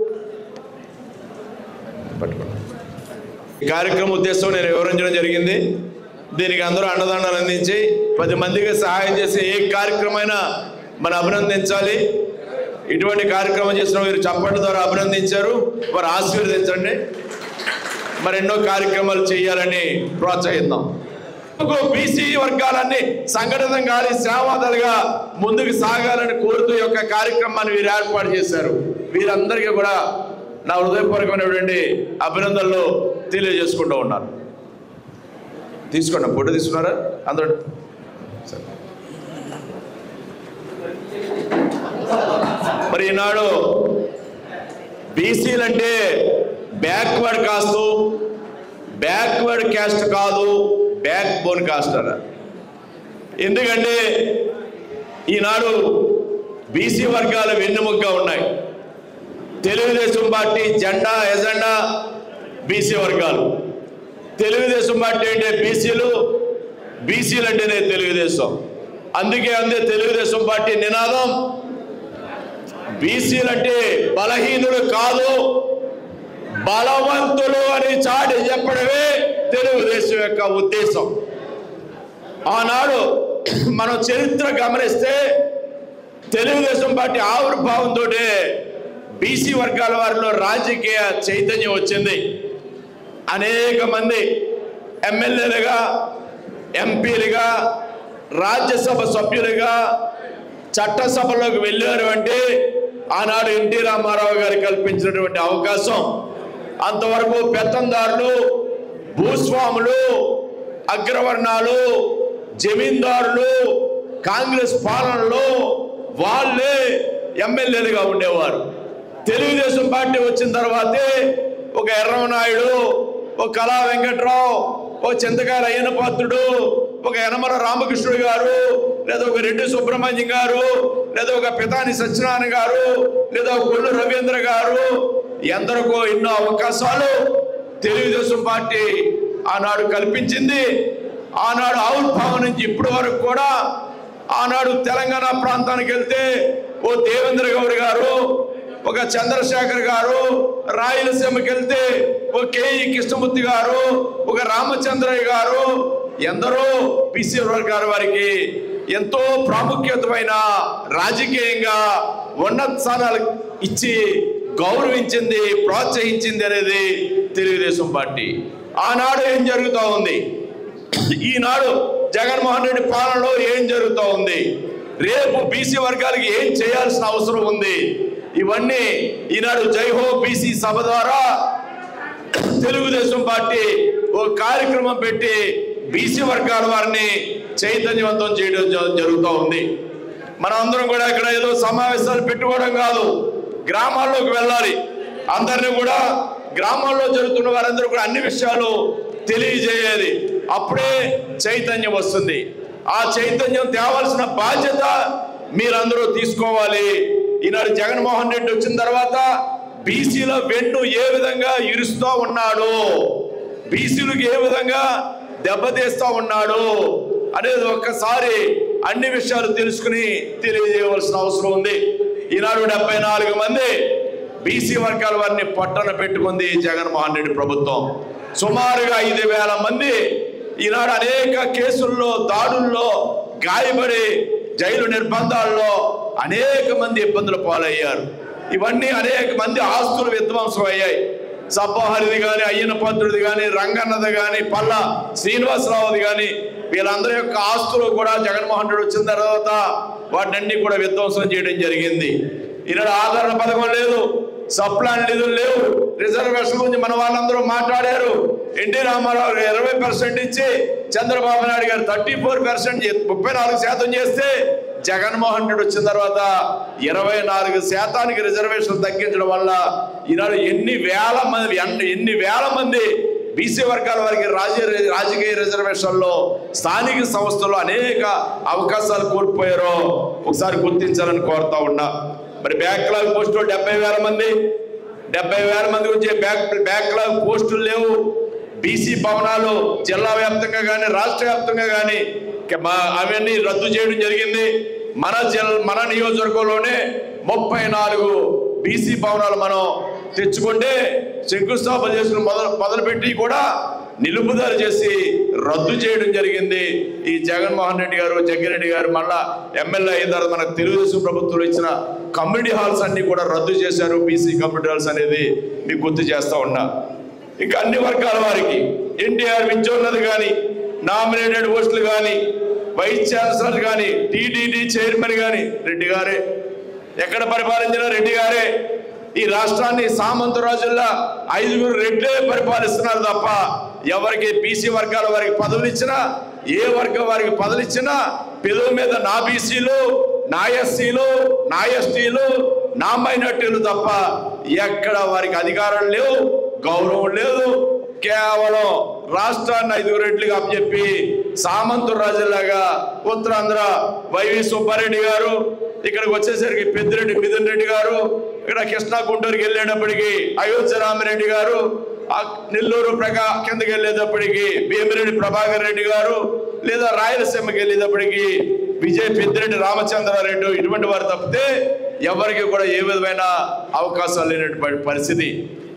ఈ కార్యక్రమం ఉద్దేశం నేను వివరించడం జరిగింది దీనికి అందరూ అండదండలు అందించి పది మందికి సహాయం చేసే ఏ కార్యక్రమైనా మనం అభినందించాలి ఇటువంటి కార్యక్రమం చేసిన వీరు చప్పటి ద్వారా అభినందించారు వారు ఆశీర్వదించండి మరి ఎన్నో కార్యక్రమాలు చేయాలని ప్రోత్సహిద్దాం బీసీ వర్గాలన్నీ సంఘటితం కాని శ్రావాదాలుగా ముందుకు సాగాలని కోరుతూ ఈ యొక్క కార్యక్రమాన్ని వీరు ఏర్పాటు చేశారు వీరందరికీ కూడా నా హృదయపూర్వకమైనటువంటి అభినందనలు తెలియజేసుకుంటూ ఉన్నాను తీసుకోండి ఫోటో తీసుకున్నారా అందరూ సరే. మరి ఈనాడు బీసీలు అంటే బ్యాక్వర్డ్ కాస్ట్ బ్యాక్వర్డ్ క్యాస్ట్ కాదు బ్యాక్ బోన్ కాస్ట్ అన్న ఎందుకంటే ఈనాడు బీసీ వర్గాలు వెన్నెముకగా ఉన్నాయి తెలుగుదేశం పార్టీ జెండా ఎజెండా బీసీ వర్గాలు తెలుగుదేశం పార్టీ అంటే బీసీలు బీసీలు అంటేనే తెలుగుదేశం అందుకే అందే తెలుగుదేశం పార్టీ నినాదం బీసీలు అంటే బలహీనులు కాదు బలవంతులు అని చాటి చెప్పడమే తెలుగుదేశం యొక్క ఉద్దేశం ఆనాడు మనం చరిత్ర గమనిస్తే తెలుగుదేశం పార్టీ ఆవిర్భావంతో బీసీ వర్గాల వారిలో రాజకీయ చైతన్యం వచ్చింది అనేక మంది ఎమ్మెల్యేలుగా ఎంపీలుగా రాజ్యసభ సభ్యులుగా చట్టసభలోకి వెళ్ళారు అంటే ఆనాడు ఎన్టీ రామారావు గారు కల్పించినటువంటి అవకాశం అంతవరకు పెత్తందారులు భూస్వాములు అగ్రవర్ణాలు జమీందారులు కాంగ్రెస్ పాలనలో వాళ్ళే ఎమ్మెల్యేలుగా ఉండేవారు తెలుగుదేశం పార్టీ వచ్చిన తర్వాతే ఒక ఎర్రమనాయుడు ఒక కళా వెంకట్రావు ఒక చింతకాయల అయ్యన పాత్రుడు ఒక యనమల రామకృష్ణుడు గారు లేదా ఒక రెడ్డి సుబ్రహ్మణ్యం గారు లేదా ఒక పితాని సత్యనారాయణ గారు లేదా ఒక కొల్లు రవీంద్ర గారు ఎందరికో ఎన్నో అవకాశాలు తెలుగుదేశం పార్టీ ఆనాడు కల్పించింది ఆనాడు ఆవిర్భావం నుంచి ఇప్పటి వరకు కూడా ఆనాడు తెలంగాణ ప్రాంతానికి వెళ్తే ఓ దేవేంద్ర గౌడ్ గారు ఒక చంద్రశేఖర్ గారు రాయలసీమకి వెళ్తే ఓ కేఈ కృష్ణమూర్తి గారు ఒక రామచంద్రయ్య గారు ఎందరో బీసీ వర్గాల వారికి ఎంతో ప్రాముఖ్యతమైన రాజకీయంగా ఉన్నత స్థానాలు ఇచ్చి గౌరవించింది ప్రోత్సహించింది అనేది తెలుగుదేశం పార్టీ ఆనాడు ఏం జరుగుతూ ఉంది ఈనాడు జగన్మోహన్ రెడ్డి పాలనలో ఏం జరుగుతూ ఉంది రేపు బీసీ వర్గాలకి ఏం చేయాల్సిన అవసరం ఉంది ఇవన్నీ ఈనాడు జైహో బీసీ సభ ద్వారా తెలుగుదేశం పార్టీ ఓ కార్యక్రమం పెట్టి బీసీ వర్గాల వారిని చైతన్యవంతం చేయడం జ- జరుగుతూ ఉంది మనం అందరం కూడా ఇక్కడ ఏదో సమావేశాలు పెట్టుకోవడం కాదు గ్రామాల్లోకి వెళ్ళాలి అందరినీ కూడా గ్రామాల్లో జరుగుతున్న వారందరూ కూడా అన్ని విషయాలు తెలియజేయాలి అప్పుడే చైతన్యం వస్తుంది ఆ చైతన్యం తేవాల్సిన బాధ్యత మీరందరూ తీసుకోవాలి ఈనాడు జగన్మోహన్ రెడ్డి వచ్చిన తర్వాత బీసీల వెన్ను ఏ విధంగా ఇరుస్తూ ఉన్నాడు బీసీలకు ఏ విధంగా దెబ్బతీస్తా ఉన్నాడు అనేది ఒక్కసారి అన్ని విషయాలు తెలుసుకుని తెలియజేయవలసిన అవసరం ఉంది ఈనాడు డెబ్బై నాలుగు మంది బీసీ వర్గాల వారిని పట్టణ పెట్టుకుంది జగన్మోహన్ రెడ్డి ప్రభుత్వం సుమారుగా ఐదు వేల మంది ఈనాడు అనేక కేసుల్లో దాడుల్లో గాయపడి జైలు నిర్బంధాల్లో అనేక మంది ఇబ్బందులు పాలయ్యారు ఇవన్నీ అనేక మంది ఆస్తులు విధ్వంసం అయ్యాయి సబ్బోహరిది కానీ అయ్యన పంతుడిది కానీ రంగన్నది కానీ పల్ల శ్రీనివాసరావుది కానీ వీళ్ళందరి యొక్క ఆస్తులు కూడా జగన్మోహన్ రెడ్డి వచ్చిన తర్వాత వాటినన్నీ కూడా విధ్వంసం చేయడం జరిగింది ఈనాడు ఆదరణ పథకం లేదు సప్లాన్ నిధులు లేవు రిజర్వేషన్ గురించి మన వాళ్ళందరూ మాట్లాడారు ఎన్టీ రామారావు గారు ఇరవై పర్సెంట్ ఇచ్చి చంద్రబాబు నాయుడు గారు థర్టీ ఫోర్ పర్సెంట్ ముప్పై నాలుగు శాతం చేస్తే జగన్మోహన్ రెడ్డి వచ్చిన తర్వాత ఇరవై నాలుగు శాతానికి రిజర్వేషన్ తగ్గించడం వల్ల ఈనాడు ఎన్ని వేల మంది ఎన్ని- ఎన్ని వేల మంది బీసీ వర్గాల వారికి రాజకీయ రాజకీయ రిజర్వేషన్లో స్థానిక సంస్థల్లో అనేక అవకాశాలు కోల్పోయారో ఒకసారి గుర్తించాలని కోరుతా ఉన్నా మరి బ్యాక్లాగ్ పోస్టులు డెబ్బై వేల మంది డెబ్బై వేల మంది వచ్చే బ్యాక్ బ్యాక్లాగ్ పోస్టులు లేవు బీసీ భవనాలు జిల్లా వ్యాప్తంగా కానీ రాష్ట్ర వ్యాప్తంగా కానీ అవన్నీ రద్దు చేయడం జరిగింది మన జిల్ మన నియోజకవర్గంలోనే ముప్పై నాలుగు బీసీ భవనాలు మనం తెచ్చుకుంటే శంకుస్థాపన చేసుకుని మొదలు మొదలుపెట్టి కూడా నిలుపుదల చేసి రద్దు చేయడం జరిగింది ఈ జగన్మోహన్ రెడ్డి గారు జగ్గిరెడ్డి గారు మళ్ళా ఎమ్మెల్యే అయిన తర్వాత మనకు తెలుగుదేశం ప్రభుత్వం ఇచ్చిన కమ్యూనిటీ హాల్స్ అన్ని కూడా రద్దు చేశారు బీసీ కమ్యూనిటీ హాల్స్ అనేది మీకు గుర్తు చేస్తా ఉన్నా ఇంకా అన్ని వర్గాల వారికి ఎన్టీఆర్ విద్యోన్నది కానీ నామినేటెడ్ పోస్టులు కానీ వైస్ ఛాన్సలర్ కానీ టీటీడీ చైర్మన్ కానీ రెడ్డి గారే ఎక్కడ పరిపాలించిన రెడ్డి గారే ఈ రాష్ట్రాన్ని సామంత రోజుల్లో ఐదుగురు రెడ్లే పరిపాలిస్తున్నారు తప్ప ఎవరికి బీసీ వర్గాల వారికి పదవులు ఇచ్చినా ఏ వర్గం వారికి పదవులు ఇచ్చినా పెదవు మీద నా బీసీలు నా ఎస్సీలు నా ఎస్టీలు నా మైనార్టీలు తప్ప ఎక్కడ వారికి అధికారం లేవు గౌరవం లేదు కేవలం రాష్ట్రాన్ని ఐదుగురు రెడ్లుగా చెప్పి సామంత రాజులాగా ఉత్తరాంధ్ర వైవి సుబ్బారెడ్డి గారు ఇక్కడికి వచ్చేసరికి పెద్దిరెడ్డి మిథున్ రెడ్డి గారు ఇక్కడ కృష్ణా గుంటూరుకి వెళ్ళేటప్పటికి అయోధ్య రామిరెడ్డి గారు ఆ నెల్లూరు ప్రగా కిందకి వెళ్ళేటప్పటికి భీమిరెడ్డి ప్రభాకర్ రెడ్డి గారు లేదా రాయలసీమకి వెళ్ళేటప్పటికి విజయ్ పెద్దిరెడ్డి రామచంద్రారెడ్డి ఇటువంటి వారు తప్పితే ఎవరికి కూడా ఏ విధమైన అవకాశాలు లేనటువంటి పరిస్థితి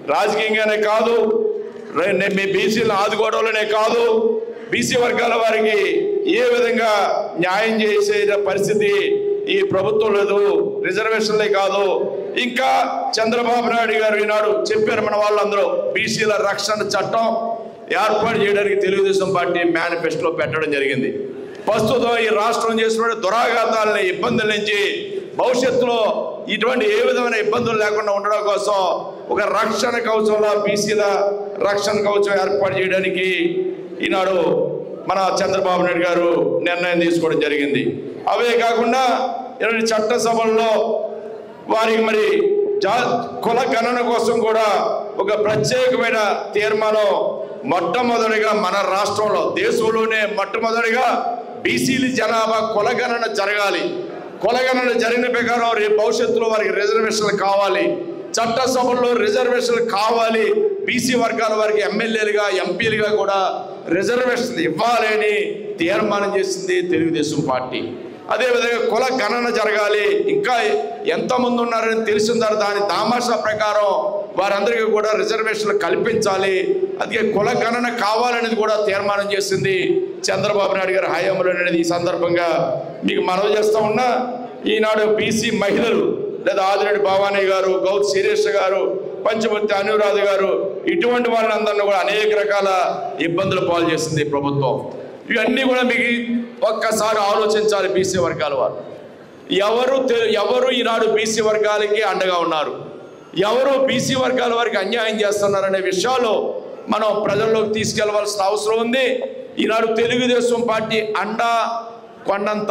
రాజకీయంగానే కాదు రే- నే- మీ బీసీలను ఆదుకోవడంలోనే కాదు బీసీ వర్గాల వారికి ఏ విధంగా న్యాయం చేసే పరిస్థితి ఈ ప్రభుత్వం లేదు రిజర్వేషన్లే కాదు ఇంకా చంద్రబాబు నాయుడు గారు ఈనాడు చెప్పారు మన వాళ్ళందరూ బీసీల రక్షణ చట్టం ఏర్పాటు చేయడానికి తెలుగుదేశం పార్టీ మేనిఫెస్టోలో పెట్టడం జరిగింది ప్రస్తుతం ఈ రాష్ట్రం చేసిన దురాఘాతాలని ఇబ్బందుల నుంచి భవిష్యత్తులో ఇటువంటి ఏ విధమైన ఇబ్బందులు లేకుండా ఉండడం కోసం ఒక రక్షణ కవచంలో బీసీల రక్షణ కవచం ఏర్పాటు చేయడానికి ఈనాడు మన చంద్రబాబు నాయుడు గారు నిర్ణయం తీసుకోవడం జరిగింది అవే కాకుండా ఇలాంటి చట్టసభల్లో వారికి మరి జా కుల గణన కోసం కూడా ఒక ప్రత్యేకమైన తీర్మానం మొట్టమొదటిగా మన రాష్ట్రంలో దేశంలోనే మొట్టమొదటిగా బీసీల జనాభా కులగణన జరగాలి కులగణన జరిగిన ప్రకారం రేపు భవిష్యత్తులో వారికి రిజర్వేషన్లు కావాలి చట్టసభల్లో రిజర్వేషన్లు కావాలి బీసీ వర్గాల వారికి ఎమ్మెల్యేలుగా ఎంపీలుగా కూడా రిజర్వేషన్లు ఇవ్వాలి అని తీర్మానం చేసింది తెలుగుదేశం పార్టీ అదేవిధంగా కుల గణన జరగాలి ఇంకా ఎంతమంది ఉన్నారని తెలిసిన తర్వాత దాని దామాషా ప్రకారం వారందరికీ కూడా రిజర్వేషన్లు కల్పించాలి అందుకే కుల గణన కావాలనేది కూడా తీర్మానం చేసింది చంద్రబాబు నాయుడు గారి హయాంలో అనేది ఈ సందర్భంగా మీకు మనవి చేస్తా ఉన్నా ఈనాడు బీసీ మహిళలు లేదా ఆదిరెడ్డి భవానీ గారు గౌత్ శిరీష్ గారు పంచమూర్తి అనురాధ గారు ఇటువంటి వాళ్ళందరినీ కూడా అనేక రకాల ఇబ్బందులు పాలు చేసింది ఈ ప్రభుత్వం ఇవన్నీ కూడా మీకు ఒక్కసారి ఆలోచించాలి బీసీ వర్గాల వారు ఎవరు తె- ఎవరు ఈనాడు బీసీ వర్గాలకి అండగా ఉన్నారు ఎవరు బీసీ వర్గాల వారికి అన్యాయం చేస్తున్నారనే విషయాలు మనం ప్రజల్లోకి తీసుకెళ్లవలసిన అవసరం ఉంది ఈనాడు తెలుగుదేశం పార్టీ అండా కొండంత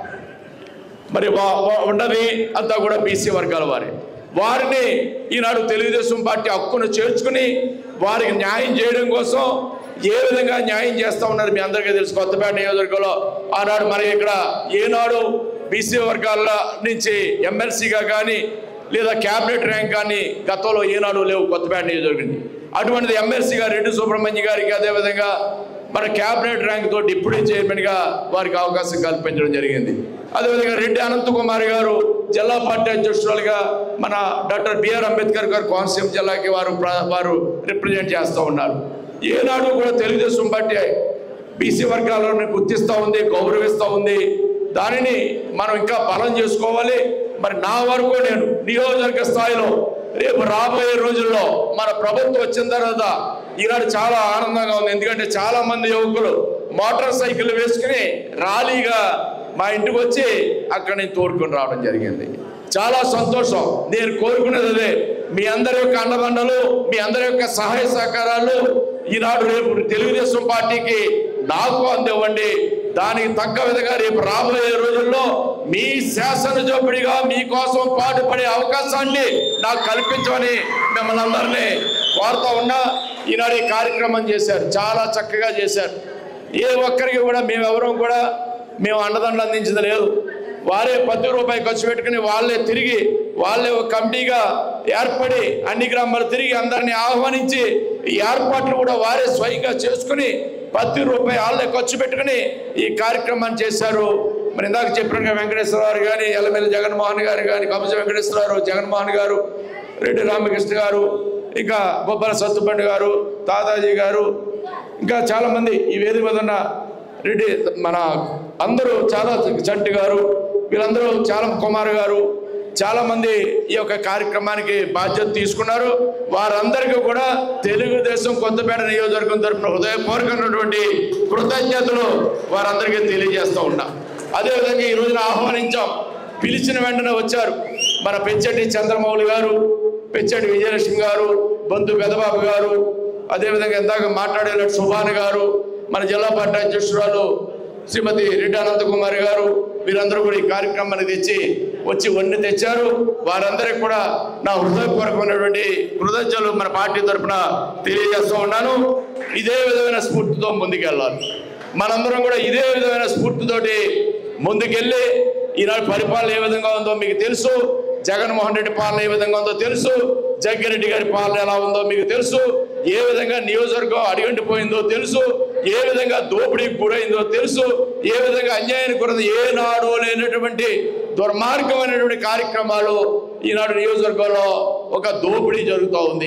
మరి వా- వా- ఉన్నది అంతా కూడా బీసీ వర్గాల వారి వారిని ఈనాడు తెలుగుదేశం పార్టీ హక్కును చేర్చుకుని వారికి న్యాయం చేయడం కోసం ఏ విధంగా న్యాయం చేస్తా ఉన్నారు మీ అందరికీ తెలుసు కొత్తపేట నియోజకవర్గంలో ఆనాడు మరి ఇక్కడ ఏనాడు బీసీ వర్గాల నుంచి ఎమ్మెల్సీగా కానీ లేదా క్యాబినెట్ ర్యాంక్ కానీ గతంలో ఏనాడు లేవు కొత్తపేట నియోజకవర్గం అటువంటిది ఎమ్మెల్సీగా రెడ్డి సుబ్రహ్మణ్య గారికి అదేవిధంగా మన క్యాబినెట్ ర్యాంక్ తో డిప్యూటీ చైర్మన్ గా వారికి అవకాశం కల్పించడం జరిగింది అదేవిధంగా రెడ్డి అనంత్ కుమార్ గారు జిల్లా పార్టీ అధ్యక్షురాలుగా మన డాక్టర్ బిఆర్ అంబేద్కర్ గారు కోనసీమ జిల్లాకి వారు ప్ర- వారు రిప్రజెంట్ చేస్తూ ఉన్నారు ఏనాడు కూడా తెలుగుదేశం పార్టీ బీసీ వర్గాలను గుర్తిస్తూ ఉంది గౌరవిస్తూ ఉంది దానిని మనం ఇంకా బలం చేసుకోవాలి మరి నా వరకు నేను నియోజకవర్గ స్థాయిలో రేపు రాబోయే రోజుల్లో మన ప్రభుత్వం వచ్చిన తర్వాత ఈనాడు చాలా ఆనందంగా ఉంది ఎందుకంటే చాలా మంది యువకులు మోటార్ సైకిల్ వేసుకుని ర్యాలీగా మా ఇంటికి వచ్చి అక్కడి నుంచి తోడుకొని రావడం జరిగింది చాలా సంతోషం నేను కోరుకునేది అదే మీ అందరి యొక్క అండదండలు మీ అందరి యొక్క సహాయ సహకారాలు ఈనాడు రేపు తెలుగుదేశం పార్టీకి నాకు అందివ్వండి దానికి తగ్గ విధంగా రేపు రాబోయే రోజుల్లో మీ శాసనసభ్యుడిగా మీకోసం పాటుపడే అవకాశాన్ని నాకు కల్పించమని మిమ్మల్ని అందరినీ కోరుతా ఉన్నా ఈనాడు ఈ కార్యక్రమం చేశారు చాలా చక్కగా చేశారు ఏ ఒక్కరికి కూడా మేమెవరం కూడా మేము అండదండలు అందించదు లేదు వారే పది రూపాయలు ఖర్చు పెట్టుకుని వాళ్ళే తిరిగి వాళ్ళే ఒక కమిటీగా ఏర్పడి అన్ని గ్రామాలు తిరిగి అందరినీ ఆహ్వానించి ఈ ఏర్పాట్లు కూడా వారే స్వయంగా చేసుకుని పది రూపాయలు వాళ్ళే ఖర్చు పెట్టుకుని ఈ కార్యక్రమాన్ని చేశారు మరి ఇందాక చెప్పినట్టుగా వెంకటేశ్వరరావు కానీ ఎల్లమెల్లి జగన్మోహన్ గారు కానీ కమజ వెంకటేశ్వరరావు జగన్మోహన్ గారు రెడ్డి రామకృష్ణ గారు ఇంకా బొబ్బల సత్తుపండి గారు తాతాజీ గారు ఇంకా చాలా మంది ఈ వేదిక మీద ఉన్న రెడ్డి మన అందరూ చాలా చంటి గారు వీళ్ళందరూ చాలా కుమార్ గారు చాలా మంది ఈ యొక్క కార్యక్రమానికి బాధ్యత తీసుకున్నారు వారందరికీ కూడా తెలుగుదేశం కొత్తపేట నియోజకవర్గం తరఫున హృదయపూర్వకమైనటువంటి కృతజ్ఞతలు వారందరికీ తెలియజేస్తూ ఉన్నా అదేవిధంగా ఈ రోజున ఆహ్వానించాం పిలిచిన వెంటనే వచ్చారు మన పెంచటి చంద్రమౌళి గారు పెంచటి విజయలక్ష్మి గారు బంధు పెదబాబు గారు అదేవిధంగా ఇందాక మాట్లాడేటట్టు సుభాన్ గారు మన జిల్లా పార్టీ అధ్యక్షురాలు శ్రీమతి రెడ్డి అనంతకుమారి గారు వీరందరూ కూడా ఈ కార్యక్రమానికి తెచ్చి వచ్చి వండి తెచ్చారు వారందరికీ కూడా నా హృదయపూర్వకమైనటువంటి కృతజ్ఞతలు మన పార్టీ తరఫున తెలియజేస్తూ ఉన్నాను ఇదే విధమైన స్ఫూర్తితో ముందుకెళ్ళాలి మనందరం కూడా ఇదే విధమైన స్ఫూర్తితోటి ముందుకెళ్ళి ఈనాడు పరిపాలన ఏ విధంగా ఉందో మీకు తెలుసు జగన్మోహన్ రెడ్డి పాలన ఏ విధంగా ఉందో తెలుసు జగ్గిరెడ్డి గారి పాలన ఎలా ఉందో మీకు తెలుసు ఏ విధంగా నియోజకవర్గం అడిగంటిపోయిందో తెలుసు ఏ విధంగా దోపిడీకి గురైందో తెలుసు ఏ విధంగా అన్యాయానికి గురైందో ఏనాడు లేనటువంటి దుర్మార్గమైనటువంటి కార్యక్రమాలు ఈనాడు నియోజకవర్గంలో ఒక దోపిడీ జరుగుతూ ఉంది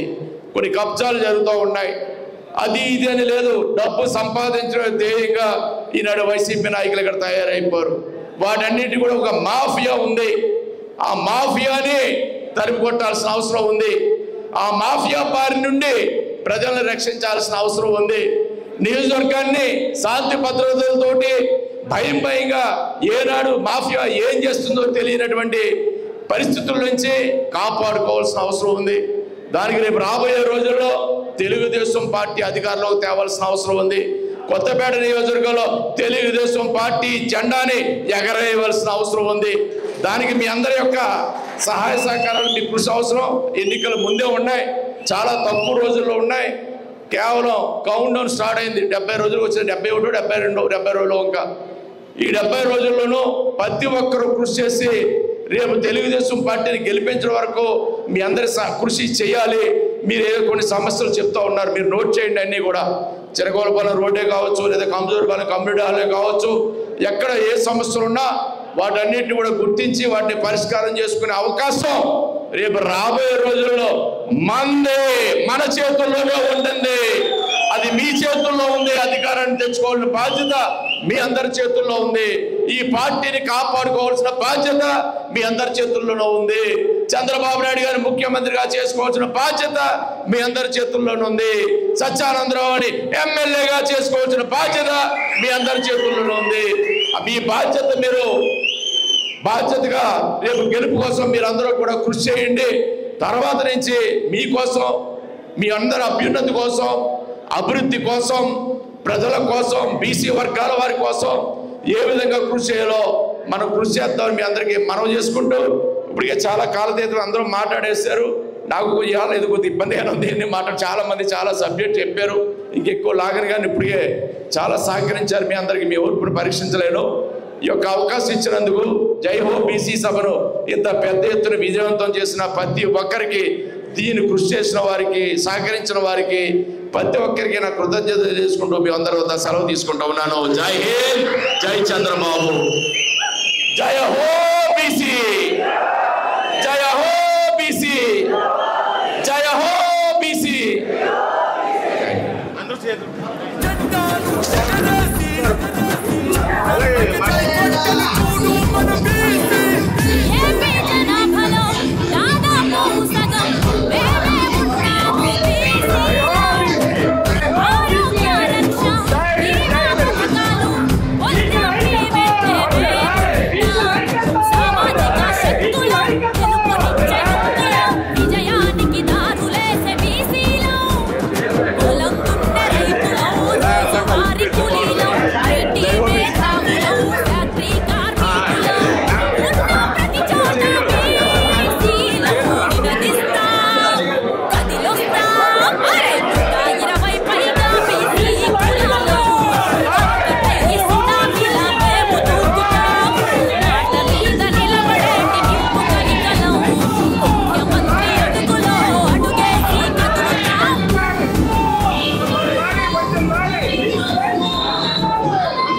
కొన్ని కబ్జాలు జరుగుతూ ఉన్నాయి అది ఇది అని లేదు డబ్బు సంపాదించడం ధ్యేయంగా ఈనాడు వైసీపీ నాయకులు ఇక్కడ తయారైపోరు వాటన్నిటి కూడా ఒక మాఫియా ఉంది ఆ మాఫియాని తరిమి కొట్టాల్సిన అవసరం ఉంది ఆ మాఫియా బారి నుండి ప్రజలను రక్షించాల్సిన అవసరం ఉంది నియోజకవర్గాన్ని శాంతి భద్రతలతోటి భయం భయంగా ఏనాడు మాఫియా ఏం చేస్తుందో తెలియనటువంటి పరిస్థితుల నుంచి కాపాడుకోవాల్సిన అవసరం ఉంది దానికి రేపు రాబోయే రోజుల్లో తెలుగుదేశం పార్టీ అధికారంలోకి తేవాల్సిన అవసరం ఉంది కొత్తపేట నియోజకవర్గంలో తెలుగుదేశం పార్టీ జెండాని ఎగరేయవలసిన అవసరం ఉంది దానికి మీ అందరి యొక్క సహాయ సహకారాలు మీ కృషి అవసరం ఎన్నికలు ముందే ఉన్నాయి చాలా తక్కువ రోజుల్లో ఉన్నాయి కేవలం కౌంట్ డౌన్ స్టార్ట్ అయింది డెబ్బై రోజులు వచ్చిన డెబ్బై ఒకటి డెబ్బై రెండు డెబ్బై రోజులు ఇంకా ఈ డెబ్బై రోజుల్లోనూ ప్రతి ఒక్కరూ కృషి చేసి రేపు తెలుగుదేశం పార్టీని గెలిపించడం వరకు మీ అందరి సహ- కృషి చేయాలి మీరు ఏదో కొన్ని సమస్యలు చెప్తా ఉన్నారు మీరు నోట్ చేయండి అన్నీ కూడా చిరగోలపాలెం రోడ్డే కావచ్చు లేదా కంజూరుపాలెం కమ్యూనిటీ హాలే కావచ్చు ఎక్కడ ఏ సమస్యలు ఉన్నా వాటన్నిటిని కూడా గుర్తించి వాటిని పరిష్కారం చేసుకునే అవకాశం రేపు రాబోయే రోజుల్లో మందే మన చేతుల్లోనే ఉంటుంది అది మీ చేతుల్లో ఉంది అధికారాన్ని తెచ్చుకోవాల్సిన బాధ్యత మీ అందరి చేతుల్లో ఉంది ఈ పార్టీని కాపాడుకోవాల్సిన బాధ్యత మీ అందరి చేతుల్లోనే ఉంది చంద్రబాబు నాయుడు గారిని ముఖ్యమంత్రిగా చేసుకోవాల్సిన బాధ్యత మీ అందరి చేతుల్లోనే ఉంది సత్యానందరావుని ఎమ్మెల్యేగా చేసుకోవాల్సిన బాధ్యత మీ అందరి చేతుల్లోనే ఉంది మీ బాధ్యత మీరు బాధ్యతగా రేపు గెలుపు కోసం మీరు అందరూ కూడా కృషి చేయండి తర్వాత నుంచి మీకోసం మీ అందరి అభ్యున్నతి కోసం అభివృద్ధి కోసం ప్రజల కోసం బీసీ వర్గాల వారి కోసం ఏ విధంగా కృషి చేయాలో మనం కృషి చేద్దామని మీ అందరికీ మనవి చేసుకుంటూ ఇప్పటికే చాలా కాలతీతం అందరూ మాట్లాడేశారు నాకు ఇవాళ ఇది కొద్ది ఇబ్బందిగానే ఉంది ఎన్ని మాట చాలా మంది చాలా సబ్జెక్ట్ చెప్పారు ఇంకెక్కువ లాగని కానీ ఇప్పటికే చాలా సహకరించారు మీ అందరికీ మీ ఓర్పును పరీక్షించలేను ఈ యొక్క అవకాశం ఇచ్చినందుకు జై హో బీసీ సభను ఇంత పెద్ద ఎత్తున విజయవంతం చేసిన ప్రతి ఒక్కరికి దీన్ని కృషి చేసిన వారికి సహకరించిన వారికి ప్రతి ఒక్కరికి నా కృతజ్ఞత చేసుకుంటూ మీ అందరి వద్ద సెలవు తీసుకుంటా ఉన్నాను జై హింద్ జై చంద్రబాబు జయ హో